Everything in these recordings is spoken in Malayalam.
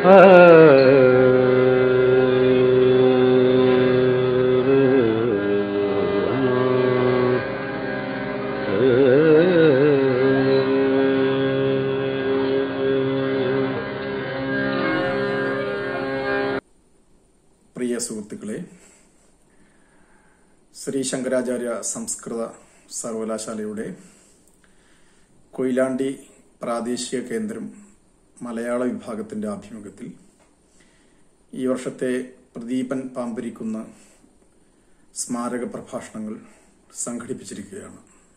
പ്രിയ സുഹൃത്തുക്കളെ ശ്രീ ശങ്കരാചാര്യ സംസ്കൃത സർവകലാശാലയുടെ കൊയിലാണ്ടി പ്രാദേശിക കേന്ദ്രം മലയാള വിഭാഗത്തിന്റെ ആഭിമുഖ്യത്തിൽ ഈ വർഷത്തെ പ്രദീപൻ പാമ്പരിക്കുന്ന സ്മാരക പ്രഭാഷണങ്ങൾ സംഘടിപ്പിച്ചിരിക്കുകയാണ്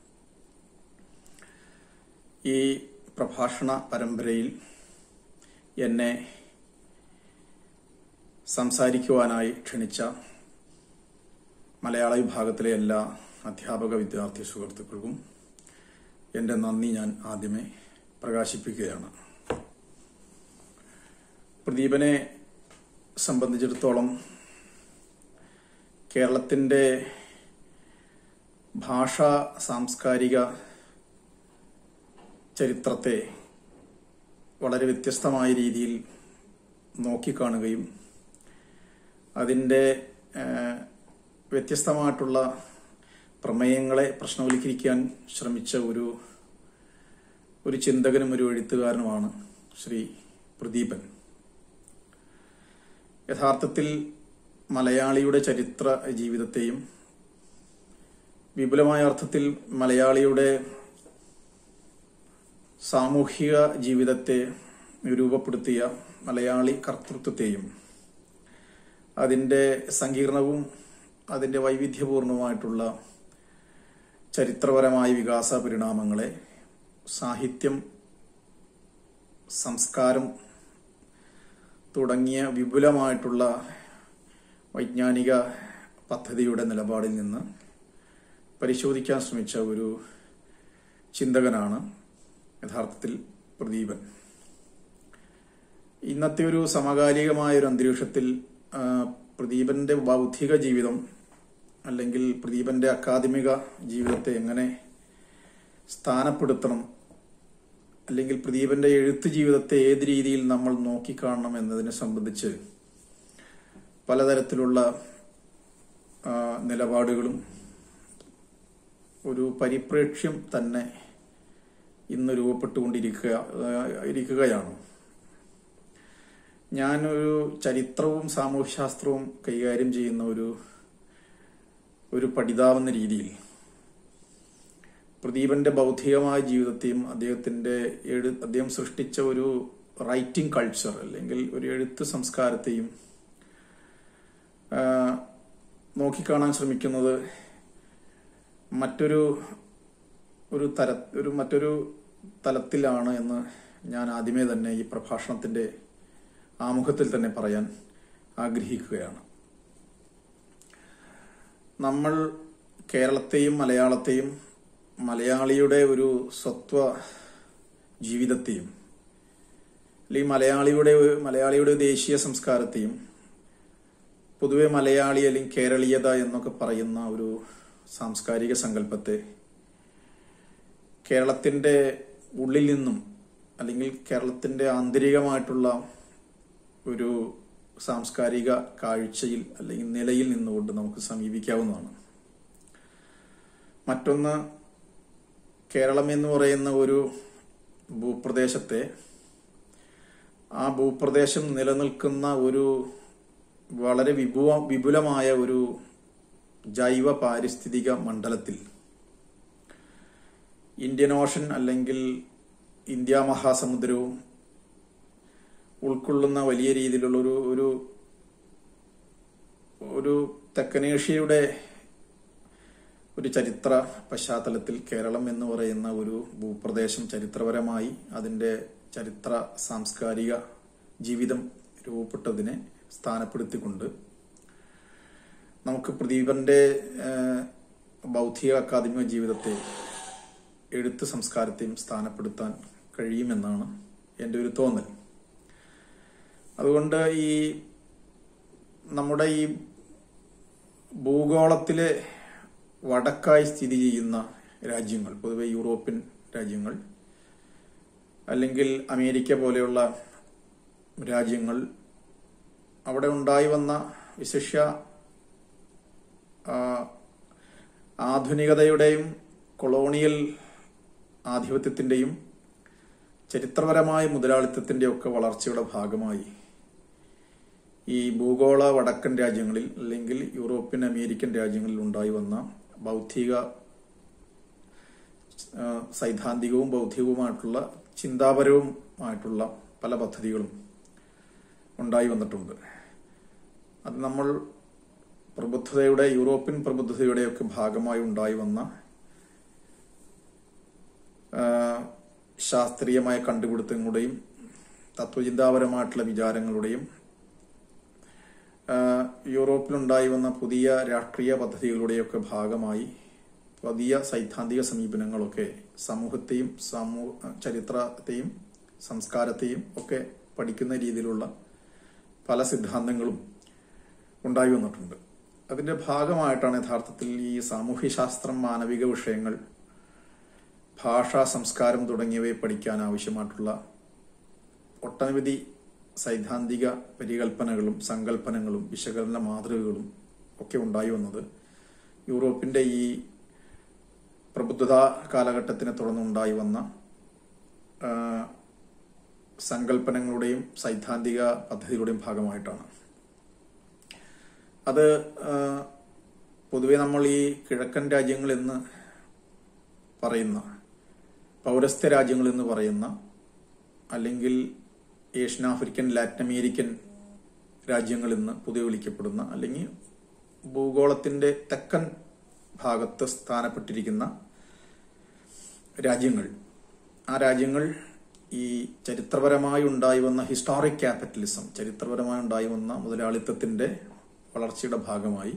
ഈ പ്രഭാഷണ പരമ്പരയിൽ എന്നെ സംസാരിക്കുവാനായി ക്ഷണിച്ച മലയാള വിഭാഗത്തിലെ എല്ലാ അധ്യാപക വിദ്യാർത്ഥി സുഹൃത്തുക്കൾക്കും എന്റെ നന്ദി ഞാൻ ആദ്യമേ പ്രകാശിപ്പിക്കുകയാണ് പ്രദീപനെ സംബന്ധിച്ചിടത്തോളം കേരളത്തിന്റെ ഭാഷാ സാംസ്കാരിക ചരിത്രത്തെ വളരെ വ്യത്യസ്തമായ രീതിയിൽ നോക്കിക്കാണുകയും അതിൻ്റെ ഏഹ്, വ്യത്യസ്തമായിട്ടുള്ള പ്രമേയങ്ങളെ പ്രശ്നവൽക്കരിക്കാൻ ശ്രമിച്ച ഒരു ഒരു ചിന്തകനും ഒരു എഴുത്തുകാരനുമാണ് ശ്രീ പ്രദീപൻ യഥാർത്ഥത്തിൽ മലയാളിയുടെ ചരിത്ര ജീവിതത്തെയും വിപുലമായ അർത്ഥത്തിൽ മലയാളിയുടെ സാമൂഹിക ജീവിതത്തെ രൂപപ്പെടുത്തിയ മലയാളി കർത്തൃത്വത്തെയും അതിന്റെ സങ്കീർണവും അതിന്റെ വൈവിധ്യപൂർണവുമായിട്ടുള്ള ചരിത്രപരമായ വികാസ പരിണാമങ്ങളെ സാഹിത്യം സംസ്കാരം തുടങ്ങിയ വിപുലമായിട്ടുള്ള വൈജ്ഞാനിക പദ്ധതിയുടെ നിലപാടിൽ നിന്ന് പരിശോധിക്കാൻ ശ്രമിച്ച ഒരു ചിന്തകനാണ് യഥാർത്ഥത്തിൽ പ്രദീപൻ ഇന്നത്തെ ഒരു സമകാലികമായ ഒരു അന്തരീക്ഷത്തിൽ ആ, പ്രദീപന്റെ ബൗദ്ധിക ജീവിതം അല്ലെങ്കിൽ പ്രദീപന്റെ അക്കാദമിക ജീവിതത്തെ എങ്ങനെ സ്ഥാനപ്പെടുത്തണം അല്ലെങ്കിൽ പ്രദീപന്റെ എഴുത്ത് ജീവിതത്തെ ഏത് രീതിയിൽ നമ്മൾ നോക്കിക്കാണണം എന്നതിനെ സംബന്ധിച്ച് പലതരത്തിലുള്ള ആ, നിലപാടുകളും ഒരു പരിപ്രേക്ഷ്യം തന്നെ ഇന്ന് രൂപപ്പെട്ടുകൊണ്ടിരിക്കുക ആ, ഇരിക്കുകയാണ് ഞാനൊരു ചരിത്രവും സാമൂഹ്യശാസ്ത്രവും കൈകാര്യം ചെയ്യുന്ന ഒരു ഒരു പഠിതാവെന്ന രീതിയിൽ പ്രദീപന്റെ ബൗദ്ധികമായ ജീവിതത്തെയും അദ്ദേഹത്തിന്റെ എഴു അദ്ദേഹം സൃഷ്ടിച്ച ഒരു റൈറ്റിംഗ് കൾച്ചർ അല്ലെങ്കിൽ ഒരു എഴുത്ത് സംസ്കാരത്തെയും ആ, നോക്കിക്കാണാൻ ശ്രമിക്കുന്നത് മറ്റൊരു ഒരു തര ഒരു മറ്റൊരു തലത്തിലാണ് എന്ന് ഞാൻ ആദ്യമേ തന്നെ ഈ പ്രഭാഷണത്തിന്റെ ആമുഖത്തിൽ തന്നെ പറയാൻ ആഗ്രഹിക്കുകയാണ് നമ്മൾ കേരളത്തെയും മലയാളത്തെയും മലയാളിയുടെ ഒരു സ്വത്വ ജീവിതത്തെയും അല്ലെങ്കിൽ മലയാളിയുടെ മലയാളിയുടെ ദേശീയ സംസ്കാരത്തെയും പൊതുവെ മലയാളി അല്ലെങ്കിൽ കേരളീയത എന്നൊക്കെ പറയുന്ന ഒരു സാംസ്കാരിക സങ്കല്പത്തെ കേരളത്തിന്റെ ഉള്ളിൽ നിന്നും അല്ലെങ്കിൽ കേരളത്തിന്റെ ആന്തരികമായിട്ടുള്ള ഒരു സാംസ്കാരിക കാഴ്ചയിൽ അല്ലെങ്കിൽ നിലയിൽ നിന്നുകൊണ്ട് നമുക്ക് സമീപിക്കാവുന്നതാണ് മറ്റൊന്ന് കേരളം എന്ന് പറയുന്ന ഒരു ഭൂപ്രദേശത്തെ ആ ഭൂപ്രദേശം നിലനിൽക്കുന്ന ഒരു വളരെ വിപുവ വിപുലമായ ഒരു ജൈവ പാരിസ്ഥിതിക മണ്ഡലത്തിൽ ഇന്ത്യൻ ഓഷൻ അല്ലെങ്കിൽ ഇന്ത്യ മഹാസമുദ്രവും ഉൾക്കൊള്ളുന്ന വലിയ രീതിയിലുള്ള ഒരു ഒരു ഒരു തെക്കനേഷ്യയുടെ ഒരു ചരിത്ര പശ്ചാത്തലത്തിൽ കേരളം എന്ന് പറയുന്ന ഒരു ഭൂപ്രദേശം ചരിത്രപരമായി അതിന്റെ ചരിത്ര സാംസ്കാരിക ജീവിതം രൂപപ്പെട്ടതിനെ സ്ഥാനപ്പെടുത്തിക്കൊണ്ട് നമുക്ക് പ്രദീപന്റെ ഏഹ്, ബൗദ്ധിക അക്കാദമിക ജീവിതത്തെ എഴുത്ത് സംസ്കാരത്തെയും സ്ഥാനപ്പെടുത്താൻ കഴിയുമെന്നാണ് എൻ്റെ ഒരു തോന്നൽ അതുകൊണ്ട് ഈ നമ്മുടെ ഈ ഭൂഗോളത്തിലെ വടക്കായി സ്ഥിതി ചെയ്യുന്ന രാജ്യങ്ങൾ പൊതുവെ യൂറോപ്യൻ രാജ്യങ്ങൾ അല്ലെങ്കിൽ അമേരിക്ക പോലെയുള്ള രാജ്യങ്ങൾ അവിടെ ഉണ്ടായി വന്ന വിശിഷ്യ ആ, ആധുനികതയുടെയും കൊളോണിയൽ ആധിപത്യത്തിന്റെയും ചരിത്രപരമായ മുതലാളിത്തത്തിന്റെ ഒക്കെ വളർച്ചയുടെ ഭാഗമായി ഈ ഭൂഗോള വടക്കൻ രാജ്യങ്ങളിൽ അല്ലെങ്കിൽ യൂറോപ്യൻ അമേരിക്കൻ രാജ്യങ്ങളിൽ ഉണ്ടായി വന്ന ബൗദ്ധിക ആ, സൈദ്ധാന്തികവും ബൗദ്ധികവുമായിട്ടുള്ള ചിന്താപരവുമായിട്ടുള്ള പല പദ്ധതികളും ഉണ്ടായി വന്നിട്ടുണ്ട് അത് നമ്മൾ പ്രബുദ്ധതയുടെ യൂറോപ്യൻ പ്രബുദ്ധതയുടെയൊക്കെ ഭാഗമായി ഉണ്ടായി വന്ന ആ, ശാസ്ത്രീയമായ കണ്ടുപിടുത്തങ്ങളുടെയും തത്വചിന്താപരമായിട്ടുള്ള വിചാരങ്ങളുടെയും ആ, യൂറോപ്പിലുണ്ടായി വന്ന പുതിയ രാഷ്ട്രീയ പദ്ധതികളുടെയൊക്കെ ഭാഗമായി പുതിയ സൈദ്ധാന്തിക സമീപനങ്ങളൊക്കെ സമൂഹത്തെയും സമൂഹ ചരിത്രത്തെയും സംസ്കാരത്തെയും ഒക്കെ പഠിക്കുന്ന രീതിയിലുള്ള പല സിദ്ധാന്തങ്ങളും ഉണ്ടായി വന്നിട്ടുണ്ട് അതിന്റെ ഭാഗമായിട്ടാണ് യഥാർത്ഥത്തിൽ ഈ സാമൂഹ്യശാസ്ത്രം മാനവിക വിഷയങ്ങൾ ഭാഷ സംസ്കാരം തുടങ്ങിയവയെ പഠിക്കാൻ ആവശ്യമായിട്ടുള്ള ഒട്ടനവധി സൈദ്ധാന്തിക പരികൽപ്പനകളും സങ്കല്പനങ്ങളും വിശകലന മാതൃകകളും ഒക്കെ ഉണ്ടായി വന്നത് യൂറോപ്പിന്റെ ഈ പ്രബുദ്ധത കാലഘട്ടത്തിനെ തുടർന്നുണ്ടായി വന്ന ആ, സങ്കല്പനങ്ങളുടെയും സൈദ്ധാന്തിക പദ്ധതികളുടെയും ഭാഗമായിട്ടാണ് അത് ആ, പൊതുവെ നമ്മൾ ഈ കിഴക്കൻ രാജ്യങ്ങൾ എന്ന് പറയുന്ന പൗരസ്ത്യ രാജ്യങ്ങൾ എന്ന് പറയുന്ന അല്ലെങ്കിൽ ഏഷ്യൻ ആഫ്രിക്കൻ ലാറ്റിൻ അമേരിക്കൻ രാജ്യങ്ങൾ എന്ന് പൊതുവെ വിളിക്കപ്പെടുന്ന അല്ലെങ്കിൽ ഭൂഗോളത്തിന്റെ തെക്കൻ ഭാഗത്ത് സ്ഥാനപ്പെട്ടിരിക്കുന്ന രാജ്യങ്ങൾ ആ രാജ്യങ്ങൾ ഈ ചരിത്രപരമായി ഉണ്ടായി വന്ന ഹിസ്റ്റോറിക് ക്യാപിറ്റലിസം ചരിത്രപരമായി ഉണ്ടായി വന്ന മുതലാളിത്തത്തിന്റെ വളർച്ചയുടെ ഭാഗമായി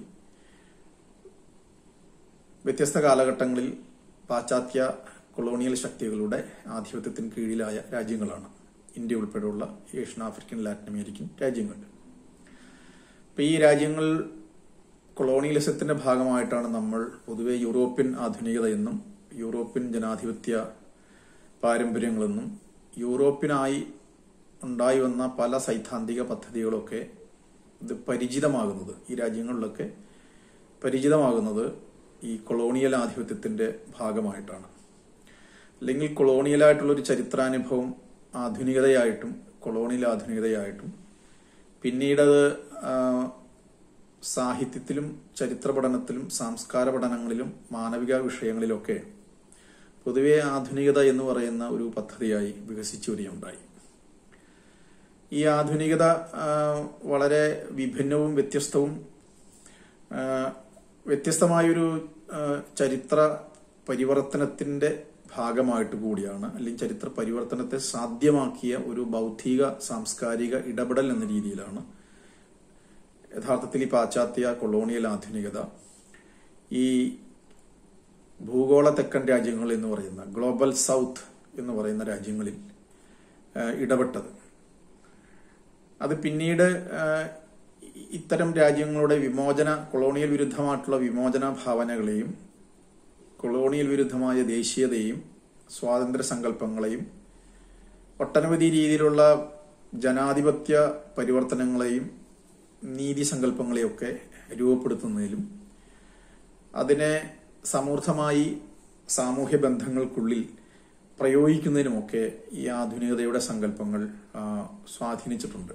വ്യത്യസ്ത കാലഘട്ടങ്ങളിൽ പാശ്ചാത്യ കൊളോണിയൽ ശക്തികളുടെ ആധിപത്യത്തിന് കീഴിലായ രാജ്യങ്ങളാണ് ഇന്ത്യ ഉൾപ്പെടെയുള്ള ഏഷ്യൻ ആഫ്രിക്കൻ ലാറ്റിൻ അമേരിക്കൻ രാജ്യങ്ങൾ അപ്പൊ ഈ രാജ്യങ്ങൾ കൊളോണിയലിസത്തിന്റെ ഭാഗമായിട്ടാണ് നമ്മൾ പൊതുവെ യൂറോപ്യൻ ആധുനികത എന്നും യൂറോപ്യൻ ജനാധിപത്യ പാരമ്പര്യങ്ങളെന്നും യൂറോപ്പിനായി ഉണ്ടായി വന്ന പല സൈദ്ധാന്തിക പദ്ധതികളൊക്കെ ഇത് പരിചിതമാകുന്നത് ഈ രാജ്യങ്ങളിലൊക്കെ പരിചിതമാകുന്നത് ഈ കൊളോണിയൽ ആധിപത്യത്തിന്റെ ഭാഗമായിട്ടാണ് അല്ലെങ്കിൽ കൊളോണിയലായിട്ടുള്ള ഒരു ചരിത്രാനുഭവം ആധുനികതയായിട്ടും കൊളോണിയൽ ആധുനികതയായിട്ടും പിന്നീടത് ആ, സാഹിത്യത്തിലും ചരിത്ര പഠനത്തിലും സംസ്കാര പഠനങ്ങളിലും മാനവിക വിഷയങ്ങളിലൊക്കെ പൊതുവെ ആധുനികത എന്ന് പറയുന്ന ഒരു പദ്ധതിയായി വികസിച്ചു വരികയുണ്ടായി ഈ ആധുനികത ആ, വളരെ വിഭിന്നവും വ്യത്യസ്തവും ആ, വ്യത്യസ്തമായൊരു ആ, ചരിത്ര പരിവർത്തനത്തിന്റെ ഭാഗമായിട്ട് കൂടിയാണ് അല്ലെങ്കിൽ ചരിത്ര പരിവർത്തനത്തെ സാധ്യമാക്കിയ ഒരു ബൗദ്ധിക സാംസ്കാരിക ഇടപെടൽ എന്ന രീതിയിലാണ് യഥാർത്ഥത്തിൽ ഈ പാശ്ചാത്യ കൊളോണിയൽ ആധുനികത ഈ ഭൂഗോള തെക്കൻ രാജ്യങ്ങൾ എന്ന് പറയുന്ന ഗ്ലോബൽ സൗത്ത് എന്ന് പറയുന്ന രാജ്യങ്ങളിൽ ആ, ഇടപെട്ടത് അത് പിന്നീട് ആ, ഇത്തരം രാജ്യങ്ങളുടെ വിമോചന കൊളോണിയൽ വിരുദ്ധമായിട്ടുള്ള വിമോചന ഭാവനകളെയും കൊളോണിയൽ വിരുദ്ധമായ ദേശീയതയും സ്വാതന്ത്ര്യ സങ്കല്പങ്ങളെയും ഒട്ടനവധി രീതിയിലുള്ള ജനാധിപത്യ പരിവർത്തനങ്ങളെയും നീതി സങ്കല്പങ്ങളെയൊക്കെ രൂപപ്പെടുത്തുന്നതിലും അതിനെ സമൂർദ്ധമായി സാമൂഹ്യ ബന്ധങ്ങൾക്കുള്ളിൽ പ്രയോഗിക്കുന്നതിനുമൊക്കെ ഈ ആധുനികതയുടെ സങ്കല്പങ്ങൾ ആ, സ്വാധീനിച്ചിട്ടുണ്ട്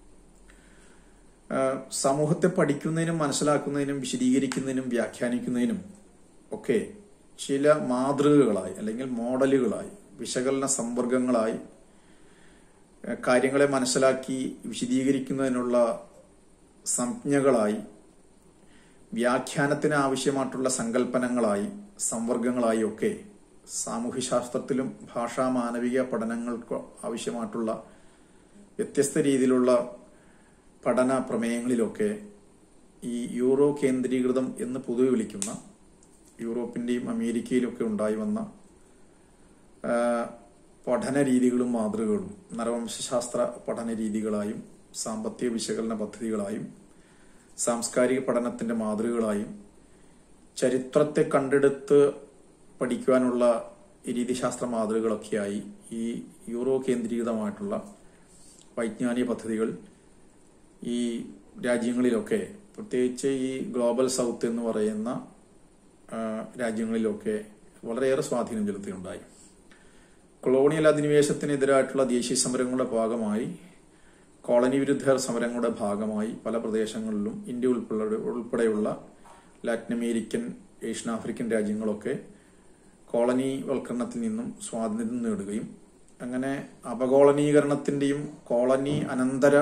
ആ, സമൂഹത്തെ പഠിക്കുന്നതിനും മനസ്സിലാക്കുന്നതിനും വിശദീകരിക്കുന്നതിനും വ്യാഖ്യാനിക്കുന്നതിനും ഒക്കെ ചില മാതൃകകളായി അല്ലെങ്കിൽ മോഡലുകളായി വിശകലന സമ്പർക്കങ്ങളായി ആ, കാര്യങ്ങളെ മനസ്സിലാക്കി വിശദീകരിക്കുന്നതിനുള്ള സംജ്ഞകളായി വ്യാഖ്യാനത്തിന് ആവശ്യമായിട്ടുള്ള സങ്കല്പനങ്ങളായി സംവർഗങ്ങളായി ഒക്കെ സാമൂഹ്യശാസ്ത്രത്തിലും ഭാഷാ മാനവിക പഠനങ്ങൾക്ക് ആവശ്യമായിട്ടുള്ള വ്യത്യസ്ത രീതിയിലുള്ള പഠന പ്രമേയങ്ങളിലൊക്കെ ഈ യൂറോ കേന്ദ്രീകൃതം എന്ന് പൊതുവെ വിളിക്കുന്ന യൂറോപ്പിന്റെയും അമേരിക്കയിലൊക്കെ ഉണ്ടായി വന്ന ആ, പഠന രീതികളും മാതൃകകളും നരവംശാസ്ത്ര പഠന രീതികളായും സാമ്പത്തിക വിശകലന പദ്ധതികളായും സാംസ്കാരിക പഠനത്തിന്റെ മാതൃകകളായും ചരിത്രത്തെ കണ്ടെടുത്ത് പഠിക്കുവാനുള്ള ഈ രീതിശാസ്ത്ര മാതൃകകളൊക്കെയായി ഈ യൂറോ കേന്ദ്രീകൃതമായിട്ടുള്ള വൈജ്ഞാനിക പദ്ധതികൾ ഈ രാജ്യങ്ങളിലൊക്കെ പ്രത്യേകിച്ച് ഈ ഗ്ലോബൽ സൗത്ത് എന്ന് പറയുന്ന ആ, രാജ്യങ്ങളിലൊക്കെ വളരെയേറെ സ്വാധീനം ചെലുത്തിയുണ്ടായി കൊളോണിയൽ അധിനിവേശത്തിനെതിരായിട്ടുള്ള ദേശീയ സമരങ്ങളുടെ ഭാഗമായി കോളനി വിരുദ്ധ സമരങ്ങളുടെ ഭാഗമായി പല പ്രദേശങ്ങളിലും ഇന്ത്യ ഉൾപ്പെടെ ഉൾപ്പെടെയുള്ള ലാറ്റിൻ അമേരിക്കൻ ഏഷ്യൻ ആഫ്രിക്കൻ രാജ്യങ്ങളൊക്കെ കോളനി വൽക്കരണത്തിൽ നിന്നും സ്വാതന്ത്ര്യം നേടുകയും അങ്ങനെ അപകോളനീകരണത്തിന്റെയും കോളനി അനന്തര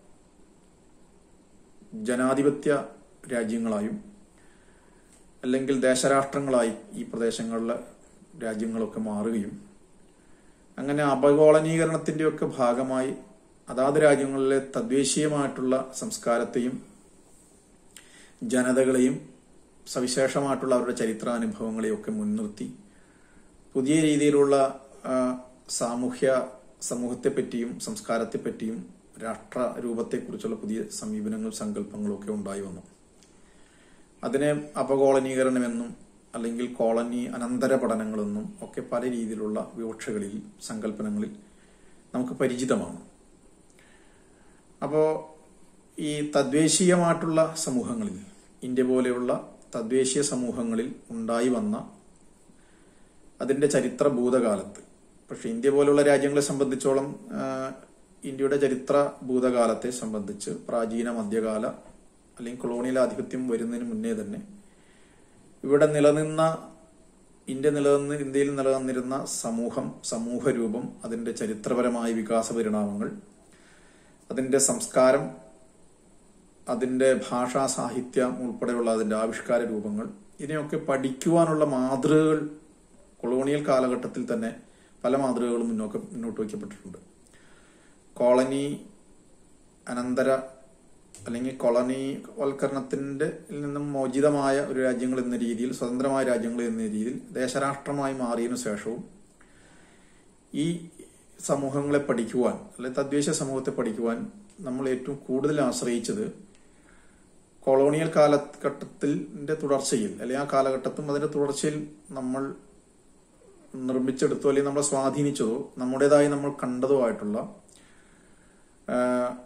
ജനാധിപത്യ രാജ്യങ്ങളായും അല്ലെങ്കിൽ ദേശരാഷ്ട്രങ്ങളായി ഈ പ്രദേശങ്ങളിലെ രാജ്യങ്ങളൊക്കെ മാറുകയും അങ്ങനെ അപകോളനീകരണത്തിന്റെയൊക്കെ ഭാഗമായി അതാത് രാജ്യങ്ങളിലെ തദ്ദേശീയമായിട്ടുള്ള സംസ്കാരത്തെയും ജനതകളെയും സവിശേഷമായിട്ടുള്ള അവരുടെ ചരിത്രാനുഭവങ്ങളെയും ഒക്കെ മുൻനിർത്തി പുതിയ രീതിയിലുള്ള ആ, സാമൂഹ്യ സമൂഹത്തെപ്പറ്റിയും സംസ്കാരത്തെപ്പറ്റിയും രാഷ്ട്ര രൂപത്തെക്കുറിച്ചുള്ള പുതിയ സമീപനങ്ങളും സങ്കല്പങ്ങളും ഒക്കെ ഉണ്ടായി വന്നു അതിനെ അപകോളനീകരണമെന്നും അല്ലെങ്കിൽ കോളനി അനന്തര പഠനങ്ങളെന്നും ഒക്കെ പല രീതിയിലുള്ള വിവക്ഷകളിൽ സങ്കല്പനങ്ങളിൽ നമുക്ക് പരിചിതമാണ് അപ്പോൾ ഈ തദ്ദേശീയമായിട്ടുള്ള സമൂഹങ്ങളിൽ ഇന്ത്യ പോലെയുള്ള തദ്ദേശീയ സമൂഹങ്ങളിൽ ഉണ്ടായി വന്ന അതിന്റെ ചരിത്ര ഭൂതകാലത്ത് പക്ഷെ ഇന്ത്യ പോലുള്ള രാജ്യങ്ങളെ സംബന്ധിച്ചോളം ആ, ഇന്ത്യയുടെ ചരിത്ര ഭൂതകാലത്തെ സംബന്ധിച്ച് പ്രാചീന മധ്യകാല അല്ലെങ്കിൽ കൊളോണിയൽ ആധിപത്യം വരുന്നതിന് മുന്നേ തന്നെ ഇവിടെ നിലനിന്ന ഇന്ത്യ നിലനിന്ന് ഇന്ത്യയിൽ നിലനിന്നിരുന്ന സമൂഹം സമൂഹ രൂപം അതിന്റെ ചരിത്രപരമായ വികാസ പരിണാമങ്ങൾ അതിന്റെ സംസ്കാരം അതിന്റെ ഭാഷാ സാഹിത്യം ഉൾപ്പെടെയുള്ള അതിന്റെ ആവിഷ്കാര രൂപങ്ങൾ ഇതിനെയൊക്കെ പഠിക്കുവാനുള്ള മാതൃകകൾ കൊളോണിയൽ കാലഘട്ടത്തിൽ തന്നെ പല മാതൃകകളും മുന്നോക്ക മുന്നോട്ട് വയ്ക്കപ്പെട്ടിട്ടുണ്ട് കോളനി അനന്തര അല്ലെങ്കിൽ കോളനി വൽക്കരണത്തിന്റെ നിന്നും മോചിതമായ ഒരു രാജ്യങ്ങൾ എന്ന രീതിയിൽ സ്വതന്ത്രമായ രാജ്യങ്ങൾ എന്ന രീതിയിൽ ദേശരാഷ്ട്രമായി മാറിയതിനു ശേഷവും ഈ സമൂഹങ്ങളെ പഠിക്കുവാൻ അല്ലെങ്കിൽ തദ്ദേശ സമൂഹത്തെ പഠിക്കുവാൻ നമ്മൾ ഏറ്റവും കൂടുതൽ ആശ്രയിച്ചത് കൊളോണിയൽ കാലഘട്ടത്തിന്റെ തുടർച്ചയിൽ അല്ലെങ്കിൽ ആ കാലഘട്ടത്തും അതിന്റെ തുടർച്ചയിൽ നമ്മൾ നിർമ്മിച്ചെടുത്തോ അല്ലെങ്കിൽ നമ്മളെ സ്വാധീനിച്ചതോ നമ്മുടേതായി നമ്മൾ കണ്ടതോ ആയിട്ടുള്ള ആ,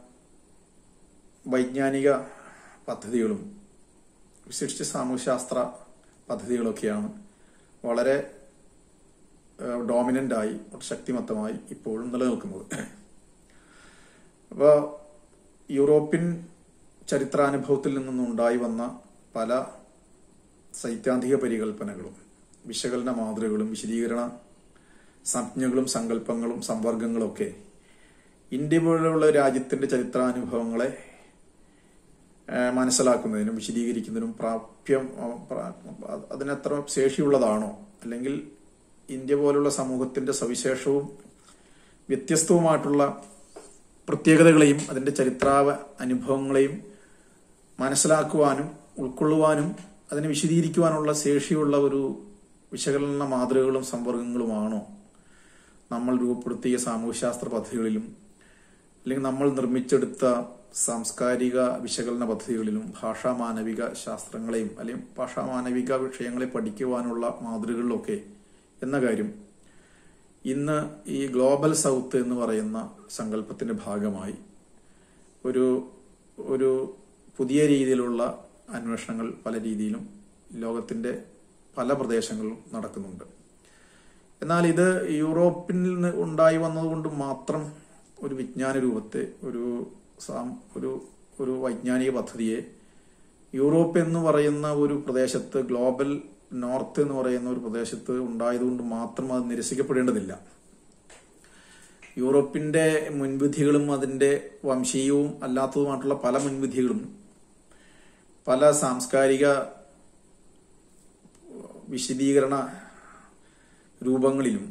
വൈജ്ഞാനിക പദ്ധതികളും വിശിഷ്ട സാമൂഹ്യശാസ്ത്ര പദ്ധതികളൊക്കെയാണ് വളരെ ഡോമിനന്റ് ആയി ശക്തിമത്തമായി ഇപ്പോഴും നിലനിൽക്കുന്നത് അപ്പോൾ യൂറോപ്യൻ ചരിത്രാനുഭവത്തിൽ നിന്നും ഉണ്ടായി വന്ന പല സൈദ്ധാന്തിക പരികൽപ്പനകളും വിശകലന മാതൃകകളും വിശദീകരണ സംജ്ഞകളും സങ്കല്പങ്ങളും സംവർഗങ്ങളും ഒക്കെ ഇന്ത്യ പോലുള്ള രാജ്യത്തിന്റെ ചരിത്രാനുഭവങ്ങളെ ആ, മനസ്സിലാക്കുന്നതിനും വിശദീകരിക്കുന്നതിനും പ്രാപ്യം ആ, പ്ര- അതിനത്ര ശേഷിയുള്ളതാണോ അല്ലെങ്കിൽ ഇന്ത്യ പോലുള്ള സമൂഹത്തിന്റെ സവിശേഷവും വ്യത്യസ്തവുമായിട്ടുള്ള പ്രത്യേകതകളെയും അതിന്റെ ചരിത്രാവ അനുഭവങ്ങളെയും മനസ്സിലാക്കുവാനും ഉൾക്കൊള്ളുവാനും അതിനെ വിശദീകരിക്കുവാനുള്ള ശേഷിയുള്ള ഒരു വിശകലന മാതൃകകളും സമ്പർക്കങ്ങളുമാണോ നമ്മൾ രൂപപ്പെടുത്തിയ സാമൂഹ്യശാസ്ത്ര പദ്ധതികളിലും അല്ലെങ്കിൽ നമ്മൾ നിർമ്മിച്ചെടുത്ത സാംസ്കാരിക വിശകലന പദ്ധതികളിലും ഭാഷാ മാനവിക ശാസ്ത്രങ്ങളെയും അല്ലെങ്കിൽ ഭാഷാ മാനവിക വിഷയങ്ങളെ പഠിക്കുവാനുള്ള മാതൃകകളിലൊക്കെ എന്ന കാര്യം ഇന്ന് ഈ ഗ്ലോബൽ സൗത്ത് എന്ന് പറയുന്ന സങ്കല്പത്തിന്റെ ഭാഗമായി ഒരു ഒരു പുതിയ രീതിയിലുള്ള അന്വേഷണങ്ങൾ പല രീതിയിലും ലോകത്തിന്റെ പല പ്രദേശങ്ങളിലും നടക്കുന്നുണ്ട് എന്നാൽ ഇത് യൂറോപ്പിൽ നിന്ന് ഉണ്ടായി വന്നതുകൊണ്ട് മാത്രം ഒരു വിജ്ഞാന രൂപത്തെ ഒരു സാം- ഒരു ഒരു വൈജ്ഞാനിക പദ്ധതിയെ യൂറോപ്പ് എന്ന് പറയുന്ന ഒരു പ്രദേശത്ത് ഗ്ലോബൽ നോർത്ത് എന്ന് പറയുന്ന ഒരു പ്രദേശത്ത് ഉണ്ടായതുകൊണ്ട് മാത്രം അത് നിരസിക്കപ്പെടേണ്ടതില്ല യൂറോപ്പിന്റെ മുൻവിധികളും അതിന്റെ വംശീയവും അല്ലാത്തതുമായിട്ടുള്ള പല മുൻവിധികളും പല സാംസ്കാരിക വിശദീകരണ രൂപങ്ങളിലും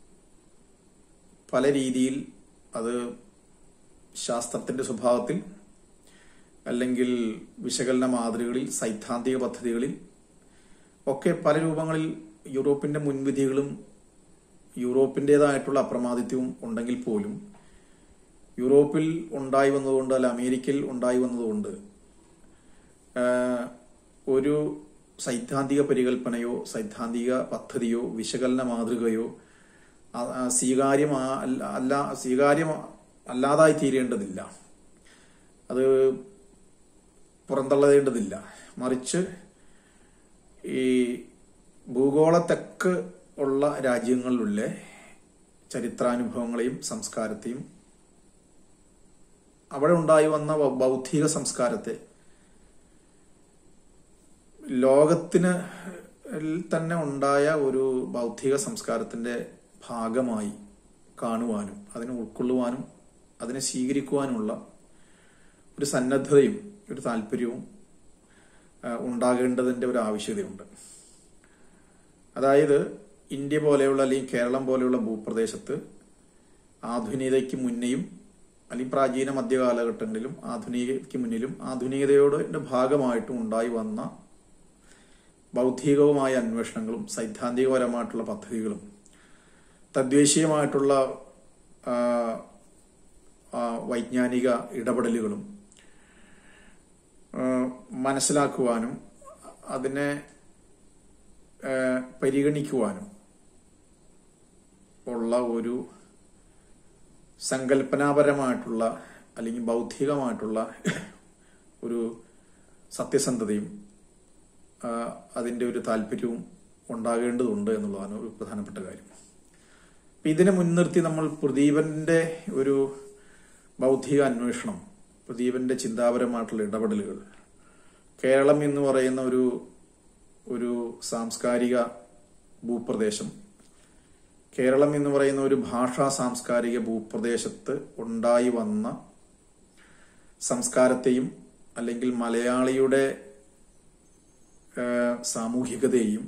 പല രീതിയിൽ അത് ശാസ്ത്രത്തിന്റെ സ്വഭാവത്തിൽ അല്ലെങ്കിൽ വിശകലന മാതൃകകളിൽ സൈദ്ധാന്തിക പദ്ധതികളിൽ ഒക്കെ പല രൂപങ്ങളിൽ യൂറോപ്പിന്റെ മുൻവിധികളും യൂറോപ്പിൻ്റെതായിട്ടുള്ള അപ്രമാദിത്വവും ഉണ്ടെങ്കിൽ പോലും യൂറോപ്പിൽ ഉണ്ടായി വന്നതുകൊണ്ട് അല്ല അമേരിക്കയിൽ ഉണ്ടായി വന്നതുകൊണ്ട് ആഹ്, ഒരു സൈദ്ധാന്തിക പരികൽപ്പനയോ സൈദ്ധാന്തിക പദ്ധതിയോ വിശകലന മാതൃകയോ ആ- ആ സ്വീകാര്യമാ അല്ല- അല്ല സ്വീകാര്യം അല്ലാതായി തീരേണ്ടതില്ല അത് പുറന്തള്ളേണ്ടതില്ല മറിച്ച് ഈ ഭൂഗോള തെക്ക് ഉള്ള രാജ്യങ്ങളിലുള്ള ചരിത്രാനുഭവങ്ങളെയും സംസ്കാരത്തെയും അവിടെ ഉണ്ടായി വന്ന ബൗ- ബൗദ്ധിക സംസ്കാരത്തെ ലോകത്തിന് തന്നെ ഉണ്ടായ ഒരു ബൗദ്ധിക സംസ്കാരത്തിന്റെ ഭാഗമായി കാണുവാനും അതിനെ ഉൾക്കൊള്ളുവാനും അതിനെ സ്വീകരിക്കുവാനുമുള്ള ഒരു സന്നദ്ധതയും ഒരു താല്പര്യവും ആ, ഉണ്ടാകേണ്ടതിന്റെ ഒരു ആവശ്യകതയുണ്ട് അതായത് ഇന്ത്യ പോലെയുള്ള അല്ലെങ്കിൽ കേരളം പോലെയുള്ള ഭൂപ്രദേശത്ത് ആധുനികതയ്ക്ക് മുന്നെയും അല്ലെങ്കിൽ പ്രാചീന മധ്യകാലഘട്ടങ്ങളിലും ആധുനികതയ്ക്ക് മുന്നിലും ആധുനികതയുടെ ഭാഗമായിട്ടും ഉണ്ടായി വന്ന ബൗദ്ധികവുമായ അന്വേഷണങ്ങളും സൈദ്ധാന്തികപരമായിട്ടുള്ള പദ്ധതികളും തദ്ദേശീയമായിട്ടുള്ള ആ, ആ, വൈജ്ഞാനിക ഇടപെടലുകളും ആ, മനസ്സിലാക്കുവാനും അതിനെ ആ, പരിഗണിക്കുവാനും ഉള്ള ഒരു സങ്കല്പനാപരമായിട്ടുള്ള അല്ലെങ്കിൽ ബൗദ്ധികമായിട്ടുള്ള ഒരു സത്യസന്ധതയും ആ, അതിന്റെ ഒരു താല്പര്യവും ഉണ്ടാകേണ്ടതുണ്ട് എന്നുള്ളതാണ് ഒരു പ്രധാനപ്പെട്ട കാര്യം അപ്പൊ ഇതിനെ മുൻനിർത്തി നമ്മൾ പ്രദീപന്റെ ഒരു ബൗദ്ധിക അന്വേഷണം പ്രദീപന്റെ ചിന്താപരമായിട്ടുള്ള ഇടപെടലുകൾ കേരളം എന്ന് പറയുന്ന ഒരു ഒരു സാംസ്കാരിക ഭൂപ്രദേശം കേരളം എന്ന് പറയുന്ന ഒരു ഭാഷാ സാംസ്കാരിക ഭൂപ്രദേശത്ത് ഉണ്ടായി വന്ന സംസ്കാരത്തെയും അല്ലെങ്കിൽ മലയാളിയുടെ ഏഹ്, സാമൂഹികതയെയും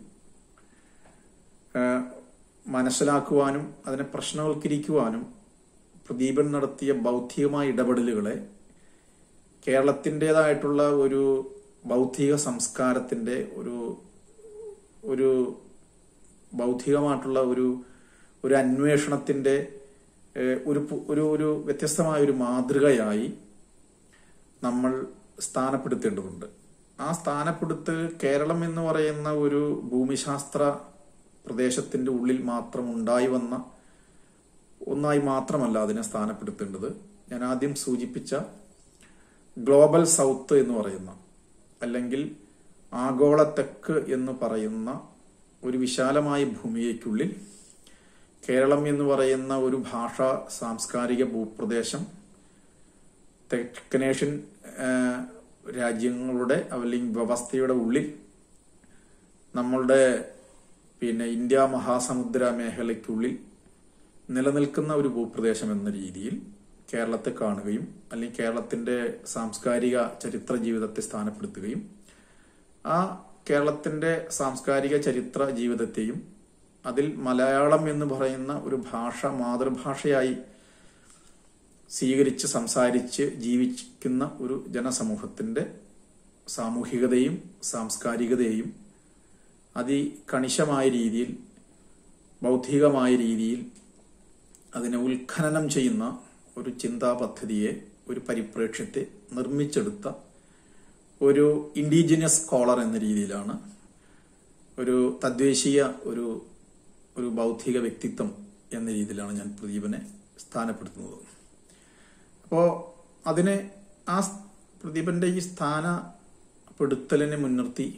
ഏഹ്, മനസ്സിലാക്കുവാനും അതിനെ പ്രശ്നവൽക്കരിക്കുവാനും പ്രദീപൻ നടത്തിയ ബൗദ്ധികമായ ഇടപെടലുകളെ കേരളത്തിൻ്റെതായിട്ടുള്ള ഒരു ബൗദ്ധിക സംസ്കാരത്തിന്റെ ഒരു ഒരു ബൗദ്ധികമായിട്ടുള്ള ഒരു ഒരു അന്വേഷണത്തിന്റെ ഏഹ്, ഒരു പു- ഒരു ഒരു വ്യത്യസ്തമായ ഒരു മാതൃകയായി നമ്മൾ സ്ഥാനപ്പെടുത്തേണ്ടതുണ്ട് ആ സ്ഥാനപ്പെടുത്തൽ കേരളം എന്ന് പറയുന്ന ഒരു ഭൂമിശാസ്ത്ര പ്രദേശത്തിന്റെ ഉള്ളിൽ മാത്രം ഉണ്ടായി വന്ന ഒന്നായി മാത്രമല്ല അതിനെ സ്ഥാനപ്പെടുത്തേണ്ടത് ഞാൻ ആദ്യം സൂചിപ്പിച്ച ഗ്ലോബൽ സൗത്ത് എന്ന് പറയുന്ന അല്ലെങ്കിൽ ആഗോള തെക്ക് എന്ന് പറയുന്ന ഒരു വിശാലമായ ഭൂമിയേക്കുള്ളിൽ കേരളം എന്ന് പറയുന്ന ഒരു ഭാഷാ സാംസ്കാരിക ഭൂപ്രദേശം തെക്കനേഷ്യൻ ആ, രാജ്യങ്ങളുടെ അല്ലെങ്കിൽ വ്യവസ്ഥയുടെ ഉള്ളിൽ നമ്മളുടെ പിന്നെ ഇന്ത്യ മഹാസമുദ്ര മേഖലയ്ക്കുള്ളിൽ നിലനിൽക്കുന്ന ഒരു ഭൂപ്രദേശം എന്ന രീതിയിൽ കേരളത്തെ കാണുകയും അല്ലെങ്കിൽ കേരളത്തിന്റെ സാംസ്കാരിക ചരിത്ര ജീവിതത്തെ സ്ഥാനപ്പെടുത്തുകയും ആ കേരളത്തിന്റെ സാംസ്കാരിക ചരിത്ര ജീവിതത്തെയും അതിൽ മലയാളം എന്ന് പറയുന്ന ഒരു ഭാഷ മാതൃഭാഷയായി സ്വീകരിച്ച് സംസാരിച്ച് ജീവിക്കുന്ന ഒരു ജനസമൂഹത്തിന്റെ സാമൂഹികതയും സാംസ്കാരികതയെയും അതികണിശമായ രീതിയിൽ ബൗദ്ധികമായ രീതിയിൽ അതിനെ ഉത്ഖനനം ചെയ്യുന്ന ഒരു ചിന്താ പദ്ധതിയെ ഒരു പരിപ്രേക്ഷ്യത്തെ നിർമ്മിച്ചെടുത്ത ഒരു ഇൻഡിജിനിയസ് സ്കോളർ എന്ന രീതിയിലാണ് ഒരു തദ്ദേശീയ ഒരു ഒരു ബൗദ്ധിക വ്യക്തിത്വം എന്ന രീതിയിലാണ് ഞാൻ പ്രദീപനെ സ്ഥാനപ്പെടുത്തുന്നത് അപ്പോ അതിനെ ആ സ് പ്രദീപന്റെ ഈ സ്ഥാനപ്പെടുത്തലിനെ മുൻനിർത്തി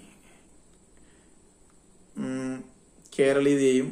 ഉം, കേരളീയതയെയും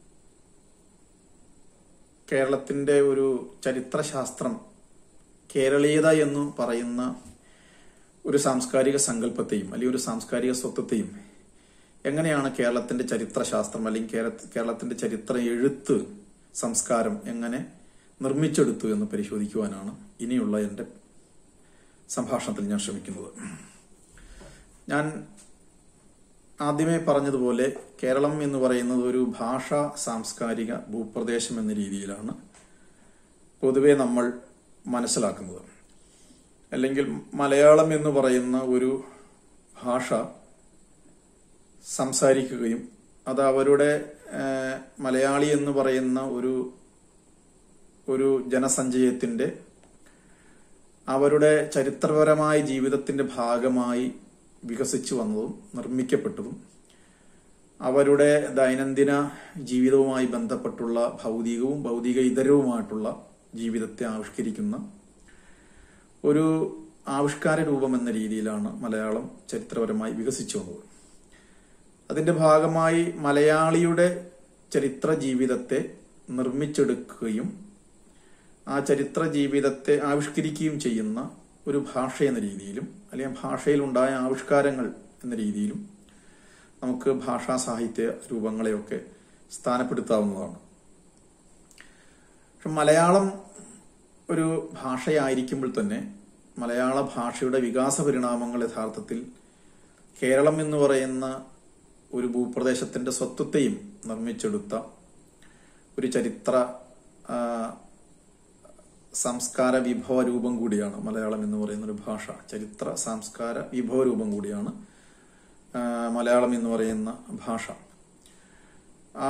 കേരളത്തിന്റെ ഒരു ചരിത്രശാസ്ത്രം കേരളീയത എന്ന് പറയുന്ന ഒരു സാംസ്കാരിക സങ്കല്പത്തെയും അല്ലെങ്കിൽ ഒരു സാംസ്കാരിക സ്വത്വത്തെയും എങ്ങനെയാണ് കേരളത്തിന്റെ ചരിത്രശാസ്ത്രം അല്ലെങ്കിൽ കേരള- കേരളത്തിന്റെ ചരിത്ര എഴുത്ത് സംസ്കാരം എങ്ങനെ നിർമ്മിച്ചെടുത്തു എന്ന് പരിശോധിക്കുവാനാണ് ഇനിയുള്ള എന്റെ സംഭാഷണത്തിൽ ഞാൻ ശ്രമിക്കുന്നത് ഞാൻ ആദ്യമേ പറഞ്ഞതുപോലെ കേരളം എന്ന് പറയുന്നത് ഒരു ഭാഷാ സാംസ്കാരിക ഭൂപ്രദേശം എന്ന രീതിയിലാണ് പൊതുവെ നമ്മൾ മനസ്സിലാക്കുന്നത് അല്ലെങ്കിൽ മലയാളം എന്ന് പറയുന്ന ഒരു ഭാഷ സംസാരിക്കുകയും അത് അവരുടെ ഏഹ്, മലയാളി എന്ന് പറയുന്ന ഒരു ഒരു ജനസഞ്ചയത്തിന്റെ അവരുടെ ചരിത്രപരമായ ജീവിതത്തിന്റെ ഭാഗമായി വികസിച്ചു വന്നതും നിർമ്മിക്കപ്പെട്ടതും അവരുടെ ദൈനംദിന ജീവിതവുമായി ബന്ധപ്പെട്ടുള്ള ഭൗതികവും ഭൗതിക ഇതരവുമായിട്ടുള്ള ജീവിതത്തെ ആവിഷ്കരിക്കുന്ന ഒരു ആവിഷ്കാര രൂപം എന്ന രീതിയിലാണ് മലയാളം ചരിത്രപരമായി വികസിച്ചു വന്നത് അതിന്റെ ഭാഗമായി മലയാളിയുടെ ചരിത്ര ജീവിതത്തെ നിർമ്മിച്ചെടുക്കുകയും ആ ചരിത്ര ജീവിതത്തെ ആവിഷ്കരിക്കുകയും ചെയ്യുന്ന ഒരു ഭാഷ എന്ന രീതിയിലും അല്ലെങ്കിൽ ഭാഷയിലുണ്ടായ ആവിഷ്കാരങ്ങൾ എന്ന രീതിയിലും നമുക്ക് ഭാഷാ സാഹിത്യ രൂപങ്ങളെയൊക്കെ സ്ഥാനപ്പെടുത്താവുന്നതാണ് പക്ഷെ മലയാളം ഒരു ഭാഷയായിരിക്കുമ്പോൾ തന്നെ മലയാള ഭാഷയുടെ വികാസ പരിണാമങ്ങൾ യഥാർത്ഥത്തിൽ കേരളം എന്ന് പറയുന്ന ഒരു ഭൂപ്രദേശത്തിന്റെ സ്വത്വത്തെയും നിർമ്മിച്ചെടുത്ത ഒരു ചരിത്ര ആ, സംസ്കാര വിഭവ രൂപം കൂടിയാണ് മലയാളം എന്ന് പറയുന്ന ഒരു ഭാഷ ചരിത്ര സംസ്കാര വിഭവ രൂപം കൂടിയാണ് ആ, മലയാളം എന്ന് പറയുന്ന ഭാഷ ആ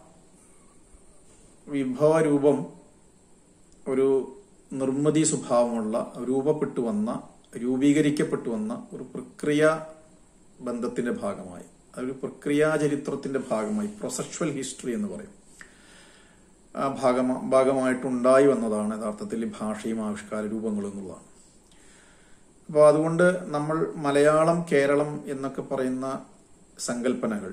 വിഭവ രൂപം ഒരു നിർമ്മിതി സ്വഭാവമുള്ള രൂപപ്പെട്ടു വന്ന രൂപീകരിക്കപ്പെട്ടു വന്ന ഒരു പ്രക്രിയ ബന്ധത്തിന്റെ ഭാഗമായി അതൊരു പ്രക്രിയാ ചരിത്രത്തിന്റെ ഭാഗമായി പ്രൊസക്ച്വൽ ഹിസ്റ്ററി എന്ന് പറയും ആ ഭാഗം ഭാഗമായിട്ടുണ്ടായി വന്നതാണ് യഥാർത്ഥത്തിൽ ഈ ഭാഷയും ആവിഷ്കാര രൂപങ്ങളും എന്നുള്ളതാണ് അപ്പോൾ അതുകൊണ്ട് നമ്മൾ മലയാളം കേരളം എന്നൊക്കെ പറയുന്ന സങ്കല്പനകൾ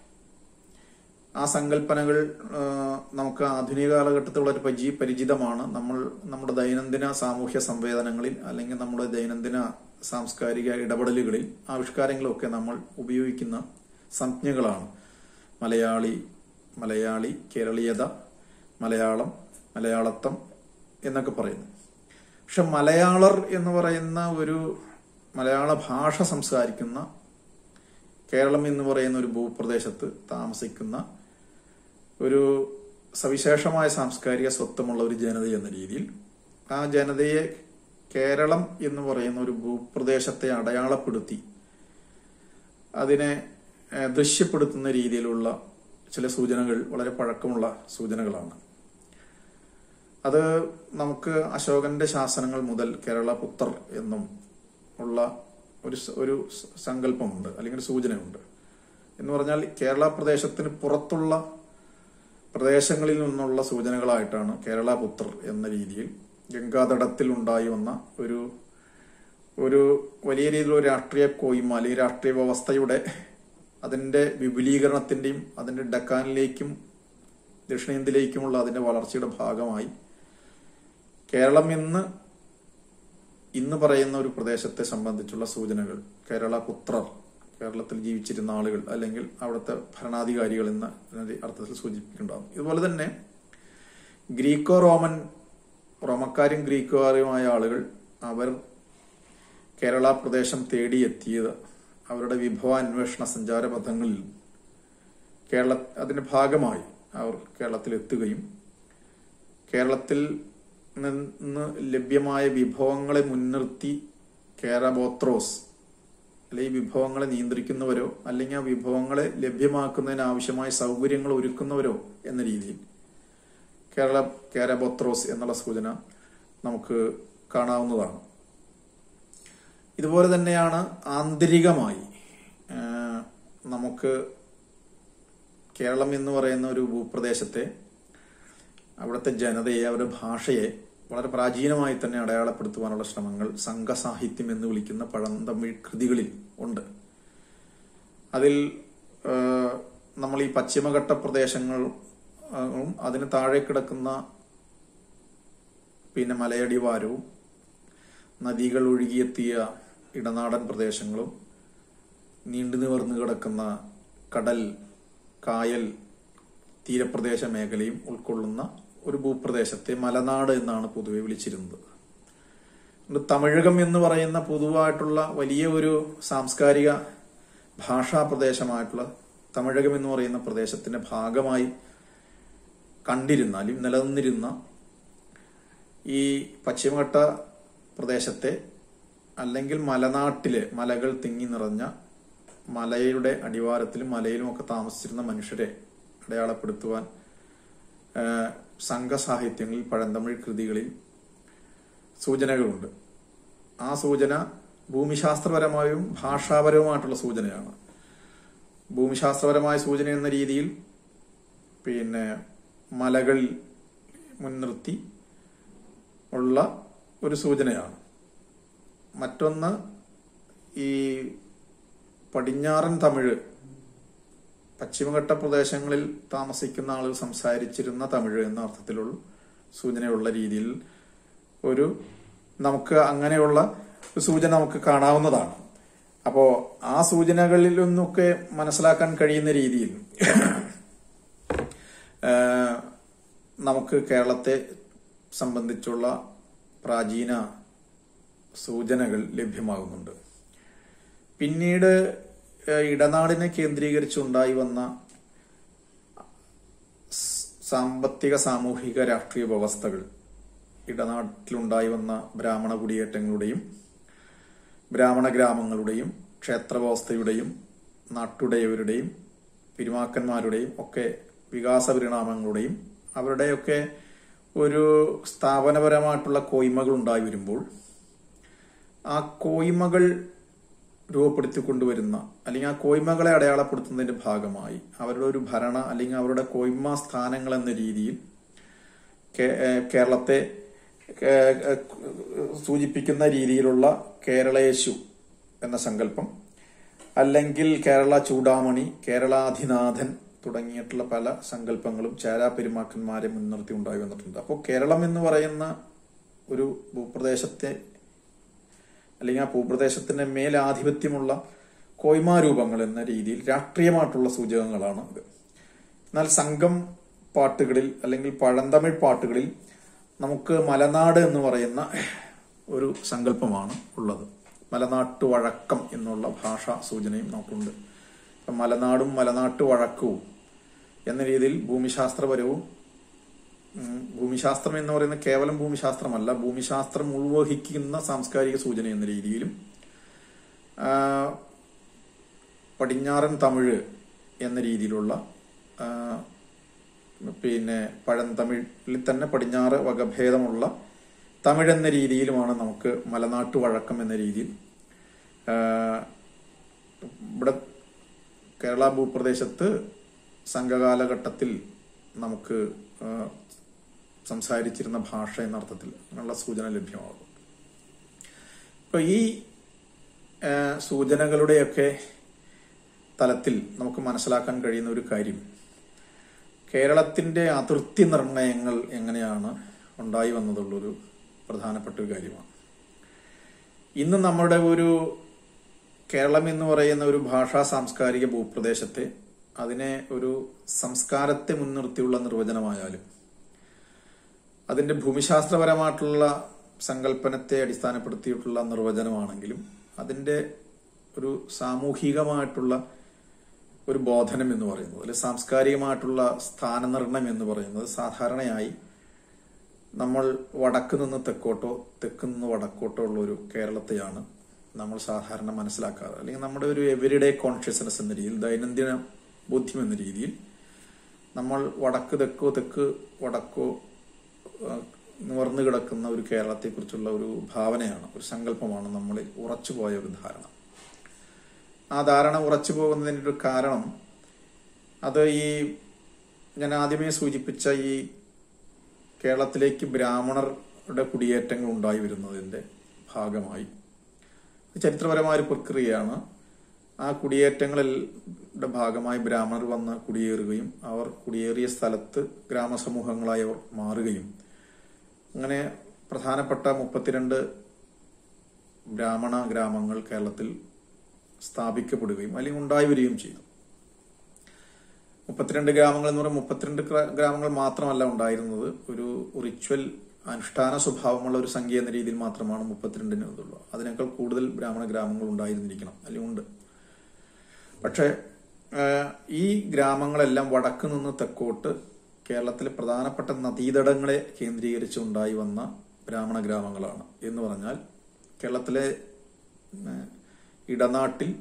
ആ സങ്കല്പനകൾ ആ, നമുക്ക് ആധുനിക കാലഘട്ടത്തിൽ വളരെ പരിചി പരിചിതമാണ് നമ്മൾ നമ്മുടെ ദൈനംദിന സാമൂഹ്യ സംവേദനങ്ങളിൽ അല്ലെങ്കിൽ നമ്മുടെ ദൈനംദിന സാംസ്കാരിക ഇടപെടലുകളിൽ ആവിഷ്കാരങ്ങളൊക്കെ നമ്മൾ ഉപയോഗിക്കുന്ന സംജ്ഞകളാണ് മലയാളി മലയാളി കേരളീയത മലയാളം മലയാളത്വം എന്നൊക്കെ പറയുന്നു പക്ഷെ മലയാളർ എന്ന് പറയുന്ന ഒരു മലയാള ഭാഷ സംസാരിക്കുന്ന കേരളം എന്ന് പറയുന്ന ഒരു ഭൂപ്രദേശത്ത് താമസിക്കുന്ന ഒരു സവിശേഷമായ സാംസ്കാരിക സ്വത്വമുള്ള ഒരു ജനത എന്ന രീതിയിൽ ആ ജനതയെ കേരളം എന്ന് പറയുന്ന ഒരു ഭൂപ്രദേശത്തെ അടയാളപ്പെടുത്തി അതിനെ ഏഹ്, ദൃശ്യപ്പെടുത്തുന്ന രീതിയിലുള്ള ചില സൂചനകൾ വളരെ പഴക്കമുള്ള സൂചനകളാണ് അത് നമുക്ക് അശോകന്റെ ശാസനങ്ങൾ മുതൽ കേരള പുത്തർ എന്നും ഉള്ള ഒരു സ- ഒരു സ- സങ്കല്പമുണ്ട് അല്ലെങ്കിൽ ഒരു സൂചനയുണ്ട് എന്ന് പറഞ്ഞാൽ കേരള പ്രദേശത്തിന് പുറത്തുള്ള പ്രദേശങ്ങളിൽ നിന്നുള്ള സൂചനകളായിട്ടാണ് കേരള പുത്രർ എന്ന രീതിയിൽ ഗംഗാതടത്തിൽ ഉണ്ടായി വന്ന ഒരു ഒരു വലിയ രീതിയിലുള്ള രാഷ്ട്രീയ കോയ്മ അല്ലെങ്കിൽ രാഷ്ട്രീയ വ്യവസ്ഥയുടെ അതിന്റെ വിപുലീകരണത്തിന്റെയും അതിന്റെ ഡക്കാനിലേക്കും ദക്ഷിണേന്ത്യയിലേക്കുമുള്ള അതിന്റെ വളർച്ചയുടെ ഭാഗമായി കേരളം ഇന്ന് ഇന്ന് പറയുന്ന ഒരു പ്രദേശത്തെ സംബന്ധിച്ചുള്ള സൂചനകൾ കേരള പുത്രർ കേരളത്തിൽ ജീവിച്ചിരുന്ന ആളുകൾ അല്ലെങ്കിൽ അവിടുത്തെ ഭരണാധികാരികൾ എന്ന അർത്ഥത്തിൽ സൂചിപ്പിക്കുന്നുണ്ടാവും ഇതുപോലെ തന്നെ ഗ്രീക്കോ റോമൻ റോമക്കാരും ഗ്രീക്കുകാരുമായ ആളുകൾ അവർ കേരള പ്രദേശം തേടിയെത്തിയത് അവരുടെ വിഭവ അന്വേഷണ സഞ്ചാര പഥങ്ങളിൽ കേരള അതിന്റെ ഭാഗമായി അവർ കേരളത്തിൽ എത്തുകയും കേരളത്തിൽ നിന്ന് ലഭ്യമായ വിഭവങ്ങളെ മുൻനിർത്തി കേരബോത്രോസ് അല്ലെങ്കിൽ വിഭവങ്ങളെ നിയന്ത്രിക്കുന്നവരോ അല്ലെങ്കിൽ ആ വിഭവങ്ങളെ ലഭ്യമാക്കുന്നതിന് ആവശ്യമായ സൗകര്യങ്ങൾ ഒരുക്കുന്നവരോ എന്ന രീതിയിൽ കേരള കേരബോത്രോസ് എന്നുള്ള സൂചന നമുക്ക് കാണാവുന്നതാണ് ഇതുപോലെ തന്നെയാണ് ആന്തരികമായി ആ, നമുക്ക് കേരളം എന്ന് പറയുന്ന ഒരു ഭൂപ്രദേശത്തെ അവിടുത്തെ ജനതയെ അവരുടെ ഭാഷയെ വളരെ പ്രാചീനമായി തന്നെ അടയാളപ്പെടുത്തുവാനുള്ള ശ്രമങ്ങൾ സംഘസാഹിത്യം എന്ന് വിളിക്കുന്ന പഴന്തമിഴ് കൃതികളിൽ ഉണ്ട് അതിൽ ആ, നമ്മൾ ഈ പശ്ചിമഘട്ട പ്രദേശങ്ങളും അതിന് താഴെ കിടക്കുന്ന പിന്നെ മലയടിവാരവും നദികൾ ഒഴുകിയെത്തിയ ഇടനാടൻ പ്രദേശങ്ങളും നീണ്ടു നിവർന്നു കിടക്കുന്ന കടൽ കായൽ തീരപ്രദേശ മേഖലയും ഉൾക്കൊള്ളുന്ന ഒരു ഭൂപ്രദേശത്തെ മലനാട് എന്നാണ് പൊതുവെ വിളിച്ചിരുന്നത് അതുകൊണ്ട് തമിഴകം എന്ന് പറയുന്ന പൊതുവായിട്ടുള്ള വലിയ ഒരു സാംസ്കാരിക ഭാഷാ പ്രദേശമായിട്ടുള്ള തമിഴകം എന്ന് പറയുന്ന പ്രദേശത്തിന്റെ ഭാഗമായി കണ്ടിരുന്ന അല്ലെങ്കിൽ നിലനിന്നിരുന്ന ഈ പശ്ചിമഘട്ട പ്രദേശത്തെ അല്ലെങ്കിൽ മലനാട്ടിലെ മലകൾ തിങ്ങി നിറഞ്ഞ മലയുടെ അടിവാരത്തിലും മലയിലും ഒക്കെ താമസിച്ചിരുന്ന മനുഷ്യരെ അടയാളപ്പെടുത്തുവാൻ ആ, സംഘസാഹിത്യങ്ങളിൽ പഴന്തമിഴ് കൃതികളിൽ സൂചനകളുണ്ട് ആ സൂചന ഭൂമിശാസ്ത്രപരമായും ഭാഷാപരവുമായിട്ടുള്ള സൂചനയാണ് ഭൂമിശാസ്ത്രപരമായ സൂചന എന്ന രീതിയിൽ പിന്നെ മലകൾ മുൻനിർത്തി ഉള്ള ഒരു സൂചനയാണ് മറ്റൊന്ന് ഈ പടിഞ്ഞാറൻ തമിഴ് പശ്ചിമഘട്ട പ്രദേശങ്ങളിൽ താമസിക്കുന്ന ആളുകൾ സംസാരിച്ചിരുന്ന തമിഴ് എന്ന അർത്ഥത്തിലുള്ള സൂചനയുള്ള രീതിയിൽ ഒരു നമുക്ക് അങ്ങനെയുള്ള ഒരു സൂചന നമുക്ക് കാണാവുന്നതാണ് അപ്പോ ആ സൂചനകളിൽ നിന്നൊക്കെ മനസ്സിലാക്കാൻ കഴിയുന്ന രീതിയിൽ ആ, നമുക്ക് കേരളത്തെ സംബന്ധിച്ചുള്ള പ്രാചീന സൂചനകൾ ലഭ്യമാകുന്നുണ്ട് പിന്നീട് ഏഹ്, ഇടനാടിനെ കേന്ദ്രീകരിച്ചുണ്ടായി വന്ന സ് സാമ്പത്തിക സാമൂഹിക രാഷ്ട്രീയ വ്യവസ്ഥകൾ ഇടനാട്ടിലുണ്ടായി വന്ന ബ്രാഹ്മണ കുടിയേറ്റങ്ങളുടെയും ബ്രാഹ്മണ ഗ്രാമങ്ങളുടെയും ക്ഷേത്രവ്യവസ്ഥയുടെയും നാട്ടുടയവരുടെയും പിരുമാക്കന്മാരുടെയും ഒക്കെ വികാസ പരിണാമങ്ങളുടെയും അവരുടെയൊക്കെ ഒരു സ്ഥാപനപരമായിട്ടുള്ള കോയ്മകൾ ഉണ്ടായി വരുമ്പോൾ ആ കോയ്മകൾ രൂപപ്പെടുത്തിക്കൊണ്ടുവരുന്ന അല്ലെങ്കിൽ ആ കോയ്മകളെ അടയാളപ്പെടുത്തുന്നതിന്റെ ഭാഗമായി അവരുടെ ഒരു ഭരണ അല്ലെങ്കിൽ അവരുടെ കോയ്മ സ്ഥാനങ്ങൾ എന്ന രീതിയിൽ കേ- ഏഹ് കേരളത്തെ ഏഹ് ഏഹ് സൂചിപ്പിക്കുന്ന രീതിയിലുള്ള കേരളേശു എന്ന സങ്കല്പം അല്ലെങ്കിൽ കേരള ചൂടാമണി കേരളാധിനാഥൻ തുടങ്ങിയിട്ടുള്ള പല സങ്കല്പങ്ങളും ചേരാ പെരുമാക്കന്മാരെ മുൻനിർത്തി ഉണ്ടായി വന്നിട്ടുണ്ട് അപ്പോൾ കേരളം എന്ന് പറയുന്ന ഒരു ഭൂപ്രദേശത്തെ അല്ലെങ്കിൽ ആ ഭൂപ്രദേശത്തിന്റെ മേലാധിപത്യമുള്ള കോയ്മാരൂപങ്ങൾ എന്ന രീതിയിൽ രാഷ്ട്രീയമായിട്ടുള്ള സൂചകങ്ങളാണ് ഇത് എന്നാൽ സംഘം പാട്ടുകളിൽ അല്ലെങ്കിൽ പഴന്തമിഴ് പാട്ടുകളിൽ നമുക്ക് മലനാട് എന്ന് പറയുന്ന ഒരു സങ്കല്പമാണ് ഉള്ളത് മലനാട്ടു വഴക്കം എന്നുള്ള ഭാഷാ സൂചനയും നമുക്കുണ്ട് ഇപ്പം മലനാടും മലനാട്ടു വഴക്കവും എന്ന രീതിയിൽ ഭൂമിശാസ്ത്രപരവും ഉം, ഭൂമിശാസ്ത്രം എന്ന് പറയുന്നത് കേവലം ഭൂമിശാസ്ത്രമല്ല ഭൂമിശാസ്ത്രം ഉൾവഹിക്കുന്ന സാംസ്കാരിക സൂചന എന്ന രീതിയിലും ആ, പടിഞ്ഞാറൻ തമിഴ് എന്ന രീതിയിലുള്ള ആ, പിന്നെ പഴന്തമിഴിൽ തന്നെ പടിഞ്ഞാറ് വകഭേദമുള്ള തമിഴ് എന്ന രീതിയിലുമാണ് നമുക്ക് മലനാട്ടു വഴക്കം എന്ന രീതിയിൽ ആ, ഇവിടെ കേരള ഭൂപ്രദേശത്ത് സംഘകാലഘട്ടത്തിൽ നമുക്ക് ആ, സംസാരിച്ചിരുന്ന ഭാഷ എന്ന അർത്ഥത്തിൽ അങ്ങനെയുള്ള സൂചന ലഭ്യമാകും ഇപ്പൊ ഈ ആ, സൂചനകളുടെയൊക്കെ തലത്തിൽ നമുക്ക് മനസ്സിലാക്കാൻ കഴിയുന്ന ഒരു കാര്യം കേരളത്തിന്റെ അതിർത്തി നിർണയങ്ങൾ എങ്ങനെയാണ് ഉണ്ടായി വന്നതുള്ളൊരു പ്രധാനപ്പെട്ട ഒരു കാര്യമാണ് ഇന്ന് നമ്മുടെ ഒരു കേരളം എന്ന് പറയുന്ന ഒരു ഭാഷാ സാംസ്കാരിക ഭൂപ്രദേശത്തെ അതിനെ ഒരു സംസ്കാരത്തെ മുൻനിർത്തിയുള്ള നിർവചനമായാലും അതിന്റെ ഭൂമിശാസ്ത്രപരമായിട്ടുള്ള സങ്കല്പനത്തെ അടിസ്ഥാനപ്പെടുത്തിയിട്ടുള്ള നിർവചനമാണെങ്കിലും അതിന്റെ ഒരു സാമൂഹികമായിട്ടുള്ള ഒരു ബോധനം എന്ന് പറയുന്നത് അല്ലെങ്കിൽ സാംസ്കാരികമായിട്ടുള്ള സ്ഥാനനിർണയം എന്ന് പറയുന്നത് സാധാരണയായി നമ്മൾ വടക്ക് നിന്ന് തെക്കോട്ടോ തെക്ക് നിന്ന് വടക്കോട്ടോ ഉള്ള ഒരു കേരളത്തെയാണ് നമ്മൾ സാധാരണ മനസ്സിലാക്കാറ് അല്ലെങ്കിൽ നമ്മുടെ ഒരു എവരിഡേ കോൺഷ്യസ്നെസ് എന്ന രീതിയിൽ ദൈനംദിന ബോധ്യം എന്ന രീതിയിൽ നമ്മൾ വടക്ക് തെക്കോ തെക്ക് വടക്കോ ആ, നിവർന്നു കിടക്കുന്ന ഒരു കേരളത്തെക്കുറിച്ചുള്ള ഒരു ഭാവനയാണ് ഒരു സങ്കല്പമാണ് നമ്മളിൽ ഉറച്ചുപോയ ഒരു ധാരണ ആ ധാരണ ഉറച്ചു പോകുന്നതിൻ്റെ ഒരു കാരണം അത് ഈ ഞാൻ ആദ്യമേ സൂചിപ്പിച്ച ഈ കേരളത്തിലേക്ക് ബ്രാഹ്മണരുടെ കുടിയേറ്റങ്ങൾ ഉണ്ടായി വരുന്നതിന്റെ ഭാഗമായി ഇത് ചരിത്രപരമായ ഒരു പ്രക്രിയയാണ് ആ കുടിയേറ്റങ്ങളുടെ ഭാഗമായി ബ്രാഹ്മണർ വന്ന് കുടിയേറുകയും അവർ കുടിയേറിയ സ്ഥലത്ത് ഗ്രാമസമൂഹങ്ങളായി അവർ മാറുകയും അങ്ങനെ പ്രധാനപ്പെട്ട മുപ്പത്തിരണ്ട് ബ്രാഹ്മണ ഗ്രാമങ്ങൾ കേരളത്തിൽ സ്ഥാപിക്കപ്പെടുകയും അല്ലെങ്കിൽ ഉണ്ടായി വരികയും ചെയ്തു മുപ്പത്തിരണ്ട് ഗ്രാമങ്ങൾ എന്ന് പറയുമ്പോൾ മുപ്പത്തിരണ്ട് ഗ്രാ- ഗ്രാമങ്ങൾ മാത്രമല്ല ഉണ്ടായിരുന്നത് ഒരു റിച്വൽ അനുഷ്ഠാന സ്വഭാവമുള്ള ഒരു സംഖ്യ എന്ന രീതിയിൽ മാത്രമാണ് മുപ്പത്തിരണ്ടിന് ഇതുള്ളൂ അതിനേക്കാൾ കൂടുതൽ ബ്രാഹ്മണ ഗ്രാമങ്ങൾ ഉണ്ടായിരുന്നിരിക്കണം അല്ലെങ്കിൽ ഉണ്ട് പക്ഷേ ആഹ്, ഈ ഗ്രാമങ്ങളെല്ലാം വടക്ക് നിന്ന് തെക്കോട്ട് കേരളത്തിലെ പ്രധാനപ്പെട്ട നദീതടങ്ങളെ കേന്ദ്രീകരിച്ചുണ്ടായി വന്ന ബ്രാഹ്മണ ഗ്രാമങ്ങളാണ് എന്ന് പറഞ്ഞാൽ കേരളത്തിലെ ആഹ്, ഇടനാട്ടിൽ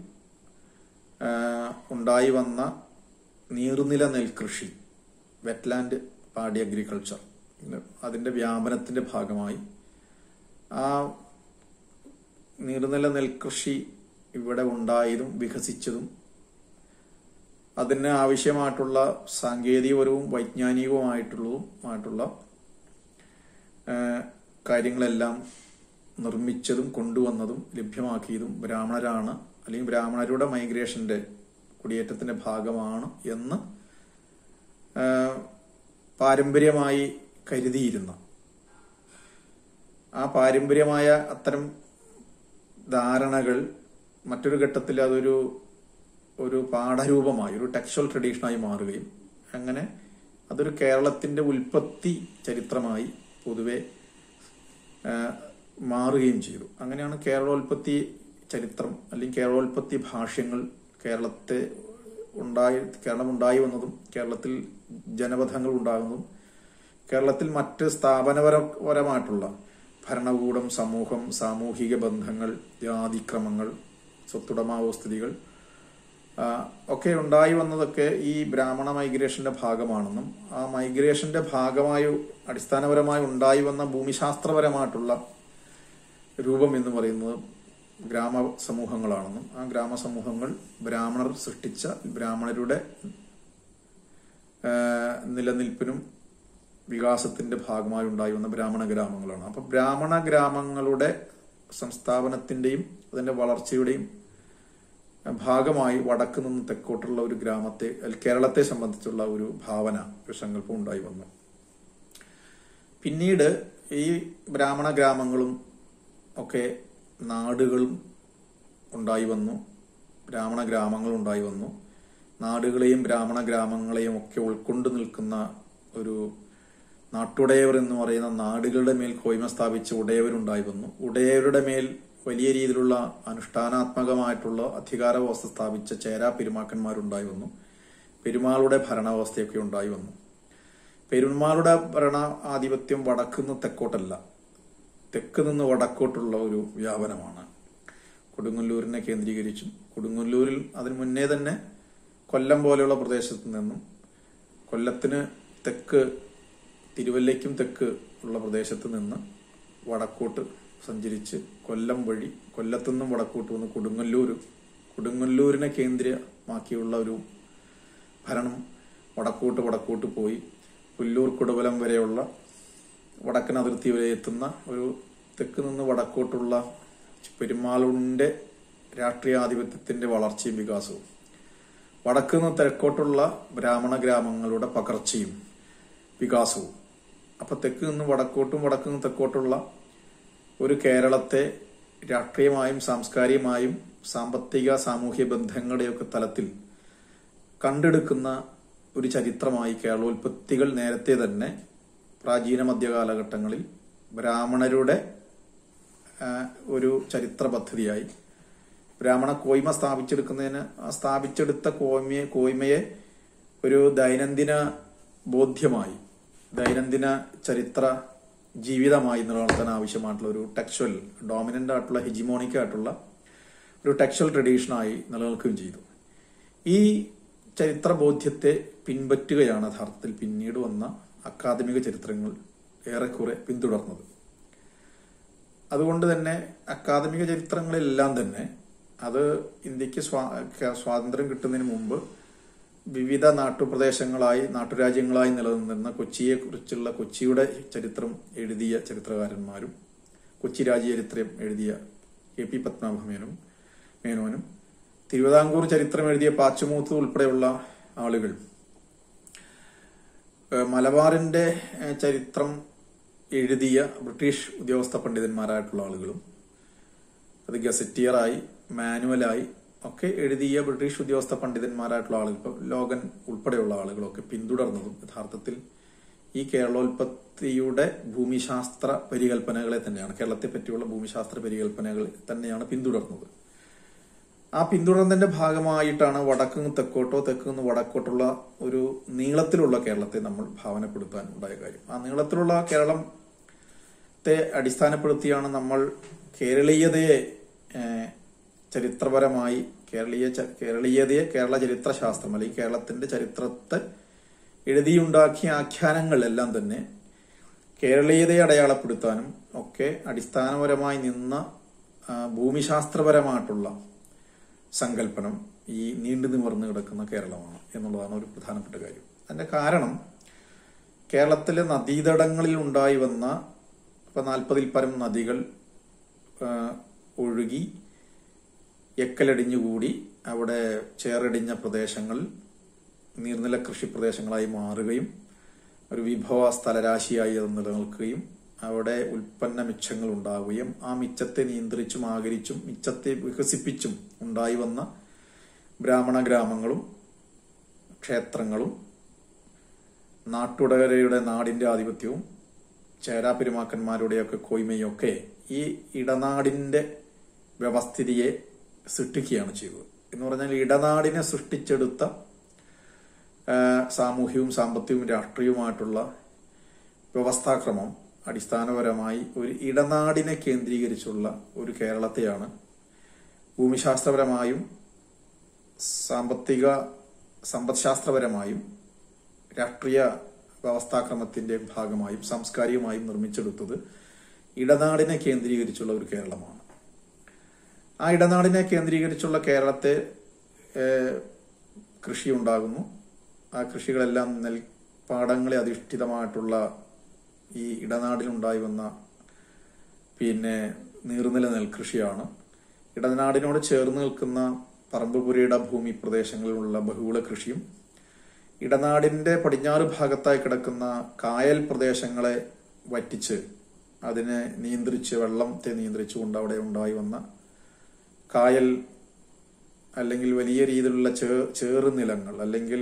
ആഹ്, ഉണ്ടായി വന്ന നീർനില നെൽകൃഷി വെറ്റ്ലാൻഡ് പാടി അഗ്രികൾച്ചർ അതിന്റെ വ്യാപനത്തിന്റെ ഭാഗമായി ആ നീർനില നെൽകൃഷി ഇവിടെ ഉണ്ടായതും വികസിച്ചതും അതിന് ആവശ്യമായിട്ടുള്ള സാങ്കേതികപരവും വൈജ്ഞാനികവുമായിട്ടുള്ളതുമായിട്ടുള്ള കാര്യങ്ങളെല്ലാം നിർമ്മിച്ചതും കൊണ്ടുവന്നതും ലഭ്യമാക്കിയതും ബ്രാഹ്മണരാണ് അല്ലെങ്കിൽ ബ്രാഹ്മണരുടെ മൈഗ്രേഷന്റെ കുടിയേറ്റത്തിന്റെ ഭാഗമാണ് എന്ന് ആ, പാരമ്പര്യമായി കരുതിയിരുന്ന ആ പാരമ്പര്യമായ അത്തരം ധാരണകൾ മറ്റൊരു ഘട്ടത്തിൽ അതൊരു ഒരു പാഠരൂപമായി ഒരു ടെക്സ്റ്റൽ ട്രഡീഷനായി മാറുകയും അങ്ങനെ അതൊരു കേരളത്തിന്റെ ഉൽപ്പത്തി ചരിത്രമായി പൊതുവെ ആ, മാറുകയും ചെയ്തു അങ്ങനെയാണ് കേരളോൽപ്പത്തി ചരിത്രം അല്ലെങ്കിൽ കേരളോൽപ്പത്തി ഭാഷ്യങ്ങൾ കേരളത്തെ ഉണ്ടായി കേരളം ഉണ്ടായി വന്നതും കേരളത്തിൽ ജനപഥങ്ങൾ ഉണ്ടാകുന്നതും കേരളത്തിൽ മറ്റ് സ്ഥാപനപരപരമായിട്ടുള്ള ഭരണകൂടം സമൂഹം സാമൂഹിക ബന്ധങ്ങൾ ജാതിക്രമങ്ങൾ സ്വത്തുടമാവസ്ഥിതികൾ ആ, ഒക്കെ ഉണ്ടായി വന്നതൊക്കെ ഈ ബ്രാഹ്മണ മൈഗ്രേഷന്റെ ഭാഗമാണെന്നും ആ മൈഗ്രേഷന്റെ ഭാഗമായി അടിസ്ഥാനപരമായി ഉണ്ടായി വന്ന ഭൂമിശാസ്ത്രപരമായിട്ടുള്ള രൂപം എന്ന് പറയുന്നത് ഗ്രാമ സമൂഹങ്ങളാണെന്നും ആ ഗ്രാമ സമൂഹങ്ങൾ ബ്രാഹ്മണർ സൃഷ്ടിച്ച ബ്രാഹ്മണരുടെ ആ, നിലനിൽപ്പിനും വികാസത്തിന്റെ ഭാഗമായി ഉണ്ടായി വന്ന ബ്രാഹ്മണ ഗ്രാമങ്ങളാണ് അപ്പൊ ബ്രാഹ്മണ ഗ്രാമങ്ങളുടെ സംസ്ഥാപനത്തിന്റെയും അതിന്റെ വളർച്ചയുടെയും ഭാഗമായി വടക്ക് നിന്ന് തെക്കോട്ടുള്ള ഒരു ഗ്രാമത്തെ അല്ല, കേരളത്തെ സംബന്ധിച്ചുള്ള ഒരു ഭാവന ഒരു സങ്കല്പം ഉണ്ടായി വന്നു പിന്നീട് ഈ ബ്രാഹ്മണ ഗ്രാമങ്ങളും ഒക്കെ നാടുകളും ഉണ്ടായി വന്നു ബ്രാഹ്മണ ഗ്രാമങ്ങൾ ഉണ്ടായി വന്നു നാടുകളെയും ബ്രാഹ്മണ ഗ്രാമങ്ങളെയും ഒക്കെ ഉൾക്കൊണ്ട് നിൽക്കുന്ന ഒരു നാട്ടുടയവർ എന്ന് പറയുന്ന നാടുകളുടെ മേൽ കോയ്മ സ്ഥാപിച്ച ഉടയവരുണ്ടായി വന്നു ഉടയവരുടെ മേൽ വലിയ രീതിയിലുള്ള അനുഷ്ഠാനാത്മകമായിട്ടുള്ള അധികാര വ്യവസ്ഥ സ്ഥാപിച്ച ചേരാ പെരുമാക്കന്മാരുണ്ടായി വന്നു പെരുമാളുടെ ഭരണാവസ്ഥയൊക്കെ ഉണ്ടായി വന്നു പെരുമാളുടെ ഭരണ ആധിപത്യം വടക്കുന്ന് തെക്കോട്ടല്ല തെക്ക് നിന്ന് വടക്കോട്ടുള്ള ഒരു വ്യാപനമാണ് കൊടുങ്ങല്ലൂരിനെ കേന്ദ്രീകരിച്ചും കൊടുങ്ങല്ലൂരിൽ അതിനു മുന്നേ തന്നെ കൊല്ലം പോലെയുള്ള പ്രദേശത്ത് നിന്നും കൊല്ലത്തിന് തെക്ക് തിരുവല്ലയ്ക്കും തെക്ക് ഉള്ള പ്രദേശത്ത് നിന്ന് വടക്കോട്ട് സഞ്ചരിച്ച് കൊല്ലം വഴി കൊല്ലത്തുനിന്നും വടക്കോട്ട് വന്ന് കൊടുങ്ങല്ലൂർ കൊടുങ്ങല്ലൂരിനെ കേന്ദ്രമാക്കിയുള്ള ഒരു ഭരണം വടക്കോട്ട് വടക്കോട്ട് പോയി പുല്ലൂർ കുടവലം വരെയുള്ള വടക്കൻ അതിർത്തി വരെ എത്തുന്ന ഒരു തെക്ക് നിന്ന് വടക്കോട്ടുള്ള പെരുമാളുടെ രാഷ്ട്രീയാധിപത്യത്തിന്റെ വളർച്ചയും വികാസവും വടക്ക് നിന്ന് തെക്കോട്ടുള്ള ബ്രാഹ്മണ ഗ്രാമങ്ങളുടെ പകർച്ചയും വികാസവും അപ്പൊ തെക്ക് നിന്ന് വടക്കോട്ടും വടക്ക് നിന്ന് തെക്കോട്ടുള്ള ഒരു കേരളത്തെ രാഷ്ട്രീയമായും സാംസ്കാരികമായും സാമ്പത്തിക സാമൂഹ്യ ബന്ധങ്ങളുടെയൊക്കെ തലത്തിൽ കണ്ടെടുക്കുന്ന ഒരു ചരിത്രമായി കേരളോൽപ്പത്തികൾ നേരത്തെ തന്നെ പ്രാചീന മധ്യകാലഘട്ടങ്ങളിൽ ബ്രാഹ്മണരുടെ ആ, ഒരു ചരിത്ര പദ്ധതിയായി ബ്രാഹ്മണ കോയ്മ സ്ഥാപിച്ചെടുക്കുന്നതിന് ആ സ്ഥാപിച്ചെടുത്ത കോയ്മയെ കോയ്മയെ ഒരു ദൈനംദിന ബോധ്യമായി ദൈനംദിന ചരിത്ര ജീവിതമായി നിലനിർത്താൻ ആവശ്യമായിട്ടുള്ള ഒരു ടെക്സ്വൽ ഡോമിനന്റ് ആയിട്ടുള്ള ഹിജിമോണിക് ആയിട്ടുള്ള ഒരു ടെക്സ്വൽ ട്രഡീഷനായി നിലനിൽക്കുകയും ചെയ്തു ഈ ചരിത്ര ബോധ്യത്തെ പിൻപറ്റുകയാണ് യഥാർത്ഥത്തിൽ പിന്നീട് വന്ന അക്കാദമിക ചരിത്രങ്ങൾ ഏറെക്കുറെ പിന്തുടർന്നത് അതുകൊണ്ട് തന്നെ അക്കാദമിക ചരിത്രങ്ങളെല്ലാം തന്നെ അത് ഇന്ത്യക്ക് സ്വാ- ക- സ്വാതന്ത്ര്യം കിട്ടുന്നതിന് മുമ്പ് വിവിധ നാട്ടുപ്രദേശങ്ങളായി നാട്ടുരാജ്യങ്ങളായി നിലനിന്നിരുന്ന കൊച്ചിയെ കുറിച്ചുള്ള കൊച്ചിയുടെ ചരിത്രം എഴുതിയ ചരിത്രകാരന്മാരും കൊച്ചി രാജ്യചരിത്രം എഴുതിയ കെ പി പത്മനാഭമേനും മേനോനും തിരുവിതാംകൂർ ചരിത്രം എഴുതിയ പാച്ചുമൂത്ത് ഉൾപ്പെടെയുള്ള ആളുകൾ ഏഹ് മലബാറിന്റെ ഏഹ് ചരിത്രം എഴുതിയ ബ്രിട്ടീഷ് ഉദ്യോഗസ്ഥ പണ്ഡിതന്മാരായിട്ടുള്ള ആളുകളും അത് ഗസറ്റിയറായി മാനുവലായി ഒക്കെ എഴുതിയ ബ്രിട്ടീഷ് ഉദ്യോഗസ്ഥ പണ്ഡിതന്മാരായിട്ടുള്ള ആളുകൾ ഇപ്പൊ ലോകൻ ഉൾപ്പെടെയുള്ള ആളുകളൊക്കെ പിന്തുടർന്നതും യഥാർത്ഥത്തിൽ ഈ കേരളോൽപ്പത്തിയുടെ ഭൂമിശാസ്ത്ര പരികൽപ്പനകളെ തന്നെയാണ് കേരളത്തെ പറ്റിയുള്ള ഭൂമിശാസ്ത്ര പരികൽപ്പനകൾ തന്നെയാണ് പിന്തുടർന്നത് ആ പിന്തുടർന്നതിന്റെ ഭാഗമായിട്ടാണ് വടക്ക് നിന്ന് തെക്കോട്ടോ തെക്ക് നിന്ന് വടക്കോട്ടുള്ള ഒരു നീളത്തിലുള്ള കേരളത്തെ നമ്മൾ ഭാവനപ്പെടുത്താൻ ഉണ്ടായ കാര്യം ആ നീളത്തിലുള്ള കേരളത്തെ അടിസ്ഥാനപ്പെടുത്തിയാണ് നമ്മൾ കേരളീയതയെ ഏഹ്, ചരിത്രപരമായി കേരളീയ ച- കേരളീയതയെ കേരള ചരിത്രശാസ്ത്രം അല്ലെങ്കിൽ കേരളത്തിന്റെ ചരിത്രത്തെ എഴുതിയുണ്ടാക്കിയ ആഖ്യാനങ്ങളെല്ലാം തന്നെ കേരളീയതയെ അടയാളപ്പെടുത്താനും ഒക്കെ അടിസ്ഥാനപരമായി നിന്ന ആ, ഭൂമിശാസ്ത്രപരമായിട്ടുള്ള സങ്കല്പനം ഈ നീണ്ടു നിവർന്നു കിടക്കുന്ന കേരളമാണ് എന്നുള്ളതാണ് ഒരു പ്രധാനപ്പെട്ട കാര്യം അതിന്റെ കാരണം കേരളത്തിലെ നദീതടങ്ങളിൽ ഉണ്ടായി വന്ന അപ്പൊ നാൽപ്പതിൽ പരം നദികൾ ആ, ഒഴുകി എക്കലടിഞ്ഞുകൂടി അവിടെ ചേറടിഞ്ഞ പ്രദേശങ്ങൾ നീർനില കൃഷി പ്രദേശങ്ങളായി മാറുകയും ഒരു വിഭവ സ്ഥലരാശിയായി അത് നിലനിൽക്കുകയും അവിടെ ഉൽപ്പന്ന മിച്ചങ്ങൾ ഉണ്ടാവുകയും ആ മിച്ചത്തെ നിയന്ത്രിച്ചും ആകരിച്ചും മിച്ചത്തെ വികസിപ്പിച്ചും ഉണ്ടായി വന്ന ബ്രാഹ്മണ ഗ്രാമങ്ങളും ക്ഷേത്രങ്ങളും നാട്ടുടകരയുടെ നാടിന്റെ ആധിപത്യവും ചേരാപിരുമാക്കന്മാരുടെയൊക്കെ കോയ്മയും ഒക്കെ ഈ ഇടനാടിന്റെ വ്യവസ്ഥിതിയെ സൃഷ്ടിക്കുകയാണ് ചെയ്തത് എന്ന് പറഞ്ഞാൽ ഇടനാടിനെ സൃഷ്ടിച്ചെടുത്ത ആ, സാമൂഹ്യവും സാമ്പത്തികവും രാഷ്ട്രീയവുമായിട്ടുള്ള വ്യവസ്ഥാക്രമം അടിസ്ഥാനപരമായി ഒരു ഇടനാടിനെ കേന്ദ്രീകരിച്ചുള്ള ഒരു കേരളത്തെയാണ് ഭൂമിശാസ്ത്രപരമായും സാമ്പത്തിക സമ്പദ്ശാസ്ത്രപരമായും രാഷ്ട്രീയ വ്യവസ്ഥാക്രമത്തിന്റെ ഭാഗമായും സാംസ്കാരികമായും നിർമ്മിച്ചെടുത്തത് ഇടനാടിനെ കേന്ദ്രീകരിച്ചുള്ള ഒരു കേരളമാണ് ആ ഇടനാടിനെ കേന്ദ്രീകരിച്ചുള്ള കേരളത്തെ ഏഹ്, കൃഷി ഉണ്ടാകുന്നു ആ കൃഷികളെല്ലാം നെൽപ്പാടങ്ങളെ അധിഷ്ഠിതമായിട്ടുള്ള ഈ ഇടനാടിനുണ്ടായി വന്ന പിന്നെ നീർനില നെൽകൃഷിയാണ് ഇടനാടിനോട് ചേർന്ന് നിൽക്കുന്ന പറമ്പുപുരയുടെ ഭൂമി പ്രദേശങ്ങളിലുള്ള ബഹുള കൃഷിയും ഇടനാടിന്റെ പടിഞ്ഞാറ് ഭാഗത്തായി കിടക്കുന്ന കായൽ പ്രദേശങ്ങളെ വറ്റിച്ച് അതിനെ നിയന്ത്രിച്ച് വെള്ളത്തെ നിയന്ത്രിച്ചുകൊണ്ട് അവിടെ ഉണ്ടായി വന്ന കായൽ അല്ലെങ്കിൽ വലിയ രീതിയിലുള്ള ചേ- ചേറുനിലങ്ങൾ അല്ലെങ്കിൽ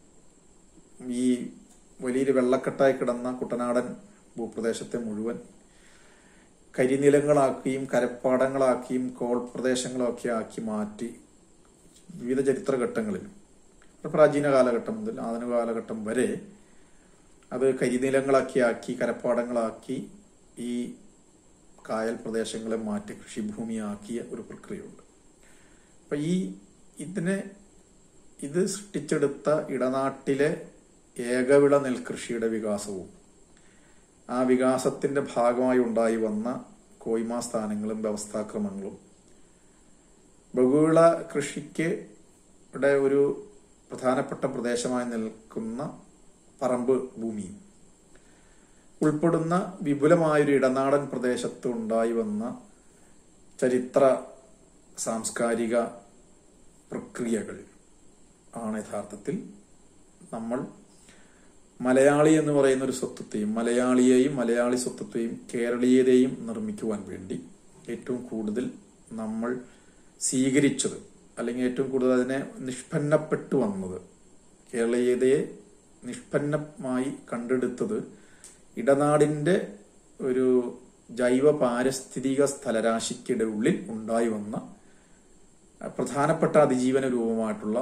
ഈ വലിയൊരു വെള്ളക്കെട്ടായി കിടന്ന കുട്ടനാടൻ ഭൂപ്രദേശത്തെ മുഴുവൻ കരിനിലങ്ങളാക്കിയും കരപ്പാടങ്ങളാക്കിയും കോൾ പ്രദേശങ്ങളൊക്കെ ആക്കി മാറ്റി വിവിധ ചരിത്രഘട്ടങ്ങളിൽ പ്രാചീന കാലഘട്ടം മുതൽ ആധുനിക കാലഘട്ടം വരെ അത് കരിനിലങ്ങളാക്കി ആക്കി കരപ്പാടങ്ങളാക്കി ഈ കായൽ പ്രദേശങ്ങളെ മാറ്റി കൃഷിഭൂമിയാക്കിയ ഒരു പ്രക്രിയയുണ്ട് അപ്പൊ ഈ ഇതിനെ ഇത് സൃഷ്ടിച്ചെടുത്ത ഇടനാട്ടിലെ ഏകവിള നെൽകൃഷിയുടെ വികാസവും ആ വികാസത്തിന്റെ ഭാഗമായി ഉണ്ടായി വന്ന കോയ്മ സ്ഥാനങ്ങളും വ്യവസ്ഥാക്രമങ്ങളും ബഹുവിള കൃഷിക്ക് ഇവിടെ ഒരു പ്രധാനപ്പെട്ട പ്രദേശമായി നിൽക്കുന്ന പറമ്പ് ഭൂമിയും ഉൾപ്പെടുന്ന വിപുലമായൊരു ഇടനാടൻ പ്രദേശത്ത് ഉണ്ടായി വന്ന ചരിത്ര സാംസ്കാരിക പ്രക്രിയകൾ ആണ് യഥാർത്ഥത്തിൽ നമ്മൾ മലയാളി എന്ന് പറയുന്ന ഒരു സ്വത്വത്തെയും മലയാളിയെയും മലയാളി സ്വത്വത്തെയും കേരളീയതയും നിർമ്മിക്കുവാൻ വേണ്ടി ഏറ്റവും കൂടുതൽ നമ്മൾ സ്വീകരിച്ചത് അല്ലെങ്കിൽ ഏറ്റവും കൂടുതൽ അതിനെ നിഷ്പന്നപ്പെട്ടു വന്നത് കേരളീയതയെ നിഷ്പന്നമായി കണ്ടെടുത്തത് ഇടനാടിന്റെ ഒരു ജൈവ പാരിസ്ഥിതിക സ്ഥലരാശിക്കിടെ ഉള്ളിൽ ഉണ്ടായി വന്ന പ്രധാനപ്പെട്ട അതിജീവന രൂപമായിട്ടുള്ള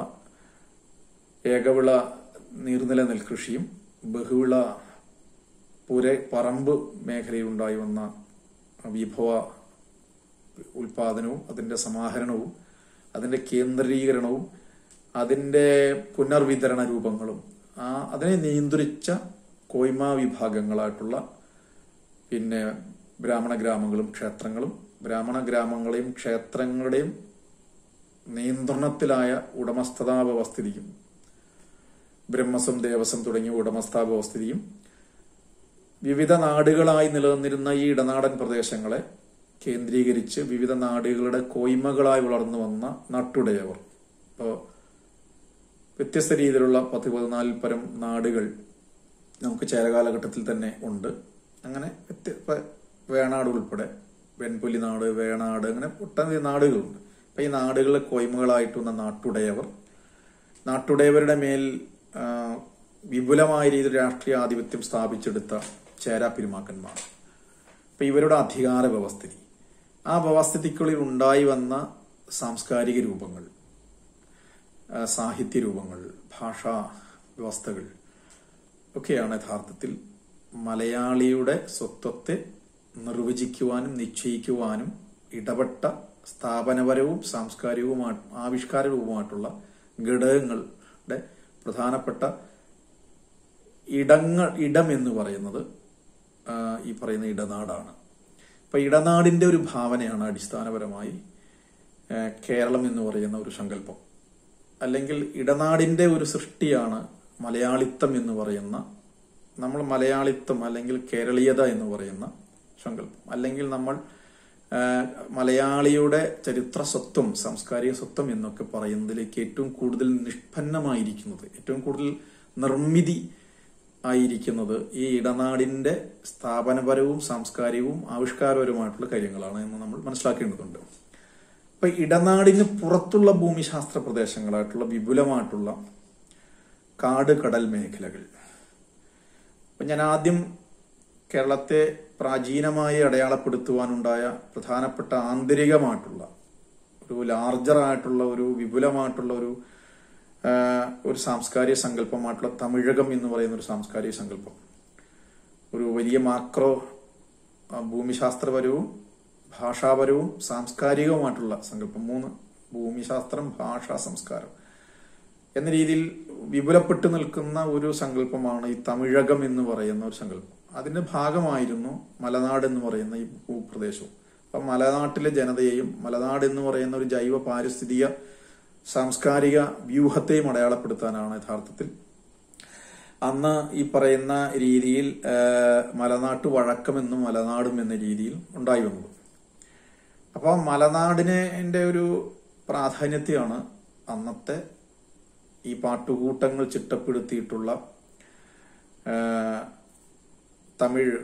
ഏകവിള നീർനില നെൽകൃഷിയും ബഹുവിള പുര പറമ്പ് മേഖലയിൽ ഉണ്ടായി വന്ന വിഭവ ഉൽപാദനവും അതിന്റെ സമാഹരണവും അതിന്റെ കേന്ദ്രീകരണവും അതിന്റെ പുനർവിതരണ രൂപങ്ങളും ആ അതിനെ നിയന്ത്രിച്ച കോയ്മ വിഭാഗങ്ങളായിട്ടുള്ള പിന്നെ ബ്രാഹ്മണ ഗ്രാമങ്ങളും ക്ഷേത്രങ്ങളും ബ്രാഹ്മണ ഗ്രാമങ്ങളെയും ക്ഷേത്രങ്ങളുടെയും നിയന്ത്രണത്തിലായ ഉടമസ്ഥതാ വ്യവസ്ഥിതിയും ബ്രഹ്മസം ദേവസം തുടങ്ങിയ ഉടമസ്ഥാ വ്യവസ്ഥിതിയും വിവിധ നാടുകളായി നിലനിന്നിരുന്ന ഈ ഇടനാടൻ പ്രദേശങ്ങളെ കേന്ദ്രീകരിച്ച് വിവിധ നാടുകളുടെ കോയ്മകളായി വളർന്നു വന്ന നാട്ടുടയവർ ഇപ്പോ വ്യത്യസ്ത രീതിയിലുള്ള പത്ത് പതിനാലിൽ പരം നാടുകൾ നമുക്ക് ചേരകാലഘട്ടത്തിൽ തന്നെ ഉണ്ട് അങ്ങനെ വ്യത്യ- ഇപ്പൊ വേണാട് ഉൾപ്പെടെ വെൺപുലി നാട് വേണാട് അങ്ങനെ ഒട്ടനവധി നാടുകളുണ്ട് അപ്പൊ ഈ നാടുകളിലെ കോയ്മകളായിട്ട് വന്ന നാട്ടുടയവർ നാട്ടുടയവരുടെ മേൽ ആ, വിപുലമായ രീതിയിൽ രാഷ്ട്രീയ ആധിപത്യം സ്ഥാപിച്ചെടുത്ത ചേരാ പെരുമാക്കന്മാർ അപ്പൊ ഇവരുടെ അധികാര വ്യവസ്ഥിതി ആ വ്യവസ്ഥിതിക്കുള്ളിൽ ഉണ്ടായി വന്ന സാംസ്കാരിക രൂപങ്ങൾ ആ, സാഹിത്യ രൂപങ്ങൾ ഭാഷാ വ്യവസ്ഥകൾ ഒക്കെയാണ് യഥാർത്ഥത്തിൽ മലയാളിയുടെ സ്വത്വത്തെ നിർവചിക്കുവാനും നിശ്ചയിക്കുവാനും ഇടപെട്ട സ്ഥാപനപരവും സാംസ്കാരികവുമായി ആവിഷ്കാരവുമായിട്ടുള്ള ഘടകങ്ങളുടെ പ്രധാനപ്പെട്ട ഇടങ്ങൾ ഇടം എന്ന് പറയുന്നത് ആ, ഈ പറയുന്ന ഇടനാടാണ് അപ്പൊ ഇടനാടിന്റെ ഒരു ഭാവനയാണ് അടിസ്ഥാനപരമായി ആ, കേരളം എന്ന് പറയുന്ന ഒരു സങ്കല്പം അല്ലെങ്കിൽ ഇടനാടിന്റെ ഒരു സൃഷ്ടിയാണ് മലയാളിത്തം എന്ന് പറയുന്ന നമ്മൾ മലയാളിത്തം അല്ലെങ്കിൽ കേരളീയത എന്ന് പറയുന്ന സങ്കല്പം അല്ലെങ്കിൽ നമ്മൾ ആ, മലയാളിയുടെ ചരിത്ര സ്വത്വം സാംസ്കാരിക സ്വത്വം എന്നൊക്കെ പറയുന്നതിലേക്ക് ഏറ്റവും കൂടുതൽ നിഷ്പന്നമായിരിക്കുന്നത് ഏറ്റവും കൂടുതൽ നിർമ്മിതി ആയിരിക്കുന്നത് ഈ ഇടനാടിന്റെ സ്ഥാപനപരവും സാംസ്കാരികവും ആവിഷ്കാരപരവുമായിട്ടുള്ള കാര്യങ്ങളാണ് എന്ന് നമ്മൾ മനസ്സിലാക്കേണ്ടതുണ്ട് അപ്പൊ ഇടനാടിന് പുറത്തുള്ള ഭൂമിശാസ്ത്ര പ്രദേശങ്ങളായിട്ടുള്ള വിപുലമായിട്ടുള്ള കാട് കടൽ മേഖലകൾ അപ്പൊ ഞാൻ ആദ്യം കേരളത്തെ പ്രാചീനമായി അടയാളപ്പെടുത്തുവാനുണ്ടായ പ്രധാനപ്പെട്ട ആന്തരികമായിട്ടുള്ള ഒരു ലാർജറായിട്ടുള്ള ഒരു വിപുലമായിട്ടുള്ള ഒരു ആ, ഒരു സാംസ്കാരിക സങ്കല്പമായിട്ടുള്ള തമിഴകം എന്ന് പറയുന്ന ഒരു സാംസ്കാരിക സങ്കല്പം ഒരു വലിയ മാക്രോ ആ, ഭൂമിശാസ്ത്രപരവും ഭാഷാപരവും സാംസ്കാരികവുമായിട്ടുള്ള സങ്കല്പം മൂന്ന് ഭൂമിശാസ്ത്രം ഭാഷ സംസ്കാരം എന്ന രീതിയിൽ വിപുലപ്പെട്ടു നിൽക്കുന്ന ഒരു സങ്കല്പമാണ് ഈ തമിഴകം എന്ന് പറയുന്ന ഒരു സങ്കല്പം അതിന്റെ ഭാഗമായിരുന്നു മലനാട് എന്ന് പറയുന്ന ഈ ഭൂപ്രദേശവും അപ്പൊ മലനാട്ടിലെ ജനതയെയും മലനാട് എന്ന് പറയുന്ന ഒരു ജൈവ പാരിസ്ഥിതിക സാംസ്കാരിക വ്യൂഹത്തെയും അടയാളപ്പെടുത്താനാണ് യഥാർത്ഥത്തിൽ അന്ന് ഈ പറയുന്ന രീതിയിൽ ആ, മലനാട്ട് വഴക്കമെന്നും മലനാടും എന്ന രീതിയിൽ ഉണ്ടായി വന്നത് അപ്പൊ മലനാടിനെ ഒരു പ്രാധാന്യത്തെയാണ് അന്നത്തെ ഈ പാട്ടുകൂട്ടങ്ങൾ ചിട്ടപ്പെടുത്തിയിട്ടുള്ള ആ, തമിഴ്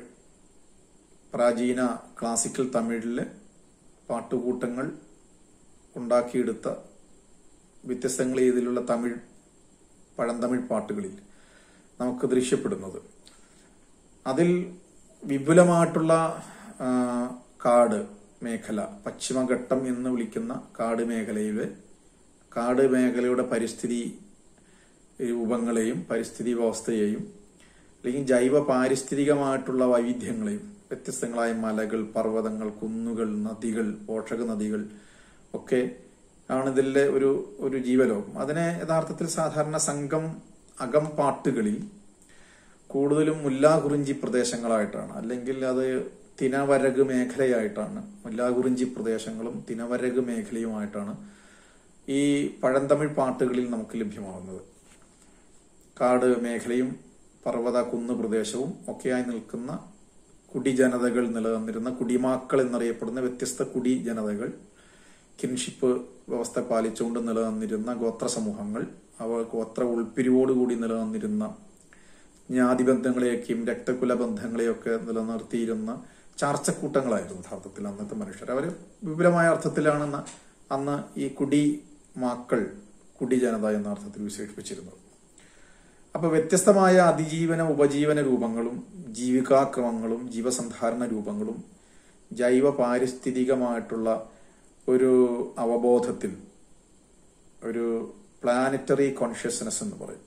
പ്രാചീന ക്ലാസിക്കൽ തമിഴിലെ പാട്ടുകൂട്ടങ്ങൾ ഉണ്ടാക്കിയെടുത്ത വ്യത്യസ്തങ്ങൾ രീതിയിലുള്ള തമിഴ് പഴന്തമിഴ് പാട്ടുകളിൽ നമുക്ക് ദൃശ്യപ്പെടുന്നത് അതിൽ വിപുലമായിട്ടുള്ള ആ, കാട് മേഖല പശ്ചിമഘട്ടം എന്ന് വിളിക്കുന്ന കാട് മേഖലയിലെ കാട് മേഖലയുടെ പരിസ്ഥിതി രൂപങ്ങളെയും പരിസ്ഥിതി വ്യവസ്ഥയെയും അല്ലെങ്കിൽ ജൈവ പാരിസ്ഥിതികമായിട്ടുള്ള വൈവിധ്യങ്ങളെയും വ്യത്യസ്തങ്ങളായ മലകൾ പർവ്വതങ്ങൾ കുന്നുകൾ നദികൾ പോഷക നദികൾ ഒക്കെ ആണ് ഇതിലെ ഒരു ഒരു ജീവലോകം അതിനെ യഥാർത്ഥത്തിൽ സാധാരണ സംഘം അകം പാട്ടുകളിൽ കൂടുതലും മുല്ലാകുറിഞ്ചി പ്രദേശങ്ങളായിട്ടാണ് അല്ലെങ്കിൽ അത് തിനവരക് മേഖലയായിട്ടാണ് മുല്ലാകുറിഞ്ചി പ്രദേശങ്ങളും തിനവരക് മേഖലയുമായിട്ടാണ് ഈ പഴന്തമിഴ് പാട്ടുകളിൽ നമുക്ക് ലഭ്യമാകുന്നത് കാട് മേഖലയും പർവ്വത കുന്ന് പ്രദേശവും ഒക്കെയായി നിൽക്കുന്ന കുടിജനതകൾ നിലനിന്നിരുന്ന കുടിമാക്കൾ എന്നറിയപ്പെടുന്ന വ്യത്യസ്ത കുടി ജനതകൾ കിൻഷിപ്പ് വ്യവസ്ഥ പാലിച്ചുകൊണ്ട് നിലനിന്നിരുന്ന ഗോത്ര സമൂഹങ്ങൾ അവ ഗോത്ര ഉൾപ്പിരിവോടുകൂടി നിലനിന്നിരുന്ന ജ്ഞാതിബന്ധങ്ങളെയൊക്കെയും രക്തകുല ബന്ധങ്ങളെയൊക്കെ നിലനിർത്തിയിരുന്ന ചാർച്ചക്കൂട്ടങ്ങളായിരുന്നു യഥാർത്ഥത്തിൽ അന്നത്തെ മനുഷ്യർ അവർ വിപുലമായ അർത്ഥത്തിലാണ് അന്ന് അന്ന് ഈ കുടി മാക്കൾ കുടിജനത എന്ന അർത്ഥത്തിൽ വിശേഷിപ്പിച്ചിരുന്നത് അപ്പൊ വ്യത്യസ്തമായ അതിജീവന ഉപജീവന രൂപങ്ങളും ജീവികാക്രമങ്ങളും ജീവസന്ധാരണ രൂപങ്ങളും ജൈവ പാരിസ്ഥിതികമായിട്ടുള്ള ഒരു അവബോധത്തിൽ ഒരു പ്ലാനറ്ററി കോൺഷ്യസ്നെസ് എന്ന് പറയും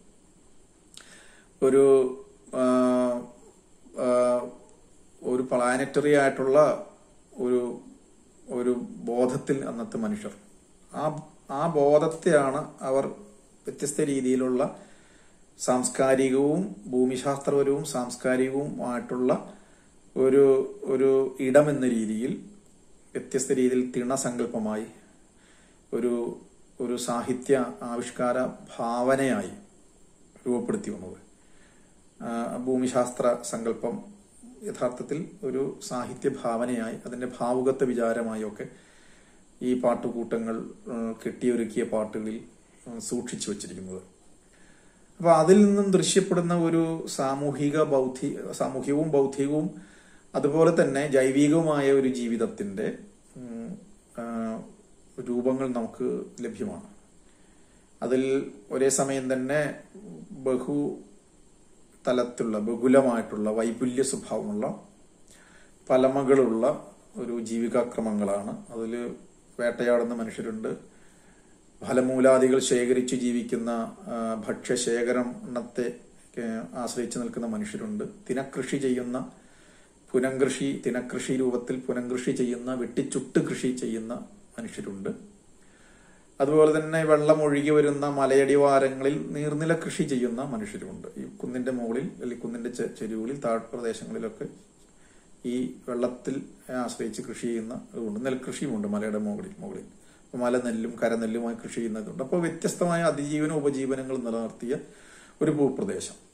ഒരു ആ, ആ, ഒരു പ്ലാനറ്ററി ആയിട്ടുള്ള ഒരു ഒരു ബോധത്തിൽ അന്നത്തെ മനുഷ്യർ ആ ആ ബോധത്തെയാണ് അവർ വ്യത്യസ്ത രീതിയിലുള്ള സാംസ്കാരികവും ഭൂമിശാസ്ത്രപരവും സാംസ്കാരികവുമായിട്ടുള്ള ഒരു ഒരു ഇടം എന്ന രീതിയിൽ വ്യത്യസ്ത രീതിയിൽ തിണസങ്കല്പമായി ഒരു ഒരു സാഹിത്യ ആവിഷ്കാര ഭാവനയായി രൂപപ്പെടുത്തി വന്നത് ആ, ഭൂമിശാസ്ത്ര സങ്കല്പം യഥാർത്ഥത്തിൽ ഒരു സാഹിത്യ ഭാവനയായി അതിന്റെ ഭാവുകത്വ വിചാരമായി ഒക്കെ ഈ പാട്ടുകൂട്ടങ്ങൾ ആ, കെട്ടിയൊരുക്കിയ പാട്ടുകളിൽ ആ, സൂക്ഷിച്ചു വച്ചിരിക്കുന്നത് അപ്പൊ അതിൽ നിന്നും ദൃശ്യപ്പെടുന്ന ഒരു സാമൂഹിക ബൗദ്ധി സാമൂഹികവും ബൗദ്ധികവും അതുപോലെ തന്നെ ജൈവികവുമായ ഒരു ജീവിതത്തിന്റെ ഉം, ആ, രൂപങ്ങൾ നമുക്ക് ലഭ്യമാണ് അതിൽ ഒരേ സമയം തന്നെ ബഹു തലത്തിലുള്ള ബഹുലമായിട്ടുള്ള വൈപുല്യ സ്വഭാവമുള്ള പലമകളുള്ള ഒരു ജീവികാക്രമങ്ങളാണ് അതിൽ വേട്ടയാടുന്ന മനുഷ്യരുണ്ട് ഫലമൂലാദികൾ ശേഖരിച്ച് ജീവിക്കുന്ന ആ, ഭക്ഷ്യശേഖരണത്തെ ഏ, ആശ്രയിച്ച് നിൽക്കുന്ന മനുഷ്യരുണ്ട് തിനകൃഷി ചെയ്യുന്ന പുനംകൃഷി തിനകൃഷി രൂപത്തിൽ പുനംകൃഷി ചെയ്യുന്ന വെട്ടിച്ചുട്ട് കൃഷി ചെയ്യുന്ന മനുഷ്യരുണ്ട് അതുപോലെ തന്നെ വെള്ളം ഒഴുകി വരുന്ന മലയടിവാരങ്ങളിൽ നീർനില കൃഷി ചെയ്യുന്ന മനുഷ്യരുമുണ്ട് ഈ കുന്നിന്റെ മുകളിൽ അല്ലെങ്കിൽ കുന്നിന്റെ ചെ- ചെരുവുകളിൽ താഴ്പ്രദേശങ്ങളിലൊക്കെ ഈ വെള്ളത്തിൽ ആശ്രയിച്ച് കൃഷി ചെയ്യുന്ന ഉണ്ട് നെൽകൃഷിയുമുണ്ട് മലയുടെ മുകളിൽ മുകളിൽ അപ്പൊ മല നെല്ലും കരനെല്ലുമായി കൃഷി ചെയ്യുന്നതുണ്ട് അപ്പോൾ വ്യത്യസ്തമായ അതിജീവന ഉപജീവനങ്ങൾ നിലനിർത്തിയ ഒരു ഭൂപ്രദേശം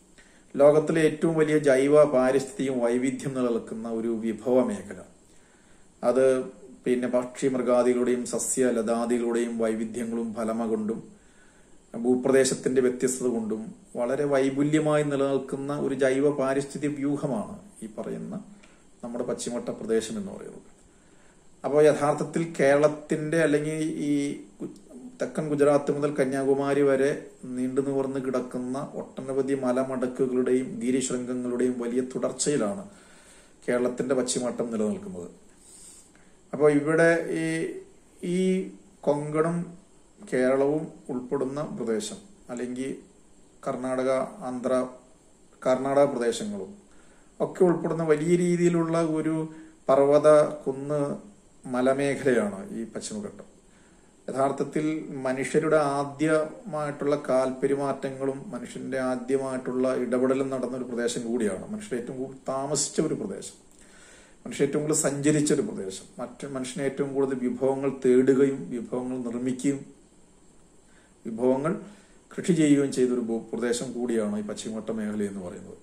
ലോകത്തിലെ ഏറ്റവും വലിയ ജൈവ പാരിസ്ഥിതിക വൈവിധ്യം നിലനിൽക്കുന്ന ഒരു വിഭവ മേഖല അത് പിന്നെ പക്ഷി മൃഗാദികളുടെയും സസ്യ ലതാദികളുടെയും വൈവിധ്യങ്ങളും ഫലമ കൊണ്ടും ഭൂപ്രദേശത്തിന്റെ വ്യത്യസ്തത കൊണ്ടും വളരെ വൈപുല്യമായി നിലനിൽക്കുന്ന ഒരു ജൈവ പാരിസ്ഥിതിക വ്യൂഹമാണ് ഈ പറയുന്ന നമ്മുടെ പശ്ചിമഘട്ട പ്രദേശം എന്ന് പറയുന്നത് അപ്പോൾ യഥാർത്ഥത്തിൽ കേരളത്തിന്റെ അല്ലെങ്കിൽ ഈ ഗു- തെക്കൻ ഗുജറാത്ത് മുതൽ കന്യാകുമാരി വരെ നീണ്ടു നിവർന്ന് കിടക്കുന്ന ഒട്ടനവധി മലമടക്കുകളുടെയും ഗിരിശൃംഗങ്ങളുടെയും വലിയ തുടർച്ചയിലാണ് കേരളത്തിന്റെ പശ്ചിമഘട്ടം നിലനിൽക്കുന്നത് അപ്പോൾ ഇവിടെ ഈ ഈ കൊങ്കണും കേരളവും ഉൾപ്പെടുന്ന പ്രദേശം അല്ലെങ്കിൽ കർണാടക ആന്ധ്ര കർണാടക പ്രദേശങ്ങളും ഒക്കെ ഉൾപ്പെടുന്ന വലിയ രീതിയിലുള്ള ഒരു പർവ്വത കുന്ന് മലമേഖലയാണ് ഈ പശ്ചിമഘട്ടം യഥാർത്ഥത്തിൽ മനുഷ്യരുടെ ആദ്യമായിട്ടുള്ള കാൽപെരുമാറ്റങ്ങളും മനുഷ്യന്റെ ആദ്യമായിട്ടുള്ള ഇടപെടലും നടന്ന ഒരു പ്രദേശം കൂടിയാണ് മനുഷ്യർ ഏറ്റവും കൂടുതൽ താമസിച്ച ഒരു പ്രദേശം മനുഷ്യൻ ഏറ്റവും കൂടുതൽ സഞ്ചരിച്ച ഒരു പ്രദേശം മറ്റ് മനുഷ്യന് ഏറ്റവും കൂടുതൽ വിഭവങ്ങൾ തേടുകയും വിഭവങ്ങൾ നിർമ്മിക്കുകയും വിഭവങ്ങൾ കൃഷി ചെയ്യുകയും ചെയ്ത ഒരു ഭൂ- പ്രദേശം കൂടിയാണ് ഈ പശ്ചിമഘട്ട മേഖല എന്ന് പറയുന്നത്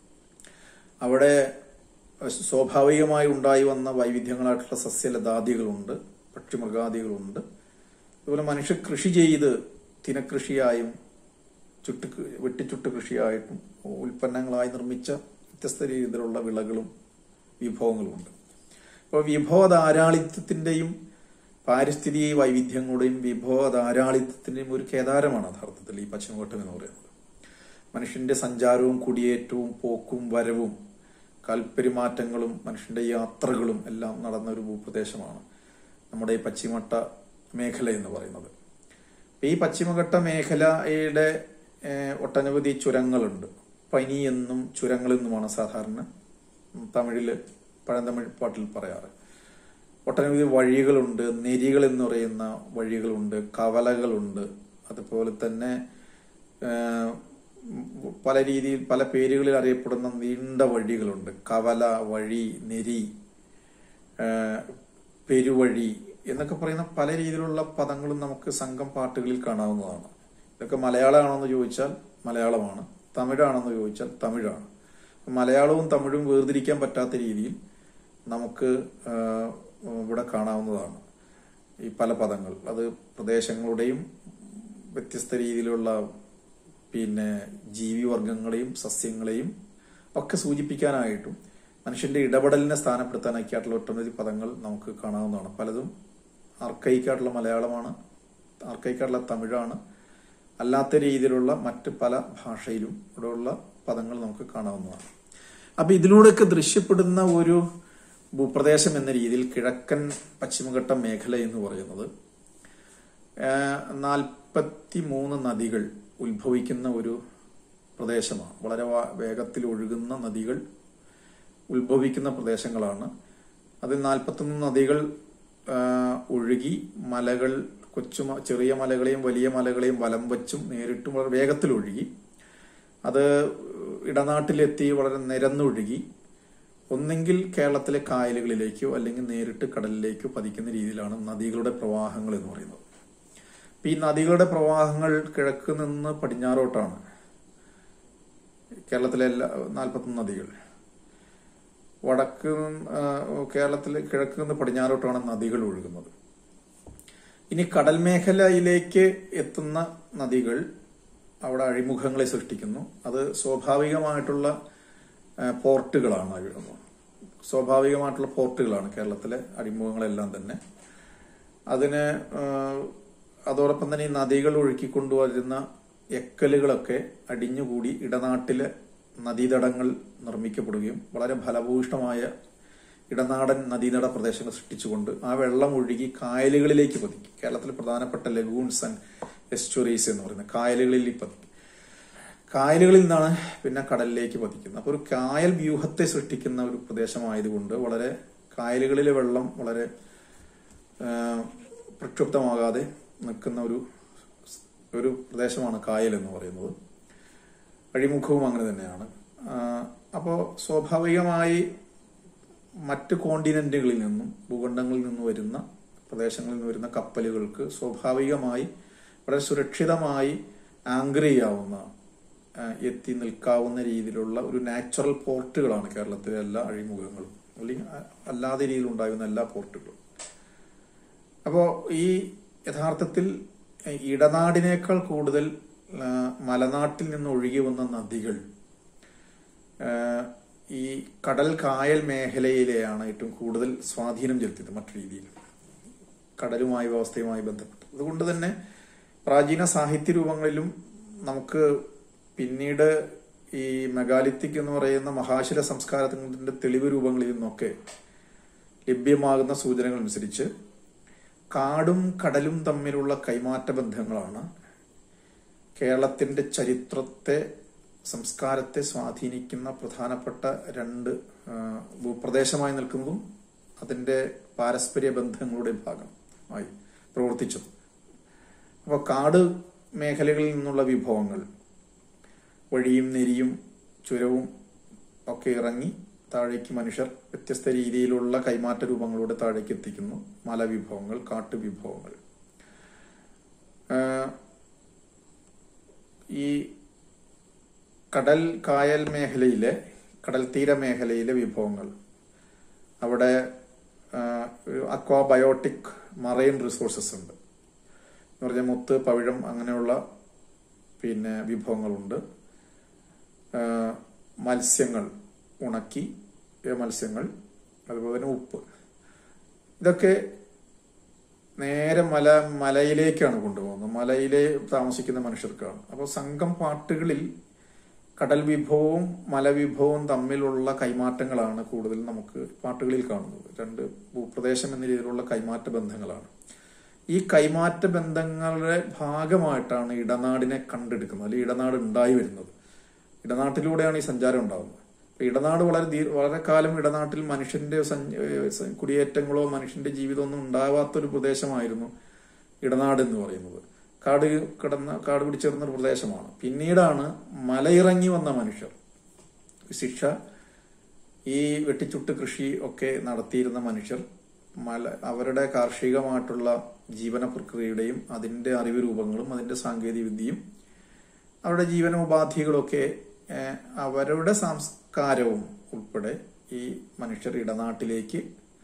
അവിടെ സ്വാഭാവികമായി ഉണ്ടായി വന്ന വൈവിധ്യങ്ങളായിട്ടുള്ള സസ്യലതാദികളുണ്ട് പക്ഷിമൃഗാദികളുണ്ട് അതുപോലെ മനുഷ്യർ കൃഷി ചെയ്ത് തിനകൃഷിയായും ചുട്ട് കൃ- വെട്ടിച്ചുട്ട് കൃഷിയായിട്ടും ഉൽപ്പന്നങ്ങളായി നിർമ്മിച്ച വ്യത്യസ്ത രീതിയിലുള്ള വിളകളും വിഭവങ്ങളുമുണ്ട് അപ്പോൾ വിഭവ ധാരാളിത്വത്തിന്റെയും പാരിസ്ഥിതിക വൈവിധ്യങ്ങളുടെയും വിഭവ ധാരാളിത്വത്തിന്റെയും ഒരു കേദാരമാണ് യഥാർത്ഥത്തിൽ ഈ പശ്ചിമഘട്ടം എന്ന് പറയുന്നത് മനുഷ്യന്റെ സഞ്ചാരവും കുടിയേറ്റവും പോക്കും വരവും കൽപ്പെരുമാറ്റങ്ങളും മനുഷ്യന്റെ യാത്രകളും എല്ലാം നടന്ന ഒരു ഭൂപ്രദേശമാണ് നമ്മുടെ ഈ പശ്ചിമഘട്ട മേഖല എന്ന് പറയുന്നത് അപ്പൊ ഈ പശ്ചിമഘട്ട മേഖലയുടെ ഏഹ്, ഒട്ടനവധി ചുരങ്ങളുണ്ട് പനി എന്നും ചുരങ്ങൾ എന്നുമാണ് സാധാരണ തമിഴില് പഴന്തമിഴ് പാട്ടിൽ പറയാറ് ഒട്ടനവധി വഴികളുണ്ട് നെരികൾ എന്ന് പറയുന്ന വഴികളുണ്ട് കവലകളുണ്ട് അതുപോലെ തന്നെ ഏഹ്, പല രീതിയിൽ പല പേരുകളിൽ അറിയപ്പെടുന്ന നീണ്ട വഴികളുണ്ട് കവല വഴി നെരി ഏഹ്, പെരുവഴി എന്നൊക്കെ പറയുന്ന പല രീതിയിലുള്ള പദങ്ങളും നമുക്ക് സംഘം പാട്ടുകളിൽ കാണാവുന്നതാണ് ഇതൊക്കെ മലയാളമാണെന്ന് ചോദിച്ചാൽ മലയാളമാണ് തമിഴാണെന്ന് ചോദിച്ചാൽ തമിഴാണ് മലയാളവും തമിഴും വേർതിരിക്കാൻ പറ്റാത്ത രീതിയിൽ നമുക്ക് ആഹ്, ഇവിടെ കാണാവുന്നതാണ് ഈ പല പദങ്ങൾ അത് പ്രദേശങ്ങളുടെയും വ്യത്യസ്ത രീതിയിലുള്ള പിന്നെ ജീവിവർഗങ്ങളെയും സസ്യങ്ങളെയും ഒക്കെ സൂചിപ്പിക്കാനായിട്ടും മനുഷ്യന്റെ ഇടപെടലിനെ സ്ഥാനപ്പെടുത്താനൊക്കെയായിട്ടുള്ള ഒട്ടനവധി പദങ്ങൾ നമുക്ക് കാണാവുന്നതാണ് പലതും ആർക്കൈക്കായിട്ടുള്ള മലയാളമാണ് ആർക്കൈക്കായിട്ടുള്ള തമിഴാണ് അല്ലാത്ത രീതിയിലുള്ള മറ്റ് പല ഭാഷയിലും ഇവിടെയുള്ള പദങ്ങൾ നമുക്ക് കാണാവുന്നതാണ് അപ്പൊ ഇതിലൂടെയൊക്കെ ദൃശ്യപ്പെടുന്ന ഒരു ഭൂപ്രദേശം എന്ന രീതിയിൽ കിഴക്കൻ പശ്ചിമഘട്ട മേഖല എന്ന് പറയുന്നത് നാൽപ്പത്തി മൂന്ന് നദികൾ ഉത്ഭവിക്കുന്ന ഒരു പ്രദേശമാണ് വളരെ വ- വേഗത്തിൽ ഒഴുകുന്ന നദികൾ ഉത്ഭവിക്കുന്ന പ്രദേശങ്ങളാണ് അതിൽ നാൽപ്പത്തൊന്ന് നദികൾ ആ, ഒഴുകി മലകൾ കൊച്ചു മ- ചെറിയ മലകളെയും വലിയ മലകളെയും വലം വച്ചും നേരിട്ടും വളരെ വേഗത്തിൽ ഒഴുകി അത് ഇടനാട്ടിലെത്തി വളരെ നിരന്നൊഴുകി ഒന്നെങ്കിൽ കേരളത്തിലെ കായലുകളിലേക്കോ അല്ലെങ്കിൽ നേരിട്ട് കടലിലേക്കോ പതിക്കുന്ന രീതിയിലാണ് നദികളുടെ പ്രവാഹങ്ങൾ എന്ന് പറയുന്നത് അപ്പൊ ഈ നദികളുടെ പ്രവാഹങ്ങൾ കിഴക്ക് നിന്ന് പടിഞ്ഞാറോട്ടാണ് കേരളത്തിലെ എല്ലാ നാൽപ്പത്തൊന്ന് നദികൾ വടക്ക് നിന്ന്, ആ, കേരളത്തിലെ കിഴക്ക് നിന്ന് പടിഞ്ഞാറോട്ടാണ് നദികൾ ഒഴുകുന്നത് ഇനി കടൽ മേഖലയിലേക്ക് എത്തുന്ന നദികൾ അവിടെ അഴിമുഖങ്ങളെ സൃഷ്ടിക്കുന്നു അത് സ്വാഭാവികമായിട്ടുള്ള ആ, പോർട്ടുകളാണ് അഴിമുഖം സ്വാഭാവികമായിട്ടുള്ള പോർട്ടുകളാണ് കേരളത്തിലെ അഴിമുഖങ്ങളെല്ലാം തന്നെ അതിന് ആ, അതോടൊപ്പം തന്നെ ഈ നദികൾ ഒഴുക്കിക്കൊണ്ടുവരുന്ന എക്കലുകളൊക്കെ അടിഞ്ഞുകൂടി ഇടനാട്ടിലെ നദീതടങ്ങൾ നിർമ്മിക്കപ്പെടുകയും വളരെ ഫലഭൂയിഷ്ടമായ ഇടനാടൻ നദീതട പ്രദേശങ്ങൾ സൃഷ്ടിച്ചുകൊണ്ട് ആ വെള്ളം ഒഴുകി കായലുകളിലേക്ക് പതിക്കും കേരളത്തിലെ പ്രധാനപ്പെട്ട ലഗൂൺസ് ആൻഡ് എസ്റ്റുറീസ് എന്ന് പറയുന്ന കായലുകളിലേക്ക് പതിക്കും കായലുകളിൽ നിന്നാണ് പിന്നെ കടലിലേക്ക് പതിക്കുന്നത് അപ്പോൾ ഒരു കായൽ വ്യൂഹത്തെ സൃഷ്ടിക്കുന്ന ഒരു പ്രദേശമായതുകൊണ്ട് വളരെ കായലുകളിലെ വെള്ളം വളരെ ആ, പ്രക്ഷുബ്ധമാകാതെ നിൽക്കുന്ന ഒരു ഒരു പ്രദേശമാണ് കായൽ എന്ന് പറയുന്നത് അഴിമുഖവും അങ്ങനെ തന്നെയാണ് അപ്പോൾ സ്വാഭാവികമായി മറ്റ് കോണ്ടിനെന്റുകളിൽ നിന്നും ഭൂഖണ്ഡങ്ങളിൽ നിന്ന് വരുന്ന പ്രദേശങ്ങളിൽ നിന്ന് വരുന്ന കപ്പലുകൾക്ക് സ്വാഭാവികമായി വളരെ സുരക്ഷിതമായി ആങ്കർ ചെയ്യാവുന്ന ആ, എത്തി നിൽക്കാവുന്ന രീതിയിലുള്ള ഒരു നാച്ചുറൽ പോർട്ടുകളാണ് കേരളത്തിലെ എല്ലാ അഴിമുഖങ്ങളും അല്ലെങ്കിൽ അ- അല്ലാതെ രീതിയിൽ ഉണ്ടാകുന്ന എല്ലാ പോർട്ടുകളും അപ്പോൾ ഈ യഥാർത്ഥത്തിൽ എ, ഇടനാടിനേക്കാൾ കൂടുതൽ ആ, മലനാട്ടിൽ നിന്ന് ഒഴുകി വന്ന നദികൾ ആ, ഈ കടൽ കായൽ മേഖലയിലെയാണ് ഏറ്റവും കൂടുതൽ സ്വാധീനം ചെലുത്തിയത് മറ്റു രീതിയിൽ കടലുമായി വ്യവസ്ഥയുമായി ബന്ധപ്പെട്ട് അതുകൊണ്ട് തന്നെ പ്രാചീന സാഹിത്യ രൂപങ്ങളിലും നമുക്ക് പിന്നീട് ഈ മെഗാലിത്തിക് എന്ന് പറയുന്ന മഹാശില സംസ്കാരത്തിന്റെ തെളിവ് രൂപങ്ങളിൽ നിന്നൊക്കെ ലഭ്യമാകുന്ന സൂചനകൾ അനുസരിച്ച് കാടും കടലും തമ്മിലുള്ള കൈമാറ്റ ബന്ധങ്ങളാണ് കേരളത്തിന്റെ ചരിത്രത്തെ സംസ്കാരത്തെ സ്വാധീനിക്കുന്ന പ്രധാനപ്പെട്ട രണ്ട് ആ, ഭൂപ്രദേശമായി നിൽക്കുന്നതും അതിന്റെ പാരസ്പര്യ ബന്ധങ്ങളുടെ ഭാഗമായി പ്രവർത്തിച്ചത് അപ്പോൾ കാട് മേഖലകളിൽ നിന്നുള്ള വിഭവങ്ങൾ വഴിയും നെരിയും ചുരവും ഒക്കെ ഇറങ്ങി താഴേക്ക് മനുഷ്യർ വ്യത്യസ്ത രീതിയിലുള്ള കൈമാറ്റ രൂപങ്ങളോടെ താഴേക്ക് എത്തിക്കുന്നു മലവിഭവങ്ങൾ കാട്ടുവിഭവങ്ങൾ ആഹ് ഈ കടൽ കായൽ മേഖലയിലെ കടൽ തീര മേഖലയിലെ വിഭവങ്ങൾ അവിടെ ആഹ് ഒരു അക്വാബയോട്ടിക് മറൈൻ റിസോഴ്സസ് ഉണ്ട് എന്ന് പറഞ്ഞാൽ മുത്ത് പവിഴം അങ്ങനെയുള്ള പിന്നെ വിഭവങ്ങളുണ്ട് ആഹ് മത്സ്യങ്ങൾ ഉണക്കി ഏ മത്സ്യങ്ങൾ അതുപോലെ തന്നെ ഉപ്പ് ഇതൊക്കെ നേരെ മല മലയിലേക്കാണ് കൊണ്ടുപോകുന്നത് മലയിലെ താമസിക്കുന്ന മനുഷ്യർക്കാണ് അപ്പോൾ സംഘം പാട്ടുകളിൽ കടൽ വിഭവവും മലവിഭവവും തമ്മിലുള്ള കൈമാറ്റങ്ങളാണ് കൂടുതൽ നമുക്ക് പാട്ടുകളിൽ കാണുന്നത് രണ്ട് ഭൂപ്രദേശം എന്ന രീതിയിലുള്ള കൈമാറ്റ ബന്ധങ്ങളാണ് ഈ കൈമാറ്റ ബന്ധങ്ങളുടെ ഭാഗമായിട്ടാണ് ഇടനാടിനെ കണ്ടെടുക്കുന്നത് അല്ലെങ്കിൽ ഇടനാട് ഉണ്ടായി വരുന്നത് ഇടനാട്ടിലൂടെയാണ് ഈ സഞ്ചാരം ഉണ്ടാകുന്നത് അപ്പൊ ഇടനാട് വളരെ ദീർ- വളരെ കാലം ഇടനാട്ടിൽ മനുഷ്യന്റെ സഞ്ച- ഏഹ് സ- കുടിയേറ്റങ്ങളോ മനുഷ്യന്റെ ജീവിതമൊന്നും ഉണ്ടാവാത്തൊരു പ്രദേശമായിരുന്നു ഇടനാട് എന്ന് പറയുന്നത് കാട് കിടന്ന കാട് പിടിച്ചേർന്ന ഒരു പ്രദേശമാണ് പിന്നീടാണ് മലയിറങ്ങി വന്ന മനുഷ്യർ ശിക്ഷ ഈ വെട്ടിച്ചുട്ട് കൃഷി ഒക്കെ നടത്തിയിരുന്ന മനുഷ്യർ മല അവരുടെ കാർഷികമായിട്ടുള്ള ജീവന പ്രക്രിയയുടെയും അതിന്റെ അറിവ് രൂപങ്ങളും അതിന്റെ സാങ്കേതിക വിദ്യയും അവരുടെ ജീവനോപാധികളൊക്കെ ഏഹ്, അവരുടെ സംസ്കാരവും ഉൾപ്പെടെ ഈ മനുഷ്യർ ഇടനാട്ടിലേക്ക്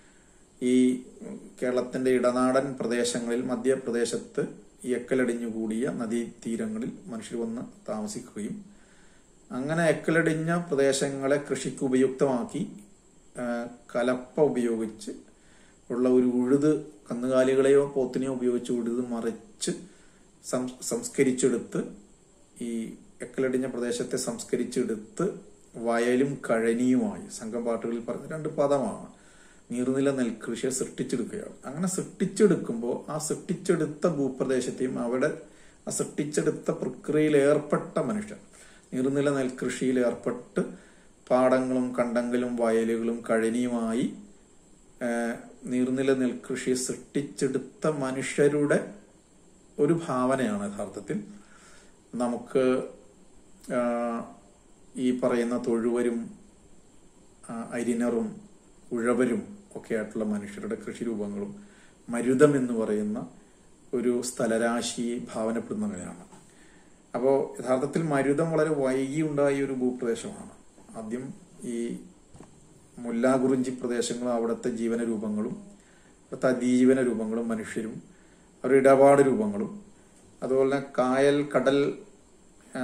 ഈ കേരളത്തിന്റെ ഇടനാടൻ പ്രദേശങ്ങളിൽ മധ്യപ്രദേശത്ത് ഈ എക്കലടിഞ്ഞുകൂടിയ നദീതീരങ്ങളിൽ മനുഷ്യർ വന്ന് താമസിക്കുകയും അങ്ങനെ എക്കലടിഞ്ഞ പ്രദേശങ്ങളെ കൃഷിക്ക് ഉപയുക്തമാക്കി ആ, കലപ്പ ഉപയോഗിച്ച് ഉള്ള ഒരു ഉഴുത് കന്നുകാലികളെയോ പോത്തിനെയോ ഉപയോഗിച്ച് ഉഴുത് മറിച്ച് സം- സംസ്കരിച്ചെടുത്ത് ഈ എക്കലടിഞ്ഞ പ്രദേശത്തെ സംസ്കരിച്ചെടുത്ത് വയലും കഴനിയുമായി സംഘം പാട്ടുകളിൽ പറഞ്ഞ രണ്ട് പദമാണ് നീർനില നെൽകൃഷിയെ സൃഷ്ടിച്ചെടുക്കുകയാണ് അങ്ങനെ സൃഷ്ടിച്ചെടുക്കുമ്പോൾ ആ സൃഷ്ടിച്ചെടുത്ത ഭൂപ്രദേശത്തെയും അവിടെ ആ സൃഷ്ടിച്ചെടുത്ത പ്രക്രിയയിൽ ഏർപ്പെട്ട മനുഷ്യർ നീർനില നെൽകൃഷിയിൽ ഏർപ്പെട്ട് പാടങ്ങളും കണ്ടങ്ങളും വയലുകളും കഴനിയുമായി ഏഹ്, നീർനില നെൽകൃഷിയെ സൃഷ്ടിച്ചെടുത്ത മനുഷ്യരുടെ ഒരു ഭാവനയാണ് യഥാർത്ഥത്തിൽ നമുക്ക് ആഹ്, ഈ പറയുന്ന തൊഴുവരും ആ, അരിനറും ഉഴവരും ഒക്കെ ആയിട്ടുള്ള മനുഷ്യരുടെ കൃഷിരൂപങ്ങളും മരുതം എന്ന് പറയുന്ന ഒരു സ്ഥലരാശി ഭാവനപ്പെടുന്നവയാണ് അപ്പോൾ യഥാർത്ഥത്തിൽ മരുതം വളരെ വൈകി ഉണ്ടായ ഒരു ഭൂപ്രദേശമാണ് ആദ്യം ഈ മുല്ലാകുറിഞ്ചി പ്രദേശങ്ങളും അവിടുത്തെ ജീവന രൂപങ്ങളും അവിടുത്തെ അതിജീവന രൂപങ്ങളും മനുഷ്യരും അവരുടെ ഇടപാട് രൂപങ്ങളും അതുപോലെ തന്നെ കായൽ കടൽ ആ,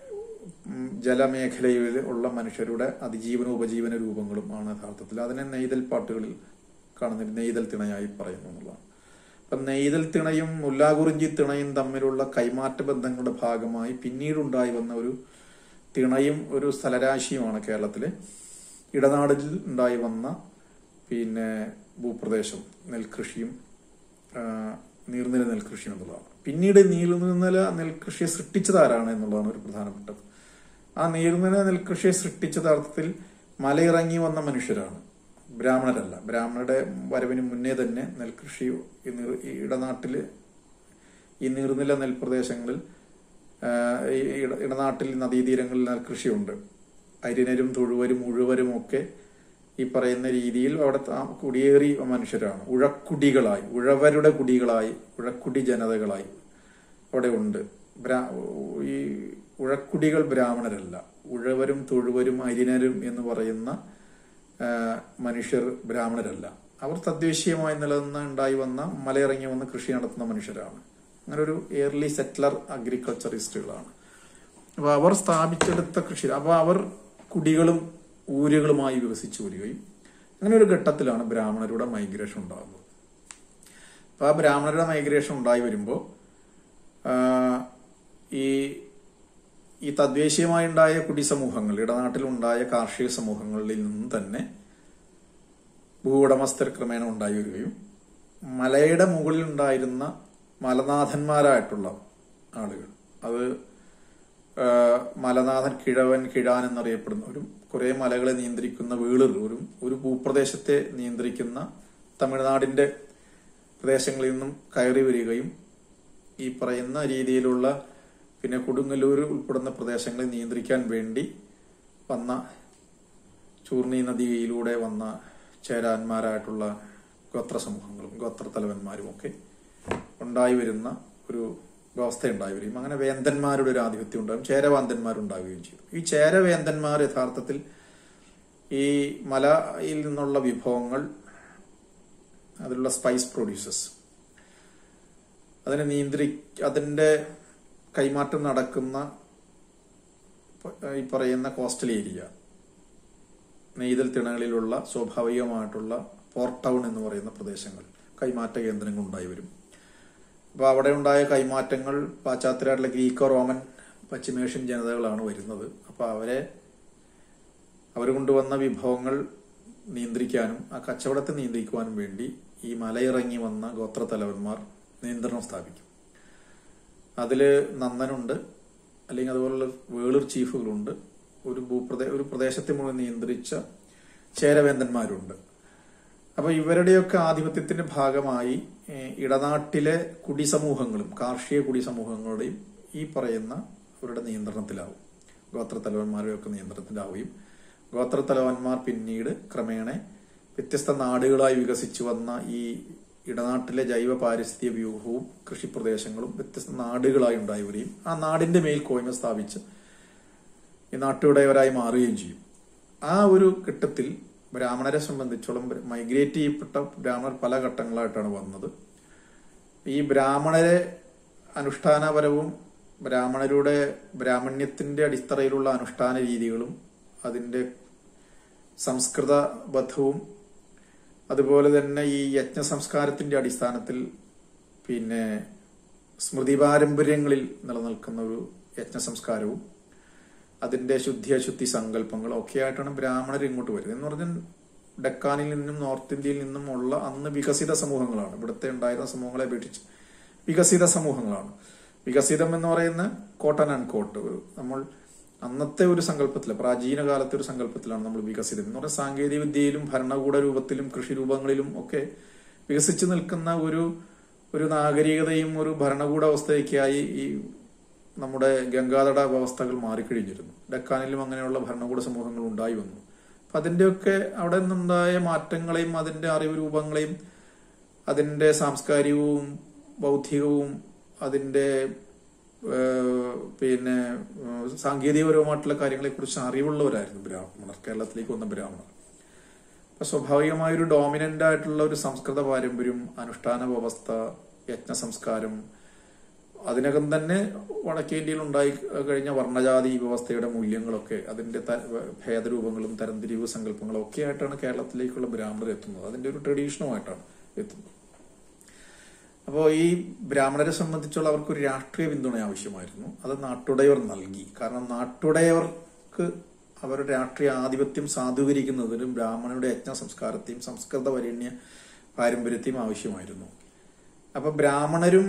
ഉം, ജലമേഖലയിൽ ഉള്ള മനുഷ്യരുടെ അതിജീവന ഉപജീവന രൂപങ്ങളും ആണ് യഥാർത്ഥത്തിൽ അതിനെ നെയ്തൽ പാട്ടുകളിൽ കാണുന്ന നെയ്തൽ തിണയായി പറയുന്നു എന്നുള്ളതാണ് അപ്പം നെയ്തൽ തിണയും മുല്ലാകുറിഞ്ചി തിണയും തമ്മിലുള്ള കൈമാറ്റ ബന്ധങ്ങളുടെ ഭാഗമായി പിന്നീടുണ്ടായി വന്ന ഒരു തിണയും ഒരു സ്ഥലരാശിയുമാണ് കേരളത്തിലെ ഇടനാടിൽ ഉണ്ടായി വന്ന പിന്നെ ഭൂപ്രദേശം നെൽകൃഷിയും ആ, നീർനില നെൽകൃഷിയും എന്നുള്ളതാണ് പിന്നീട് നീർനില നെൽകൃഷിയെ സൃഷ്ടിച്ചത് ആരാണ് എന്നുള്ളതാണ് ഒരു പ്രധാനപ്പെട്ടത് ആ നീർനില നെൽകൃഷിയെ സൃഷ്ടിച്ചത് അർത്ഥത്തിൽ മലയിറങ്ങി വന്ന മനുഷ്യരാണ് ബ്രാഹ്മണരല്ല ബ്രാഹ്മണരുടെ വരവിന് മുന്നേ തന്നെ നെൽകൃഷി ഈ നീർ- ഈ ഇടനാട്ടില് ഈ നീർനില നെൽപ്രദേശങ്ങളിൽ ആ, ഈ ഇട- ഇടനാട്ടിൽ നദീതീരങ്ങളിൽ നെൽകൃഷിയുണ്ട് അരിനരും തൊഴുവരും ഉഴുവരും ഒക്കെ ഈ പറയുന്ന രീതിയിൽ അവിടെ താ- കുടിയേറി മനുഷ്യരാണ് ഉഴക്കുടികളായി ഉഴവരുടെ കുടികളായി ഉഴക്കുടി ജനതകളായി അവിടെ ഉണ്ട് ബ്രാ- ഈ ഉഴക്കുടികൾ ബ്രാഹ്മണരല്ല ഉഴവരും തൊഴുവരും അരിനരും എന്ന് പറയുന്ന ആ, മനുഷ്യർ ബ്രാഹ്മണരല്ല അവർ തദ്ദേശീയമായി നിലനിന്ന് ഉണ്ടായി വന്ന മലയിറങ്ങി വന്ന് കൃഷി നടത്തുന്ന മനുഷ്യരാണ് അങ്ങനെ ഒരു എയർലി സെറ്റിലർ അഗ്രികൾച്ചറിസ്റ്റുകളാണ് അപ്പൊ അവർ സ്ഥാപിച്ചെടുത്ത കൃഷി അപ്പൊ അവർ കുടികളും ഊരുകളുമായി വികസിച്ചു വരികയും അങ്ങനെ ഒരു ഘട്ടത്തിലാണ് ബ്രാഹ്മണരുടെ മൈഗ്രേഷൻ ഉണ്ടാകുന്നത് അപ്പൊ ആ ബ്രാഹ്മണരുടെ മൈഗ്രേഷൻ ഉണ്ടായി വരുമ്പോൾ ഈ ഈ തദ്ദേശീയമായി ഉണ്ടായ കുടിസമൂഹങ്ങൾ ഇടനാട്ടിലുണ്ടായ കാർഷിക സമൂഹങ്ങളിൽ നിന്ന് തന്നെ ഭൂവുടമസ്ഥർ ക്രമേണ ഉണ്ടായി വരികയും മലയുടെ മുകളിൽ ഉണ്ടായിരുന്ന മലനാഥന്മാരായിട്ടുള്ള ആളുകൾ അത് ആ, മലനാഥൻ കിഴവൻ കിഴാൻ എന്നറിയപ്പെടുന്നവരും കുറെ മലകളെ നിയന്ത്രിക്കുന്ന വീളിർ ഒരു ഒരു ഭൂപ്രദേശത്തെ നിയന്ത്രിക്കുന്ന തമിഴ്നാടിന്റെ പ്രദേശങ്ങളിൽ നിന്നും കയറി വരികയും ഈ പറയുന്ന രീതിയിലുള്ള പിന്നെ കൊടുങ്ങല്ലൂർ ഉൾപ്പെടുന്ന പ്രദേശങ്ങളെ നിയന്ത്രിക്കാൻ വേണ്ടി വന്ന ചൂർണി നദിയിലൂടെ വന്ന ചേരാന്മാരായിട്ടുള്ള ഗോത്ര സമൂഹങ്ങളും ഗോത്ര തലവന്മാരും ഒക്കെ ഉണ്ടായി വരുന്ന ഒരു വ്യവസ്ഥ ഉണ്ടായി വരും അങ്ങനെ വേന്തന്മാരുടെ ഒരു ആധിപത്യം ഉണ്ടാകും ചേരവാന്തന്മാരുണ്ടാവുകയും ചെയ്തു ഈ ചേരവേന്തന്മാർ യഥാർത്ഥത്തിൽ ഈ മലയിൽ നിന്നുള്ള വിഭവങ്ങൾ അതിലുള്ള സ്പൈസ് പ്രൊഡ്യൂസേഴ്സ് അതിനെ നിയന്ത്രി അതിന്റെ കൈമാറ്റം നടക്കുന്ന പ- ഈ പറയുന്ന കോസ്റ്റൽ ഏരിയ നെയ്തൽ തിണകളിലുള്ള സ്വാഭാവികമായിട്ടുള്ള പോർട്ട് ടൗൺ എന്ന് പറയുന്ന പ്രദേശങ്ങൾ കൈമാറ്റ കേന്ദ്രങ്ങൾ ഉണ്ടായി വരും അപ്പൊ അവിടെ ഉണ്ടായ കൈമാറ്റങ്ങൾ പാശ്ചാത്യരായിട്ടുള്ള ഗ്രീക്കോ റോമൻ പശ്ചിമേഷ്യൻ ജനതകളാണ് വരുന്നത് അപ്പൊ അവരെ അവർ കൊണ്ടുവന്ന വിഭവങ്ങൾ നിയന്ത്രിക്കാനും ആ കച്ചവടത്തെ നിയന്ത്രിക്കുവാനും വേണ്ടി ഈ മലയിറങ്ങി വന്ന ഗോത്ര തലവന്മാർ നിയന്ത്രണം സ്ഥാപിക്കും അതില് നന്ദനുണ്ട് അല്ലെങ്കിൽ അതുപോലുള്ള വേളിർ ചീഫുകളുണ്ട് ഒരു ഭൂപ്രദേ ഒരു പ്രദേശത്തെ മുഴുവൻ നിയന്ത്രിച്ച ചേരവേന്തന്മാരുണ്ട് അപ്പൊ ഇവരുടെയൊക്കെ ആധിപത്യത്തിന്റെ ഭാഗമായി ഏഹ്, ഇടനാട്ടിലെ കുടിസമൂഹങ്ങളും കാർഷിക കുടിസമൂഹങ്ങളുടെയും ഈ പറയുന്ന അവരുടെ നിയന്ത്രണത്തിലാവും ഗോത്രത്തലവന്മാരുടെയൊക്കെ നിയന്ത്രണത്തിലാവുകയും ഗോത്രത്തലവന്മാർ പിന്നീട് ക്രമേണ വ്യത്യസ്ത നാടുകളായി വികസിച്ചു വന്ന ഈ ഇടനാട്ടിലെ ജൈവ പാരിസ്ഥിതിക വ്യൂഹവും കൃഷിപ്രദേശങ്ങളും വ്യത്യസ്ത നാടുകളായി ഉണ്ടായി വരികയും ആ നാടിന്റെ മേൽ കോയ്മ സ്ഥാപിച്ച് ഈ നാട്ടുടയവരായി മാറുകയും ചെയ്യും ആ ഒരു ഘട്ടത്തിൽ ബ്രാഹ്മണരെ സംബന്ധിച്ചോളം മൈഗ്രേറ്റ് ചെയ്യപ്പെട്ട ബ്രാഹ്മണർ പല ഘട്ടങ്ങളായിട്ടാണ് വന്നത് ഈ ബ്രാഹ്മണരെ അനുഷ്ഠാനപരവും ബ്രാഹ്മണരുടെ ബ്രാഹ്മണ്യത്തിന്റെ അടിത്തറയിലുള്ള അനുഷ്ഠാന രീതികളും അതിന്റെ സംസ്കൃതബദ്ധവും അതുപോലെ തന്നെ ഈ യജ്ഞ സംസ്കാരത്തിന്റെ അടിസ്ഥാനത്തിൽ പിന്നെ സ്മൃതി പാരമ്പര്യങ്ങളിൽ നിലനിൽക്കുന്ന ഒരു യജ്ഞ സംസ്കാരവും അതിന്റെ ശുദ്ധി അശുദ്ധി സങ്കല്പങ്ങളും ഒക്കെ ആയിട്ടാണ് ബ്രാഹ്മണർ ഇങ്ങോട്ട് വരുന്നത് എന്ന് പറഞ്ഞാൽ ഡെക്കാനിൽ നിന്നും നോർത്ത് ഇന്ത്യയിൽ നിന്നും ഉള്ള അന്ന് വികസിത സമൂഹങ്ങളാണ് ഇവിടുത്തെ ഉണ്ടായിരുന്ന സമൂഹങ്ങളെ അപേക്ഷിച്ച് വികസിത സമൂഹങ്ങളാണ് വികസിതം എന്ന് പറയുന്ന കോട്ടൺ ആൻഡ് കോട്ട് നമ്മൾ അന്നത്തെ ഒരു സങ്കല്പത്തില് പ്രാചീന കാലത്തെ ഒരു സങ്കല്പത്തിലാണ് നമ്മൾ വികസിതം എന്ന് പറഞ്ഞാൽ സാങ്കേതിക വിദ്യയിലും ഭരണകൂട രൂപത്തിലും കൃഷി രൂപങ്ങളിലും ഒക്കെ വികസിച്ചു നിൽക്കുന്ന ഒരു ഒരു നാഗരികതയും ഒരു ഭരണകൂട അവസ്ഥയൊക്കെയായി ഈ നമ്മുടെ ഗംഗാതട വ്യവസ്ഥകൾ മാറിക്കഴിഞ്ഞിരുന്നു ഡെക്കാനിലും അങ്ങനെയുള്ള ഭരണകൂട സമൂഹങ്ങൾ ഉണ്ടായി വന്നു അപ്പൊ അതിന്റെയൊക്കെ അവിടെ നിന്നുണ്ടായ മാറ്റങ്ങളെയും അതിന്റെ അറിവ് രൂപങ്ങളെയും അതിന്റെ സാംസ്കാരികവും ബൗദ്ധികവും അതിന്റെ ഏഹ്, പിന്നെ ഏഹ്, സാങ്കേതികപരമായിട്ടുള്ള കാര്യങ്ങളെ കുറിച്ച് അറിവുള്ളവരായിരുന്നു ബ്രാഹ്മണർ കേരളത്തിലേക്ക് വന്ന ബ്രാഹ്മണർ അപ്പൊ സ്വാഭാവികമായ ഒരു ഡോമിനന്റ് ആയിട്ടുള്ള ഒരു സംസ്കൃത പാരമ്പര്യം അനുഷ്ഠാന വ്യവസ്ഥ യജ്ഞ സംസ്കാരം അതിനകം തന്നെ വടക്കേന്ത്യയിൽ ഉണ്ടായി കഴിഞ്ഞ വർണ്ണജാതി വ്യവസ്ഥയുടെ മൂല്യങ്ങളൊക്കെ അതിന്റെ ത- ഭേദരൂപങ്ങളും തരംതിരിവ് സങ്കല്പങ്ങളും ഒക്കെ ആയിട്ടാണ് കേരളത്തിലേക്കുള്ള ബ്രാഹ്മണർ എത്തുന്നത് അതിന്റെ ഒരു ട്രഡീഷനുമായിട്ടാണ് എത്തുന്നത് അപ്പോൾ ഈ ബ്രാഹ്മണരെ സംബന്ധിച്ചുള്ള അവർക്ക് ഒരു രാഷ്ട്രീയ പിന്തുണ ആവശ്യമായിരുന്നു അത് നാട്ടുടയവർ നൽകി കാരണം നാട്ടുടയവർക്ക് അവരുടെ രാഷ്ട്രീയ ആധിപത്യം സാധൂകരിക്കുന്നതിനും ബ്രാഹ്മണരുടെ യജ്ഞ സംസ്കാരത്തെയും സംസ്കൃത വരണ്യ പാരമ്പര്യത്തെയും ആവശ്യമായിരുന്നു അപ്പൊ ബ്രാഹ്മണരും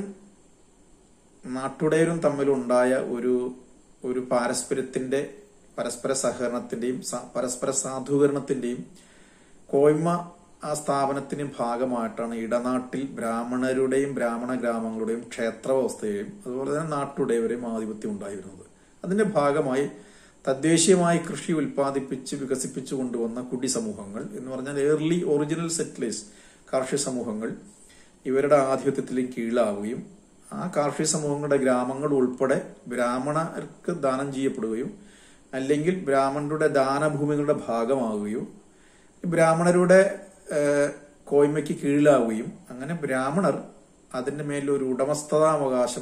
നാട്ടുടയരും തമ്മിലുണ്ടായ ഒരു ഒരു പാരസ്പര്യത്തിന്റെ പരസ്പര സഹകരണത്തിന്റെയും സ- പരസ്പര സാധൂകരണത്തിന്റെയും കോയ്മ ആ സ്ഥാപനത്തിന് ഭാഗമായിട്ടാണ് ഇടനാട്ടിൽ ബ്രാഹ്മണരുടെയും ബ്രാഹ്മണ ഗ്രാമങ്ങളുടെയും ക്ഷേത്രവ്യവസ്ഥയെയും അതുപോലെ തന്നെ നാട്ടുടയവരെയും ആധിപത്യം ഉണ്ടായിരുന്നത് അതിന്റെ ഭാഗമായി തദ്ദേശീയമായി കൃഷി ഉൽപ്പാദിപ്പിച്ച് വികസിപ്പിച്ചു കൊണ്ടുവന്ന കുടി സമൂഹങ്ങൾ എന്ന് പറഞ്ഞാൽ ഏർലി ഒറിജിനൽ സെറ്റിലേഴ്സ് കാർഷിക സമൂഹങ്ങൾ ഇവരുടെ ആധിപത്യത്തിലും കീഴാവുകയും ആ കാർഷിക സമൂഹങ്ങളുടെ ഗ്രാമങ്ങൾ ഉൾപ്പെടെ ബ്രാഹ്മണർക്ക് ദാനം ചെയ്യപ്പെടുകയും അല്ലെങ്കിൽ ബ്രാഹ്മണരുടെ ദാനഭൂമികളുടെ ഭാഗമാവുകയും ബ്രാഹ്മണരുടെ ഏഹ്, കോയ്മയ്ക്ക് കീഴിലാവുകയും അങ്ങനെ ബ്രാഹ്മണർ അതിന്റെ മേലിൽ ഒരു ഉടമസ്ഥതാവകാശം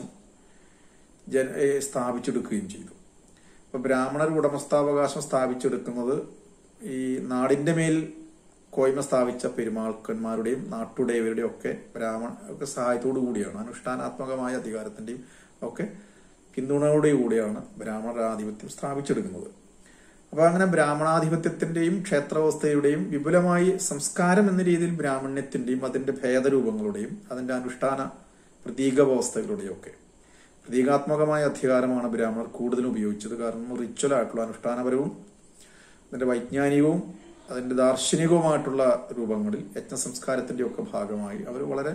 ജന ഏഹ്, സ്ഥാപിച്ചെടുക്കുകയും ചെയ്തു അപ്പൊ ബ്രാഹ്മണർ ഉടമസ്ഥാവകാശം സ്ഥാപിച്ചെടുക്കുന്നത് ഈ നാടിന്റെ മേൽ കോയ്മ സ്ഥാപിച്ച പെരുമാൾക്കന്മാരുടെയും നാട്ടുടയവരുടെയും ഒക്കെ ബ്രാഹ്മണ ഒക്കെ സഹായത്തോടു കൂടിയാണ് അനുഷ്ഠാനാത്മകമായ അധികാരത്തിന്റെയും ഒക്കെ പിന്തുണയോടെ കൂടിയാണ് ബ്രാഹ്മണർ ആധിപത്യം സ്ഥാപിച്ചെടുക്കുന്നത് അപ്പൊ അങ്ങനെ ബ്രാഹ്മണാധിപത്യത്തിന്റെയും ക്ഷേത്രവ്യവസ്ഥയുടെയും വിപുലമായി സംസ്കാരം എന്ന രീതിയിൽ ബ്രാഹ്മണ്യത്തിന്റെയും അതിന്റെ ഭേദരൂപങ്ങളുടെയും അതിന്റെ അനുഷ്ഠാന പ്രതീക വ്യവസ്ഥകളുടെയും ഒക്കെ പ്രതീകാത്മകമായ അധികാരമാണ് ബ്രാഹ്മണർ കൂടുതൽ ഉപയോഗിച്ചത് കാരണം റിച്വൽ ആയിട്ടുള്ള അനുഷ്ഠാനപരവും അതിന്റെ വൈജ്ഞാനികവും അതിന്റെ ദാർശനികവുമായിട്ടുള്ള രൂപങ്ങളിൽ യജ്ഞ സംസ്കാരത്തിന്റെ ഒക്കെ ഭാഗമായി അവർ വളരെ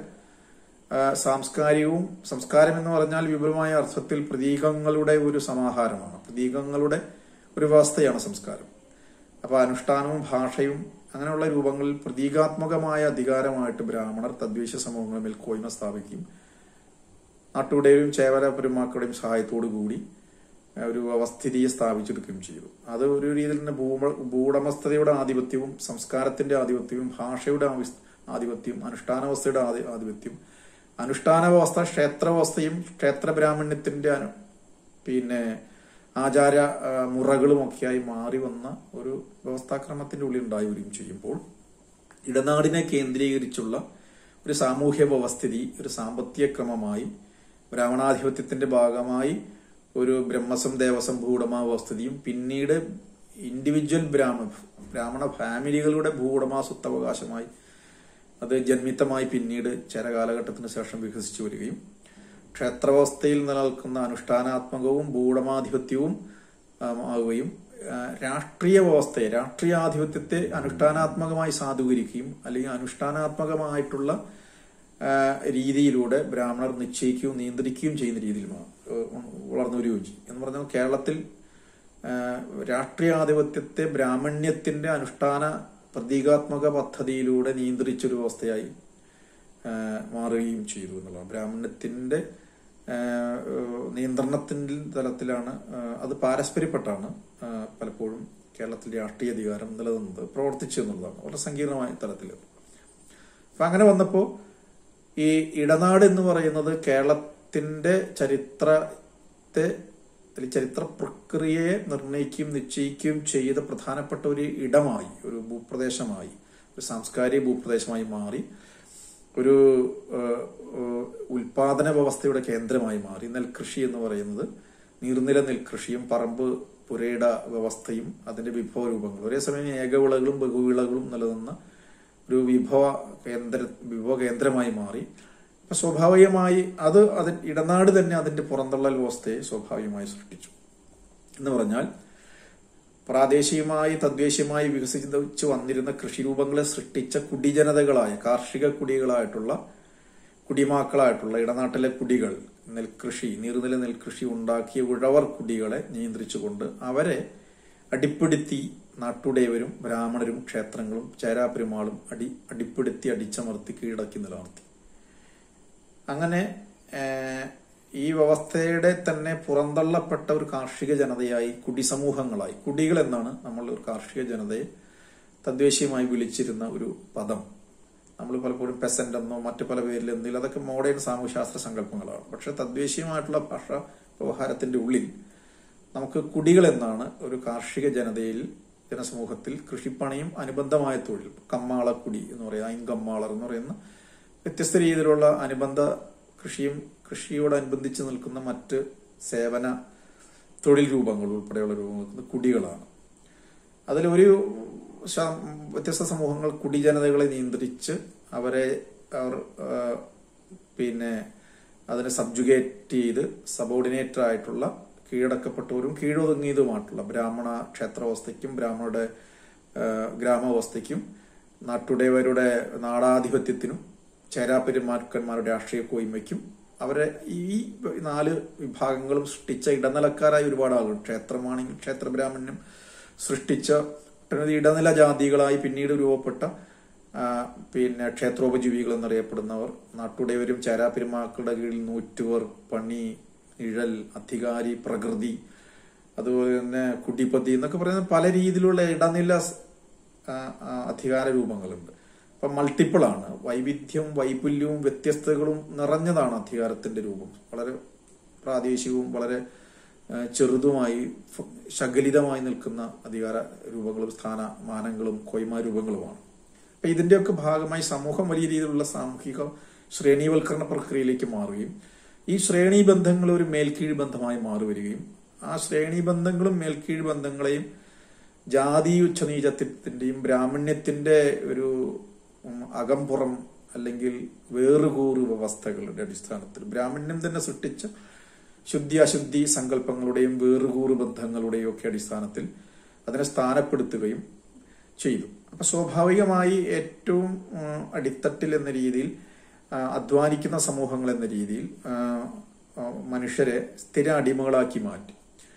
ആ, സാംസ്കാരികവും സംസ്കാരം എന്ന് പറഞ്ഞാൽ വിപുലമായ അർത്ഥത്തിൽ പ്രതീകങ്ങളുടെ ഒരു സമാഹാരമാണ് പ്രതീകങ്ങളുടെ ഒരു വ്യവസ്ഥയാണ് സംസ്കാരം അപ്പൊ അനുഷ്ഠാനവും ഭാഷയും അങ്ങനെയുള്ള രൂപങ്ങളിൽ പ്രതീകാത്മകമായ അധികാരമായിട്ട് ബ്രാഹ്മണർ തദ്ദേശ സമൂഹങ്ങളിൽ മേൽ കോയ്മ സ്ഥാപിക്കുകയും നാട്ടുകളുടെയും ചേവര പെരുമാക്കളുടെയും സഹായത്തോടു കൂടി ഏഹ്, ഒരു അവസ്ഥിതിയെ സ്ഥാപിച്ചെടുക്കുകയും ചെയ്തു അത് ഒരു രീതിയിൽ തന്നെ ഭൂമ ഭൂവുടമസ്ഥതയുടെ ആധിപത്യവും സംസ്കാരത്തിന്റെ ആധിപത്യവും ഭാഷയുടെ ആവിസ്- ആധിപത്യവും അനുഷ്ഠാനാവസ്ഥയുടെ ആധി- ആധിപത്യവും അനുഷ്ഠാന വ്യവസ്ഥ ക്ഷേത്രവ്യവസ്ഥയും ക്ഷേത്ര ബ്രാഹ്മണ്യത്തിന്റെ അനു- പിന്നെ ആചാര ആ, മുറകളുമൊക്കെയായി മാറി വന്ന ഒരു വ്യവസ്ഥാക്രമത്തിന്റെ ഉള്ളിൽ ഉണ്ടായി വരികയും ചെയ്യുമ്പോൾ ഇടനാടിനെ കേന്ദ്രീകരിച്ചുള്ള ഒരു സാമൂഹ്യ വ്യവസ്ഥിതി ഒരു സാമ്പത്തിക ക്രമമായി ബ്രാഹ്മണാധിപത്യത്തിന്റെ ഭാഗമായി ഒരു ബ്രഹ്മസം ദേവസം ഭൂവുടമ വ്യവസ്ഥിതിയും പിന്നീട് ഇൻഡിവിജ്വൽ ബ്രാഹ്മണ ബ്രാഹ്മണ ഫാമിലികളുടെ ഭൂവുടമ സ്വത്തവകാശമായി അത് ജന്മിത്തമായി പിന്നീട് ചില കാലഘട്ടത്തിന് ശേഷം വികസിച്ചു വരികയും ക്ഷേത്രവ്യവസ്ഥയിൽ നിലനിൽക്കുന്ന അനുഷ്ഠാനാത്മകവും ഭൂവുടമാധിപത്യവും ആം, ആവുകയും ആ, രാഷ്ട്രീയ വ്യവസ്ഥയെ രാഷ്ട്രീയാധിപത്യത്തെ അനുഷ്ഠാനാത്മകമായി സാധൂകരിക്കുകയും അല്ലെങ്കിൽ അനുഷ്ഠാനാത്മകമായിട്ടുള്ള ആ, രീതിയിലൂടെ ബ്രാഹ്മണർ നിശ്ചയിക്കുകയും നിയന്ത്രിക്കുകയും ചെയ്യുന്ന രീതിയിലുമാണ് ഏഹ്, വളർന്നു വരികയും ചെയ്യും എന്ന് പറഞ്ഞാൽ കേരളത്തിൽ ആ, രാഷ്ട്രീയാധിപത്യത്തെ ബ്രാഹ്മണ്യത്തിന്റെ അനുഷ്ഠാന പ്രതീകാത്മക പദ്ധതിയിലൂടെ നിയന്ത്രിച്ചൊരു വ്യവസ്ഥയായി ആ, മാറുകയും ചെയ്തു എന്നുള്ളതാണ് ബ്രാഹ്മണ്യത്തിന്റെ ആ, ഏഹ്, നിയന്ത്രണത്തിന്റെ തലത്തിലാണ് ആ, അത് പാരസ്പര്യപ്പെട്ടാണ് ആ, പലപ്പോഴും കേരളത്തിൽ രാഷ്ട്രീയ അധികാരം നിലനിന്നത് പ്രവർത്തിച്ചു എന്നുള്ളതാണ് വളരെ സങ്കീർണമായ തലത്തിൽ അപ്പൊ അങ്ങനെ വന്നപ്പോ ഈ ഇടനാട് എന്ന് പറയുന്നത് കേരളത്തിന്റെ ചരിത്രത്തെ അല്ലെങ്കിൽ ചരിത്ര പ്രക്രിയയെ നിർണയിക്കുകയും നിശ്ചയിക്കുകയും ചെയ്ത പ്രധാനപ്പെട്ട ഒരു ഇടമായി ഒരു ഭൂപ്രദേശമായി ഒരു സാംസ്കാരിക ഭൂപ്രദേശമായി മാറി ഒരു ഏഹ്, ഏഹ്, ഉൽപാദന വ്യവസ്ഥയുടെ കേന്ദ്രമായി മാറി നെൽകൃഷി എന്ന് പറയുന്നത് നീർനില നെൽകൃഷിയും പറമ്പ് പുരയിട വ്യവസ്ഥയും അതിന്റെ വിഭവ രൂപങ്ങളും ഒരേ സമയം ഏകവിളകളും ബഹുവിളകളും നിലനിന്ന ഒരു വിഭവ കേന്ദ്ര വിഭവ കേന്ദ്രമായി മാറി അപ്പൊ സ്വാഭാവികമായി അത് അതിൽ ഇടനാട് തന്നെ അതിന്റെ പുറന്തള്ളൽ വ്യവസ്ഥയെ സ്വാഭാവികമായി സൃഷ്ടിച്ചു എന്ന് പറഞ്ഞാൽ പ്രാദേശികമായി തദ്ദേശീയമായി വികസിച്ചു വന്നിരുന്ന കൃഷിരൂപങ്ങളെ സൃഷ്ടിച്ച കുടിജനതകളായ കാർഷിക കുടികളായിട്ടുള്ള കുടിമാക്കളായിട്ടുള്ള ഇടനാട്ടിലെ കുടികൾ നെൽകൃഷി നീർനില നെൽകൃഷി ഉണ്ടാക്കിയ ഉഴവർ കുടികളെ നിയന്ത്രിച്ചുകൊണ്ട് അവരെ അടിപ്പെടുത്തി നാട്ടുടയവരും ബ്രാഹ്മണരും ക്ഷേത്രങ്ങളും ചേരാപ്പെരുമാളും അടി അടിപ്പെടുത്തി അടിച്ചമർത്തി കീഴടക്കി നിലനിർത്തി അങ്ങനെ ഏഹ്, ഈ വ്യവസ്ഥയുടെ തന്നെ പുറന്തള്ളപ്പെട്ട ഒരു കാർഷിക ജനതയായി കുടിസമൂഹങ്ങളായി കുടികൾ എന്നാണ് നമ്മൾ ഒരു കാർഷിക ജനതയെ തദ്ദേശീയമായി വിളിച്ചിരുന്ന ഒരു പദം നമ്മൾ പലപ്പോഴും പെസന്റ് എന്നോ മറ്റു പല പേരിൽ എന്തെങ്കിലും അതൊക്കെ മോഡേൺ സാമൂഹ്യശാസ്ത്ര സങ്കല്പങ്ങളാണ് പക്ഷെ തദ്ദേശീയമായിട്ടുള്ള ഭാഷ വ്യവഹാരത്തിന്റെ ഉള്ളിൽ നമുക്ക് കുടികൾ എന്നാണ് ഒരു കാർഷിക ജനതയിൽ ജനസമൂഹത്തിൽ കൃഷിപ്പണിയും അനുബന്ധമായ തൊഴിൽ കമ്മാളക്കുടി എന്ന് പറയുന്ന ഐൻകമ്മാളർ എന്ന് പറയുന്ന വ്യത്യസ്ത രീതിയിലുള്ള അനുബന്ധ കൃഷിയും കൃഷിയോടനുബന്ധിച്ച് നിൽക്കുന്ന മറ്റ് സേവന തൊഴിൽ രൂപങ്ങൾ ഉൾപ്പെടെയുള്ള രൂപങ്ങൾ കുടികളാണ് അതിലൊരു ശ- വ്യത്യസ്ത സമൂഹങ്ങൾ കുടിജനതകളെ നിയന്ത്രിച്ച് അവരെ അവർ ആ, പിന്നെ അതിനെ സബ്ജുഗേറ്റ് ചെയ്ത് സബോർഡിനേറ്റ് ആയിട്ടുള്ള കീഴടക്കപ്പെട്ടവരും കീഴൊതുങ്ങിയതുമായിട്ടുള്ള ബ്രാഹ്മണ ക്ഷേത്രവ്യവസ്ഥയ്ക്കും ബ്രാഹ്മണരുടെ ആ, ഗ്രാമവ്യവസ്ഥയ്ക്കും നാട്ടുടയവരുടെ നാടാധിപത്യത്തിനും ചേരാപ്പെരുമാക്കന്മാരുടെ രാഷ്ട്രീയ കോയ്മയ്ക്കും അവരെ ഈ നാല് വിഭാഗങ്ങളും സൃഷ്ടിച്ച ഇടനിലക്കാരായ ഒരുപാട് ആളുകൾ ക്ഷേത്രമാണെങ്കിൽ ക്ഷേത്ര ബ്രാഹ്മണ്യം സൃഷ്ടിച്ച ഒട്ടനവധി ഇടനില ജാതികളായി പിന്നീട് രൂപപ്പെട്ട ആ, പിന്നെ ക്ഷേത്രോപജീവികൾ എന്നറിയപ്പെടുന്നവർ നാട്ടുടയവരും ചേരാപ്പെരുമാക്കളുടെ കീഴിൽ നൂറ്റുവർ പണി നിഴൽ അധികാരി പ്രകൃതി അതുപോലെ തന്നെ കുട്ടിപ്പത്തി എന്നൊക്കെ പറയുന്ന പല രീതിയിലുള്ള ഇടനില സ്- ആ, ആ, അധികാര രൂപങ്ങളുണ്ട് അപ്പൊ മൾട്ടിപ്പിൾ ആണ് വൈവിധ്യവും വൈപുല്യവും വ്യത്യസ്തതകളും നിറഞ്ഞതാണ് അധികാരത്തിന്റെ രൂപം വളരെ പ്രാദേശികവും വളരെ ആ, ചെറുതുമായി ഫ- ശകലിതമായി നിൽക്കുന്ന അധികാര രൂപങ്ങളും സ്ഥാനമാനങ്ങളും കൊയ്മ രൂപങ്ങളുമാണ് അപ്പൊ ഇതിന്റെയൊക്കെ ഭാഗമായി സമൂഹം വലിയ രീതിയിലുള്ള സാമൂഹിക ശ്രേണീവൽക്കരണ പ്രക്രിയയിലേക്ക് മാറുകയും ഈ ശ്രേണി ബന്ധങ്ങൾ ഒരു മേൽക്കീഴ് ബന്ധമായി മാറി വരികയും ആ ശ്രേണി ബന്ധങ്ങളും മേൽക്കീഴ് ബന്ധങ്ങളെയും ജാതി ഉച്ചനീചത്വത്തിന്റെയും ബ്രാഹ്മണ്യത്തിന്റെ ഒരു ഉം, അകംപുറം അല്ലെങ്കിൽ വേറുകൂറ് വ്യവസ്ഥകളുടെ അടിസ്ഥാനത്തിൽ ബ്രാഹ്മണ്യം തന്നെ സൃഷ്ടിച്ച ശുദ്ധി അശുദ്ധി സങ്കല്പങ്ങളുടെയും വേറുകൂറ് ബന്ധങ്ങളുടെയും ഒക്കെ അടിസ്ഥാനത്തിൽ അതിനെ സ്ഥാനപ്പെടുത്തുകയും ചെയ്തു അപ്പൊ സ്വാഭാവികമായി ഏറ്റവും ഉം, അടിത്തട്ടിൽ എന്ന രീതിയിൽ ആ, അധ്വാനിക്കുന്ന സമൂഹങ്ങൾ എന്ന രീതിയിൽ ആ, ആ, മനുഷ്യരെ സ്ഥിര അടിമകളാക്കി മാറ്റി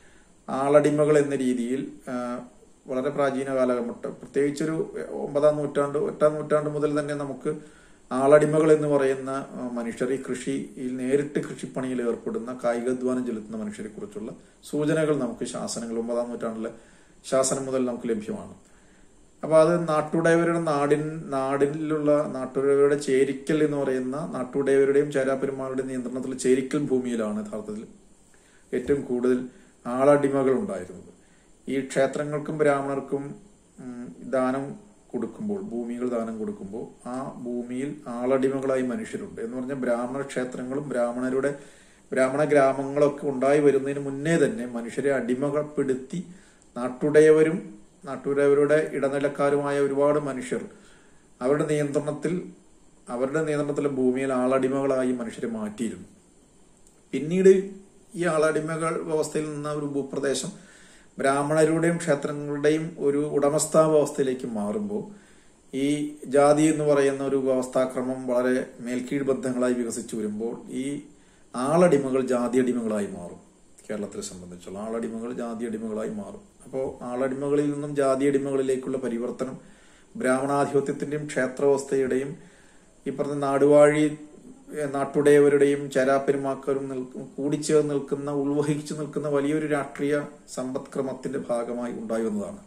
ആളടിമകൾ എന്ന രീതിയിൽ ആ, വളരെ പ്രാചീന കാലഘട്ടം പ്രത്യേകിച്ചൊരു ഒമ്പതാം നൂറ്റാണ്ട് എട്ടാം നൂറ്റാണ്ട് മുതൽ തന്നെ നമുക്ക് ആളടിമകൾ എന്ന് പറയുന്ന ആ, മനുഷ്യർ ഈ കൃഷിയിൽ നേരിട്ട് കൃഷിപ്പണിയിൽ ഏർപ്പെടുന്ന കായികാധ്വാനം ചെലുത്തുന്ന മനുഷ്യരെ കുറിച്ചുള്ള സൂചനകൾ നമുക്ക് ശാസനങ്ങൾ ഒമ്പതാം നൂറ്റാണ്ടിലെ ശാസനം മുതൽ നമുക്ക് ലഭ്യമാണ് അപ്പൊ അത് നാട്ടുടയവരുടെ നാടിൻ നാടിലുള്ള നാട്ടുടയവരുടെ ചേരിക്കൽ എന്ന് പറയുന്ന നാട്ടുടയവരുടെയും ചേരാപ്പെരുമാളുടെയും നിയന്ത്രണത്തിൽ ചേരിക്കൽ ഭൂമിയിലാണ് യഥാർത്ഥത്തിൽ ഏറ്റവും കൂടുതൽ ആളടിമകൾ ഉണ്ടായിരുന്നത് ഈ ക്ഷേത്രങ്ങൾക്കും ബ്രാഹ്മണർക്കും ഉം, ദാനം കൊടുക്കുമ്പോൾ ഭൂമികൾ ദാനം കൊടുക്കുമ്പോൾ ആ ഭൂമിയിൽ ആളടിമകളായി മനുഷ്യരുണ്ട് എന്ന് പറഞ്ഞാൽ ബ്രാഹ്മണ ക്ഷേത്രങ്ങളും ബ്രാഹ്മണരുടെ ബ്രാഹ്മണ ഗ്രാമങ്ങളൊക്കെ ഉണ്ടായി വരുന്നതിന് മുന്നേ തന്നെ മനുഷ്യരെ അടിമകളപ്പെടുത്തി നാട്ടുടയവരും നാട്ടുടയവരുടെ ഇടനിലക്കാരുമായ ഒരുപാട് മനുഷ്യർ അവരുടെ നിയന്ത്രണത്തിൽ അവരുടെ നിയന്ത്രണത്തിലെ ഭൂമിയിൽ ആളടിമകളായി മനുഷ്യരെ മാറ്റിയിരുന്നു പിന്നീട് ഈ ആളടിമകൾ വ്യവസ്ഥയിൽ നിന്ന ഒരു ഭൂപ്രദേശം ബ്രാഹ്മണരുടെയും ക്ഷേത്രങ്ങളുടെയും ഒരു ഉടമസ്ഥാവസ്ഥയിലേക്ക് മാറുമ്പോൾ ഈ ജാതി എന്ന് പറയുന്ന ഒരു വ്യവസ്ഥാക്രമം വളരെ മേൽക്കീഴ് ബന്ധങ്ങളായി വികസിച്ചു വരുമ്പോൾ ഈ ആളടിമകൾ ജാതി അടിമകളായി മാറും കേരളത്തെ സംബന്ധിച്ചുള്ള ആളടിമകൾ ജാതി അടിമകളായി മാറും അപ്പോൾ ആളടിമകളിൽ നിന്നും ജാതി അടിമകളിലേക്കുള്ള പരിവർത്തനം ബ്രാഹ്മണാധിപത്യത്തിന്റെയും ക്ഷേത്രവ്യവസ്ഥയുടെയും ഈ പറഞ്ഞ നാടുവാഴി ഏഹ്, നാട്ടുടയവരുടെയും ചരാപ്പെരുമാക്കരും നിൽക്കും കൂടിച്ചേർന്ന് നിൽക്കുന്ന ഉൾവഹിച്ചു നിൽക്കുന്ന വലിയൊരു രാഷ്ട്രീയ സമ്പദ്ക്രമത്തിന്റെ ഭാഗമായി ഉണ്ടായി വന്നതാണ്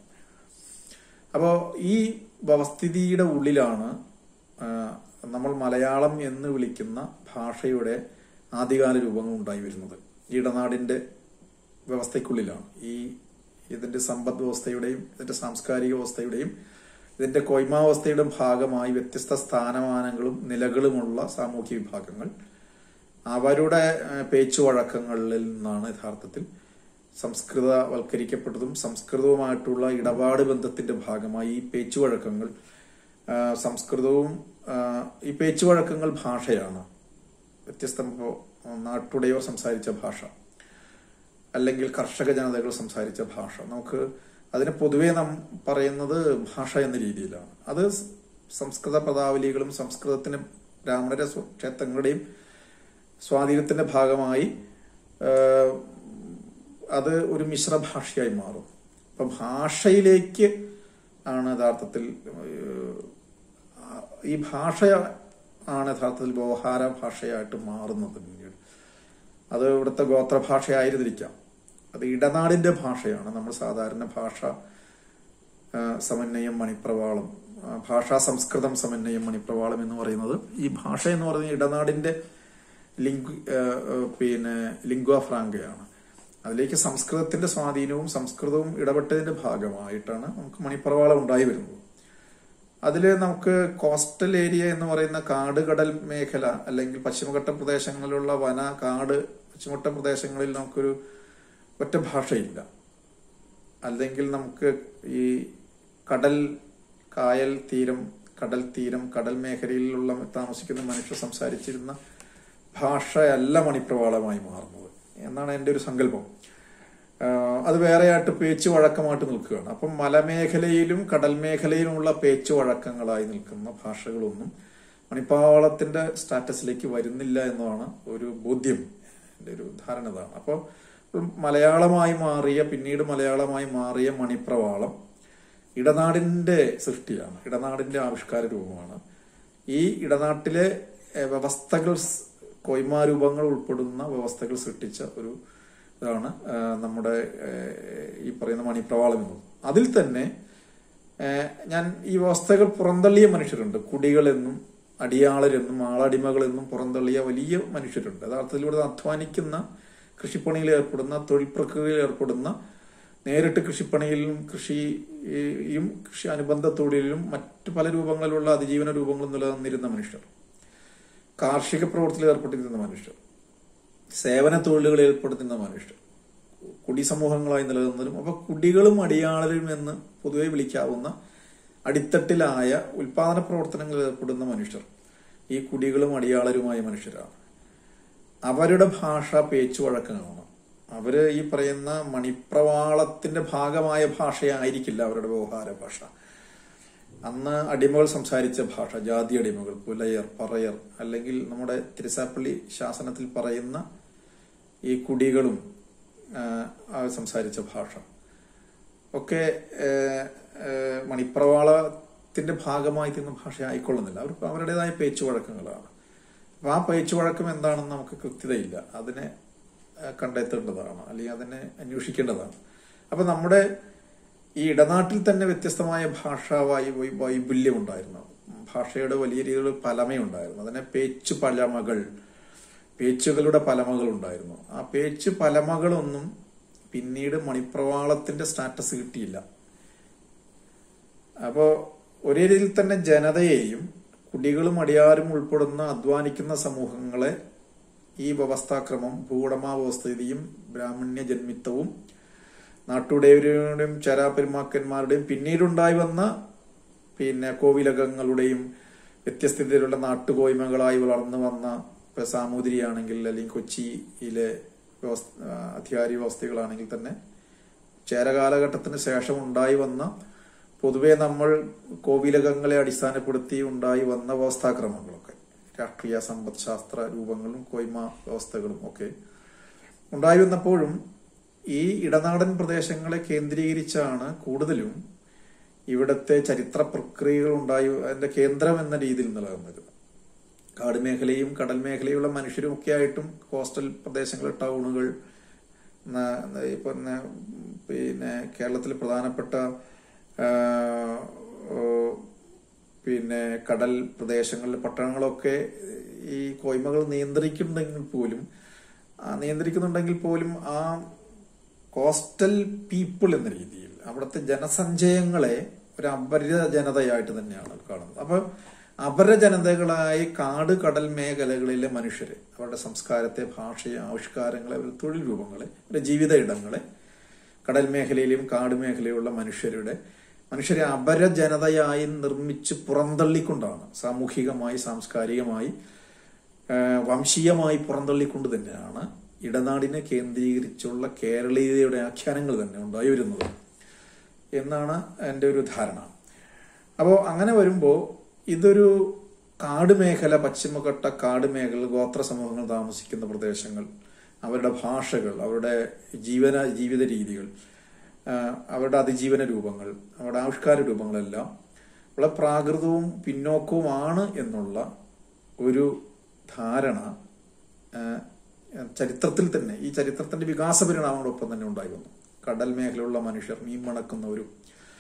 അപ്പോ ഈ വ്യവസ്ഥിതിയുടെ ഉള്ളിലാണ് ആ, നമ്മൾ മലയാളം എന്ന് വിളിക്കുന്ന ഭാഷയുടെ ആദ്യകാല രൂപങ്ങൾ ഉണ്ടായി വരുന്നത് ഈ ഇടനാടിന്റെ വ്യവസ്ഥയ്ക്കുള്ളിലാണ് ഈ ഇതിന്റെ സമ്പദ് വ്യവസ്ഥയുടെയും ഇതിന്റെ സാംസ്കാരിക വ്യവസ്ഥയുടെയും ഇതിന്റെ കൊയ്മാവസ്ഥയുടെ ഭാഗമായി വ്യത്യസ്ത സ്ഥാനമാനങ്ങളും നിലകളുമുള്ള സാമൂഹ്യ വിഭാഗങ്ങൾ അവരുടെ ഏഹ്, പേച്ചുവഴക്കങ്ങളിൽ നിന്നാണ് യഥാർത്ഥത്തിൽ സംസ്കൃതവൽക്കരിക്കപ്പെട്ടതും സംസ്കൃതവുമായിട്ടുള്ള ഇടപാട് ബന്ധത്തിന്റെ ഭാഗമായി ഈ പേച്ചുവഴക്കങ്ങൾ ആ, സംസ്കൃതവും ആ, ഈ പേച്ചുവഴക്കങ്ങൾ ഭാഷയാണ് വ്യത്യസ്ത ഇപ്പോ നാട്ടുടയവർ സംസാരിച്ച ഭാഷ അല്ലെങ്കിൽ കർഷക ജനതകൾ സംസാരിച്ച ഭാഷ നമുക്ക് അതിനെ പൊതുവെ നാം പറയുന്നത് ഭാഷ എന്ന രീതിയിലാണ് അത് സ് സംസ്കൃത പദാവലികളും സംസ്കൃതത്തിന് ബ്രാഹ്മണരെ സ്വ- ക്ഷേത്രങ്ങളുടെയും സ്വാധീനത്തിന്റെ ഭാഗമായി ആ, അത് ഒരു മിശ്ര ഭാഷയായി മാറും അപ്പൊ ഭാഷയിലേക്ക് ആണ് യഥാർത്ഥത്തിൽ ഏഹ്, ഈ ഭാഷ ആണ് യഥാർത്ഥത്തിൽ വ്യവഹാര ഭാഷയായിട്ട് മാറുന്നത് പിന്നീട് അത് ഇവിടുത്തെ ഗോത്രഭാഷയായിരുന്നിരിക്കാം അത് ഇടനാടിന്റെ ഭാഷയാണ് നമ്മൾ സാധാരണ ഭാഷ ആ, സമന്വയം മണിപ്രവാളം ആ, ഭാഷാ സംസ്കൃതം സമന്വയം മണിപ്രവാളം എന്ന് പറയുന്നത് ഈ ഭാഷ എന്ന് പറയുന്നത് ഇടനാടിന്റെ ലിംഗ്വ ആ, ആ, പിന്നെ ലിംഗ്വ ഫ്രാങ്കയാണ് അതിലേക്ക് സംസ്കൃതത്തിന്റെ സ്വാധീനവും സംസ്കൃതവും ഇടപെട്ടതിന്റെ ഭാഗമായിട്ടാണ് നമുക്ക് മണിപ്രവാളം ഉണ്ടായി വരുന്നത് അതില് നമുക്ക് കോസ്റ്റൽ ഏരിയ എന്ന് പറയുന്ന കാട് കടൽ മേഖല അല്ലെങ്കിൽ പശ്ചിമഘട്ട പ്രദേശങ്ങളിലുള്ള വന കാട് പശ്ചിമഘട്ട പ്രദേശങ്ങളിൽ നമുക്കൊരു ഒറ്റ ഭാഷയില്ല അല്ലെങ്കിൽ നമുക്ക് ഈ കടൽ കായൽ തീരം കടൽ തീരം കടൽ മേഖലയിലുള്ള താമസിക്കുന്ന മനുഷ്യർ സംസാരിച്ചിരുന്ന ഭാഷയല്ല മണിപ്രവാളമായി മാറുന്നത് എന്നാണ് എൻ്റെ ഒരു സങ്കല്പം ആഹ് അത് വേറെയായിട്ട് പേച്ച് വഴക്കമായിട്ട് നിൽക്കുകയാണ് അപ്പം മലമേഖലയിലും കടൽ മേഖലയിലുമുള്ള പേച്ച് വഴക്കങ്ങളായി നിൽക്കുന്ന ഭാഷകളൊന്നും മണിപ്പാവളത്തിന്റെ സ്റ്റാറ്റസിലേക്ക് വരുന്നില്ല എന്നതാണ് ഒരു ബോധ്യം എൻ്റെ ഒരു ധാരണ ഇതാണ് അപ്പോൾ മലയാളമായി മാറിയ പിന്നീട് മലയാളമായി മാറിയ മണിപ്രവാളം ഇടനാടിന്റെ സൃഷ്ടിയാണ് ഇടനാടിന്റെ ആവിഷ്കാര രൂപമാണ് ഈ ഇടനാട്ടിലെ ഏഹ്, വ്യവസ്ഥകൾ സ് കൊയ്മാരൂപങ്ങൾ ഉൾപ്പെടുന്ന വ്യവസ്ഥകൾ സൃഷ്ടിച്ച ഒരു ഇതാണ് ഏഹ്, നമ്മുടെ ഏഹ്, ഈ പറയുന്ന മണിപ്രവാളം എന്നത് അതിൽ തന്നെ ഏഹ്, ഞാൻ ഈ വ്യവസ്ഥകൾ പുറന്തള്ളിയ മനുഷ്യരുണ്ട് കുടികളെന്നും അടിയാളരെന്നും ആളടിമകളെന്നും പുറന്തള്ളിയ വലിയ മനുഷ്യരുണ്ട് യഥാർത്ഥത്തിൽ ഇവിടെ അധ്വാനിക്കുന്ന കൃഷിപ്പണിയിൽ ഏർപ്പെടുന്ന തൊഴിൽ പ്രക്രിയയിൽ ഏർപ്പെടുന്ന നേരിട്ട് കൃഷിപ്പണിയിലും കൃഷിയും കൃഷി അനുബന്ധ തൊഴിലിലും മറ്റു പല രൂപങ്ങളിലുള്ള അതിജീവന രൂപങ്ങളും നിലനിന്നിരുന്ന മനുഷ്യർ കാർഷിക പ്രവർത്തനത്തിൽ ഏർപ്പെട്ടിരുന്ന മനുഷ്യർ സേവന തൊഴിലുകളിൽ ഏർപ്പെടുത്തുന്ന മനുഷ്യർ കുടി സമൂഹങ്ങളായി നിലനിന്നതും അപ്പൊ കുടികളും അടിയാളരും എന്ന് പൊതുവെ വിളിക്കാവുന്ന അടിത്തട്ടിലായ ഉൽപാദന പ്രവർത്തനങ്ങളിൽ ഏർപ്പെടുന്ന മനുഷ്യർ ഈ കുടികളും അടിയാളരുമായ മനുഷ്യരാണ് അവരുടെ ഭാഷ പേച്ചുവഴക്കങ്ങളാണ് അവര് ഈ പറയുന്ന മണിപ്രവാളത്തിന്റെ ഭാഗമായ ഭാഷയായിരിക്കില്ല അവരുടെ വ്യവഹാര ഭാഷ അന്ന് അടിമകൾ സംസാരിച്ച ഭാഷ ജാതി അടിമകൾ പുലയർ പറയർ അല്ലെങ്കിൽ നമ്മുടെ തിരുസാപ്പള്ളി ശാസനത്തിൽ പറയുന്ന ഈ കുടികളും ആ, അവർ സംസാരിച്ച ഭാഷ ഒക്കെ ഏഹ്, ഏഹ്, മണിപ്രവാളത്തിന്റെ ഭാഗമായി തീർന്ന ഭാഷ ആയിക്കൊള്ളുന്നില്ല അവർക്ക് അവരുടേതായ പേച്ചുവഴക്കങ്ങളാണ് അപ്പൊ ആ പേച്ചുവഴക്കം എന്താണെന്ന് നമുക്ക് കൃത്യതയില്ല അതിനെ ഏഹ്, കണ്ടെത്തേണ്ടതാണ് അല്ലെങ്കിൽ അതിനെ അന്വേഷിക്കേണ്ടതാണ് അപ്പൊ നമ്മുടെ ഈ ഇടനാട്ടിൽ തന്നെ വ്യത്യസ്തമായ ഭാഷാ വൈ വൈ- വൈപുല്യം ഉണ്ടായിരുന്നു ഭാഷയുടെ വലിയ രീതിയിൽ പലമയുണ്ടായിരുന്നു അതിനെ പേച്ചു പലമകൾ പേച്ചുകളുടെ പലമകൾ ഉണ്ടായിരുന്നു ആ പേച്ച് പലമകളൊന്നും പിന്നീട് മണിപ്രവാളത്തിന്റെ സ്റ്റാറ്റസ് കിട്ടിയില്ല അപ്പോ ഒരേ രീതിയിൽ തന്നെ ജനതയെയും കുടികളും അടിയാരും ഉൾപ്പെടുന്ന അധ്വാനിക്കുന്ന സമൂഹങ്ങളെ ഈ വ്യവസ്ഥാക്രമം ഭൂവുടമാവസ്ഥിതിയും ബ്രാഹ്മണ്യ ജന്മിത്വവും നാട്ടുടയവരുടെയും ചരാപെരുമാക്കന്മാരുടെയും പിന്നീടുണ്ടായി വന്ന പിന്നെ കോവിലകങ്ങളുടെയും വ്യത്യസ്തതയിലുള്ള നാട്ടുകോയ്മകളായി വളർന്നു വന്ന ഇപ്പൊ സാമൂതിരിയാണെങ്കിൽ അല്ലെങ്കിൽ കൊച്ചിയിലെ വ്യവസ്ഥ ആ, അധികാരി വ്യവസ്ഥകളാണെങ്കിൽ തന്നെ ചേര കാലഘട്ടത്തിന് ശേഷം ഉണ്ടായി വന്ന പൊതുവെ നമ്മൾ കോവിലകങ്ങളെ അടിസ്ഥാനപ്പെടുത്തി ഉണ്ടായി വന്ന വ്യവസ്ഥാക്രമങ്ങളൊക്കെ രാഷ്ട്രീയ സമ്പദ് ശാസ്ത്ര രൂപങ്ങളും കോയ്മ വ്യവസ്ഥകളും ഒക്കെ ഉണ്ടായി വന്നപ്പോഴും ഈ ഇടനാടൻ പ്രദേശങ്ങളെ കേന്ദ്രീകരിച്ചാണ് കൂടുതലും ഇവിടത്തെ ചരിത്ര പ്രക്രിയകൾ ഉണ്ടായി അതിന്റെ കേന്ദ്രം എന്ന രീതിയിൽ നിലനിന്നിരുന്നത് കാട് മേഖലയും കടൽ മേഖലയുള്ള മനുഷ്യരും ഒക്കെ ആയിട്ടും കോസ്റ്റൽ പ്രദേശങ്ങൾ ടൗണുകൾ ന- ന- ഇപ്പൊ ന- പിന്നെ കേരളത്തിൽ പ്രധാനപ്പെട്ട ആ, ഓ, പിന്നെ കടൽ പ്രദേശങ്ങളിലെ പട്ടണങ്ങളൊക്കെ ഈ കോയ്മകൾ നിയന്ത്രിക്കുന്നുണ്ടെങ്കിൽ പോലും ആ നിയന്ത്രിക്കുന്നുണ്ടെങ്കിൽ പോലും ആ കോസ്റ്റൽ പീപ്പിൾ എന്ന രീതിയിൽ അവിടുത്തെ ജനസഞ്ചയങ്ങളെ ഒരു അപര ജനതയായിട്ട് തന്നെയാണ് കാണുന്നത് അപ്പൊ അപര ജനതകളായി കാട് കടൽ മേഖലകളിലെ മനുഷ്യര് അവരുടെ സംസ്കാരത്തെ ഭാഷയെ ആവിഷ്കാരങ്ങളെ അവരുടെ തൊഴിൽ രൂപങ്ങളെ അവരുടെ ജീവിത ഇടങ്ങളെ കടൽ മേഖലയിലും കാട് മേഖലയിലുള്ള മനുഷ്യരുടെ മനുഷ്യരെ അപര ജനതയായി നിർമ്മിച്ച് പുറന്തള്ളിക്കൊണ്ടാണ് സാമൂഹികമായി സാംസ്കാരികമായി ആ, വംശീയമായി പുറന്തള്ളിക്കൊണ്ട് തന്നെയാണ് ഇടനാടിനെ കേന്ദ്രീകരിച്ചുള്ള കേരളീയതയുടെ ആഖ്യാനങ്ങൾ തന്നെ ഉണ്ടായി വരുന്നത് എന്നാണ് എൻ്റെ ഒരു ധാരണ അപ്പോൾ അങ്ങനെ വരുമ്പോൾ ഇതൊരു കാട് മേഖല പശ്ചിമഘട്ട കാട് മേഖല ഗോത്ര സമൂഹങ്ങൾ താമസിക്കുന്ന പ്രദേശങ്ങൾ അവരുടെ ഭാഷകൾ അവരുടെ ജീവന ജീവിത രീതികൾ ആ, അവരുടെ അതിജീവന രൂപങ്ങൾ അവരുടെ ആവിഷ്കാര രൂപങ്ങളെല്ലാം വളരെ പ്രാകൃതവും പിന്നോക്കവുമാണ് എന്നുള്ള ഒരു ധാരണ ആ, ചരിത്രത്തിൽ തന്നെ ഈ ചരിത്രത്തിന്റെ വികാസ പരിണാമങ്ങളൊപ്പം തന്നെ ഉണ്ടായി വന്നു കടൽ മേഖലയിലുള്ള മനുഷ്യർ മീൻ മണക്കുന്നവരും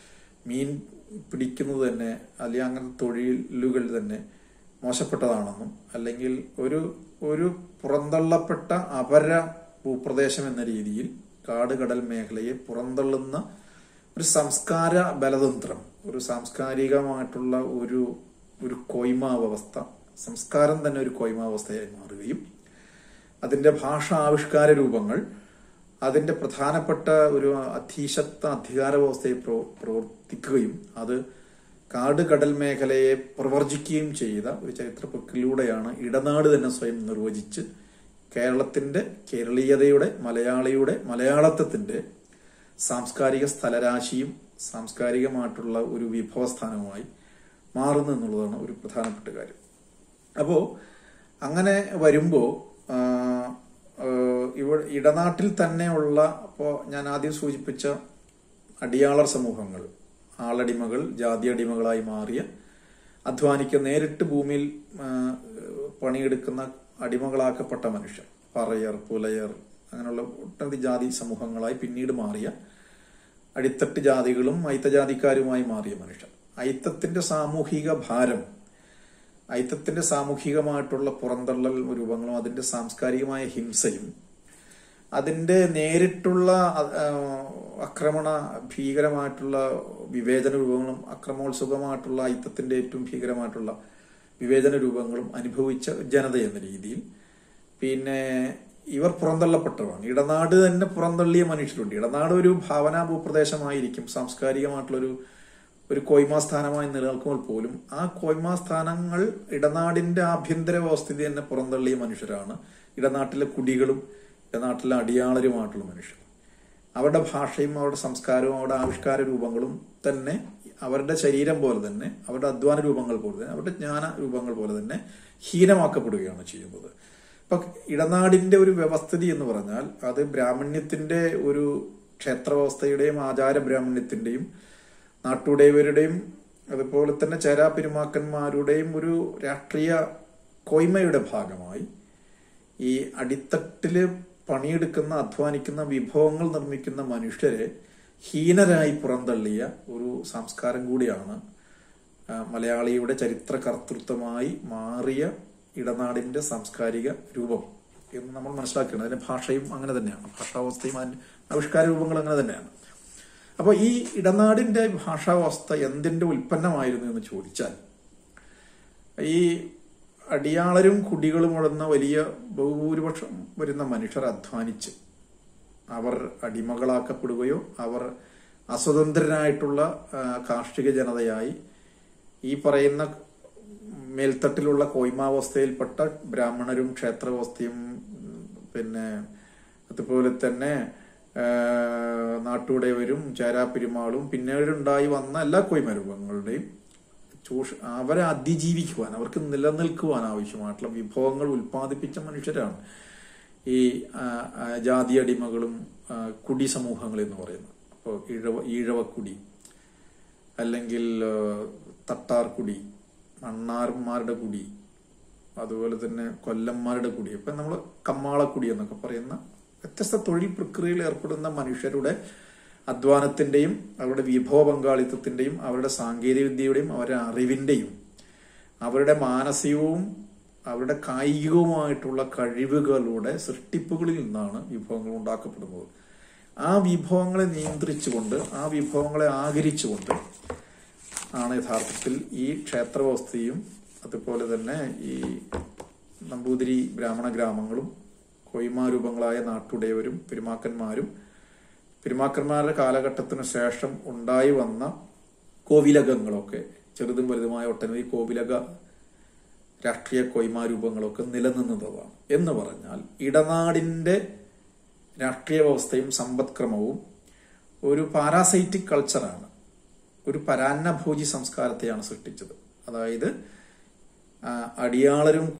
മീൻ പിടിക്കുന്നത് തന്നെ അല്ലെങ്കിൽ അങ്ങനത്തെ തൊഴിലുകൾ തന്നെ മോശപ്പെട്ടതാണെന്നും അല്ലെങ്കിൽ ഒരു ഒരു പുറന്തള്ളപ്പെട്ട അപര ഭൂപ്രദേശം എന്ന രീതിയിൽ കാട് കടൽ മേഖലയെ പുറന്തള്ളുന്ന ഒരു സംസ്കാര ബലതന്ത്രം ഒരു സാംസ്കാരികമായിട്ടുള്ള ഒരു ഒരു കോയ്മാവസ്ഥ സംസ്കാരം തന്നെ ഒരു കോയ്മാവസ്ഥയായി മാറുകയും അതിന്റെ ഭാഷ ആവിഷ്കാര രൂപങ്ങൾ അതിന്റെ പ്രധാനപ്പെട്ട ഒരു അധീശത്വ അധികാര വ്യവസ്ഥയെ പ്രവ- പ്രവർത്തിക്കുകയും അത് കാട് കടൽ മേഖലയെ പ്രവർജിക്കുകയും ചെയ്ത ഒരു ചരിത്ര പ്രക്രിയയിലൂടെയാണ് ഇടനാട് തന്നെ സ്വയം നിർവചിച്ച് കേരളത്തിന്റെ കേരളീയതയുടെ മലയാളിയുടെ മലയാളത്വത്തിന്റെ സാംസ്കാരിക സ്ഥലരാശിയും സാംസ്കാരികമായിട്ടുള്ള ഒരു വിഭവസ്ഥാനവുമായി മാറുന്നു എന്നുള്ളതാണ് ഒരു പ്രധാനപ്പെട്ട കാര്യം അപ്പോ അങ്ങനെ വരുമ്പോ ആ, ആ, ഇവിടെ ഇടനാട്ടിൽ തന്നെയുള്ള അപ്പോ ഞാൻ ആദ്യം സൂചിപ്പിച്ച അടിയാളർ സമൂഹങ്ങൾ ആളടിമകൾ ജാതി അടിമകളായി മാറിയ അധ്വാനിക്കുന്ന നേരിട്ട് ഭൂമിയിൽ ആ, പണിയെടുക്കുന്ന അടിമകളാക്കപ്പെട്ട മനുഷ്യർ പറയർ പുലയർ അങ്ങനെയുള്ള ഒട്ടനവധി ജാതി സമൂഹങ്ങളായി പിന്നീട് മാറിയ അടിത്തട്ട് ജാതികളും അയിത്തജാതിക്കാരുമായി മാറിയ മനുഷ്യർ അയിത്തത്തിന്റെ സാമൂഹിക ഭാരം അയിത്തത്തിന്റെ സാമൂഹികമായിട്ടുള്ള പുറന്തള്ളൽ രൂപങ്ങളും അതിന്റെ സാംസ്കാരികമായ ഹിംസയും അതിന്റെ നേരിട്ടുള്ള അ- ആ, ആക്രമണ ഭീകരമായിട്ടുള്ള വിവേചന രൂപങ്ങളും അക്രമോത്സുകമായിട്ടുള്ള അയിത്തത്തിന്റെ ഏറ്റവും ഭീകരമായിട്ടുള്ള വിവേചന രൂപങ്ങളും അനുഭവിച്ച ജനത എന്ന രീതിയിൽ പിന്നെ ഇവർ പുറന്തള്ളപ്പെട്ടവരാണ് ഇടനാട് തന്നെ പുറന്തള്ളിയ മനുഷ്യരുണ്ട് ഇടനാട് ഒരു ഭാവനാ ഭൂപ്രദേശമായിരിക്കും സാംസ്കാരികമായിട്ടുള്ളൊരു ഒരു കോയ്മാ സ്ഥാനമായി നിലനിൽക്കുമ്പോൾ പോലും ആ കോയ്മാ സ്ഥാനങ്ങൾ ഇടനാടിന്റെ ആഭ്യന്തര വ്യവസ്ഥിതി തന്നെ പുറന്തള്ളിയ മനുഷ്യരാണ് ഇടനാട്ടിലെ കുടികളും ഇടനാട്ടിലെ അടിയാളരുമായിട്ടുള്ള മനുഷ്യർ അവരുടെ ഭാഷയും അവരുടെ സംസ്കാരവും അവരുടെ ആവിഷ്കാര രൂപങ്ങളും തന്നെ അവരുടെ ശരീരം പോലെ തന്നെ അവരുടെ അധ്വാന രൂപങ്ങൾ പോലെ തന്നെ അവരുടെ ജ്ഞാന രൂപങ്ങൾ പോലെ തന്നെ ഹീനമാക്കപ്പെടുകയാണ് ചെയ്യുന്നത് ഇപ്പൊ ഇടനാടിന്റെ ഒരു വ്യവസ്ഥിതി എന്ന് പറഞ്ഞാൽ അത് ബ്രാഹ്മണ്യത്തിന്റെ ഒരു ക്ഷേത്രവ്യവസ്ഥയുടെയും ആചാര ബ്രാഹ്മണ്യത്തിന്റെയും നാട്ടുടയവരുടെയും അതുപോലെ തന്നെ ചേരാപിരുമാക്കന്മാരുടെയും ഒരു രാഷ്ട്രീയ കോയ്മയുടെ ഭാഗമായി ഈ അടിത്തട്ടില് പണിയെടുക്കുന്ന അധ്വാനിക്കുന്ന വിഭവങ്ങൾ നിർമ്മിക്കുന്ന മനുഷ്യരെ ഹീനരായി പുറന്തള്ളിയ ഒരു സംസ്കാരം കൂടിയാണ് ആ, മലയാളിയുടെ ചരിത്ര കർത്തൃത്വമായി മാറിയ ഇടനാടിന്റെ സാംസ്കാരിക രൂപം എന്ന് നമ്മൾ മനസ്സിലാക്കണം അതിന്റെ ഭാഷയും അങ്ങനെ തന്നെയാണ് ഭാഷാവസ്ഥയും അതിന്റെ ആവിഷ്കാര രൂപങ്ങൾ അങ്ങനെ തന്നെയാണ് അപ്പോൾ ഈ ഇടനാടിന്റെ ഭാഷാവസ്ഥ എന്തിന്റെ ഉൽപ്പന്നമായിരുന്നു എന്ന് ചോദിച്ചാൽ ഈ അടിയാളരും കുടികളും ഉടന്ന വലിയ ബഹുഭൂരിപക്ഷം വരുന്ന മനുഷ്യർ അധ്വാനിച്ച് അവർ അടിമകളാക്കപ്പെടുകയോ അവർ അസ്വതന്ത്രനായിട്ടുള്ള ആ, കാർഷിക ജനതയായി ഈ പറയുന്ന മേൽത്തട്ടിലുള്ള കോയ്മാവസ്ഥയിൽപ്പെട്ട ബ്രാഹ്മണരും ക്ഷേത്രവ്യവസ്ഥയും ഉം, പിന്നെ അതുപോലെ തന്നെ ആ, നാട്ടുടയവരും ചേരാപ്പെരുമാളും പിന്നീടുണ്ടായി വന്ന എല്ലാ കോയ്മ രൂപങ്ങളുടെയും ചൂഷ അവരെ അതിജീവിക്കുവാൻ അവർക്ക് നിലനിൽക്കുവാൻ ആവശ്യമായിട്ടുള്ള വിഭവങ്ങൾ ഉൽപ്പാദിപ്പിച്ച മനുഷ്യരാണ് ഈ ആ, ആ, ജാതി അടിമകളും ആ, കുടി സമൂഹങ്ങൾ എന്ന് പറയുന്നത് അപ്പോൾ ഈഴവ ഈഴവക്കുടി അല്ലെങ്കിൽ ആ, തട്ടാർക്കുടി മണ്ണാർമാരുടെ കുടി അതുപോലെ തന്നെ കൊല്ലന്മാരുടെ കുടി ഇപ്പൊ നമ്മൾ കമ്മാളക്കുടി എന്നൊക്കെ പറയുന്ന വ്യത്യസ്ത തൊഴിൽ പ്രക്രിയയിൽ ഏർപ്പെടുന്ന മനുഷ്യരുടെ അധ്വാനത്തിന്റെയും അവരുടെ വിഭവ പങ്കാളിത്തത്തിന്റെയും അവരുടെ സാങ്കേതിക വിദ്യയുടെയും അവരുടെ അറിവിന്റെയും അവരുടെ മാനസികവും അവരുടെ കായികവുമായിട്ടുള്ള കഴിവുകളുടെ സൃഷ്ടിപ്പുകളിൽ നിന്നാണ് വിഭവങ്ങൾ ഉണ്ടാക്കപ്പെടുന്നത് ആ വിഭവങ്ങളെ നിയന്ത്രിച്ചുകൊണ്ട് ആ വിഭവങ്ങളെ ആകരിച്ചുകൊണ്ട് ആണ് യഥാർത്ഥത്തിൽ ഈ ക്ഷേത്രവ്യവസ്ഥയും അതുപോലെ തന്നെ ഈ നമ്പൂതിരി ബ്രാഹ്മണ ഗ്രാമങ്ങളും കൊയ്മാരൂപങ്ങളായ നാട്ടുടയവരും പെരുമാക്കന്മാരും പെരുമാക്കന്മാരുടെ കാലഘട്ടത്തിന് ശേഷം ഉണ്ടായി വന്ന കോവിലകങ്ങളൊക്കെ ചെറുതും വലുതുമായ ഒട്ടനവധി കോവിലക രാഷ്ട്രീയ കൊയ്മാരൂപങ്ങളൊക്കെ നിലനിന്നതാണ് എന്ന് പറഞ്ഞാൽ ഇടനാടിന്റെ രാഷ്ട്രീയ വ്യവസ്ഥയും സമ്പദ്ക്രമവും ഒരു പാരാസൈറ്റിക് കൾച്ചറാണ് ഒരു പരാന്നഭോജി സംസ്കാരത്തെയാണ് സൃഷ്ടിച്ചത് അതായത് ആ, അടിയാളരും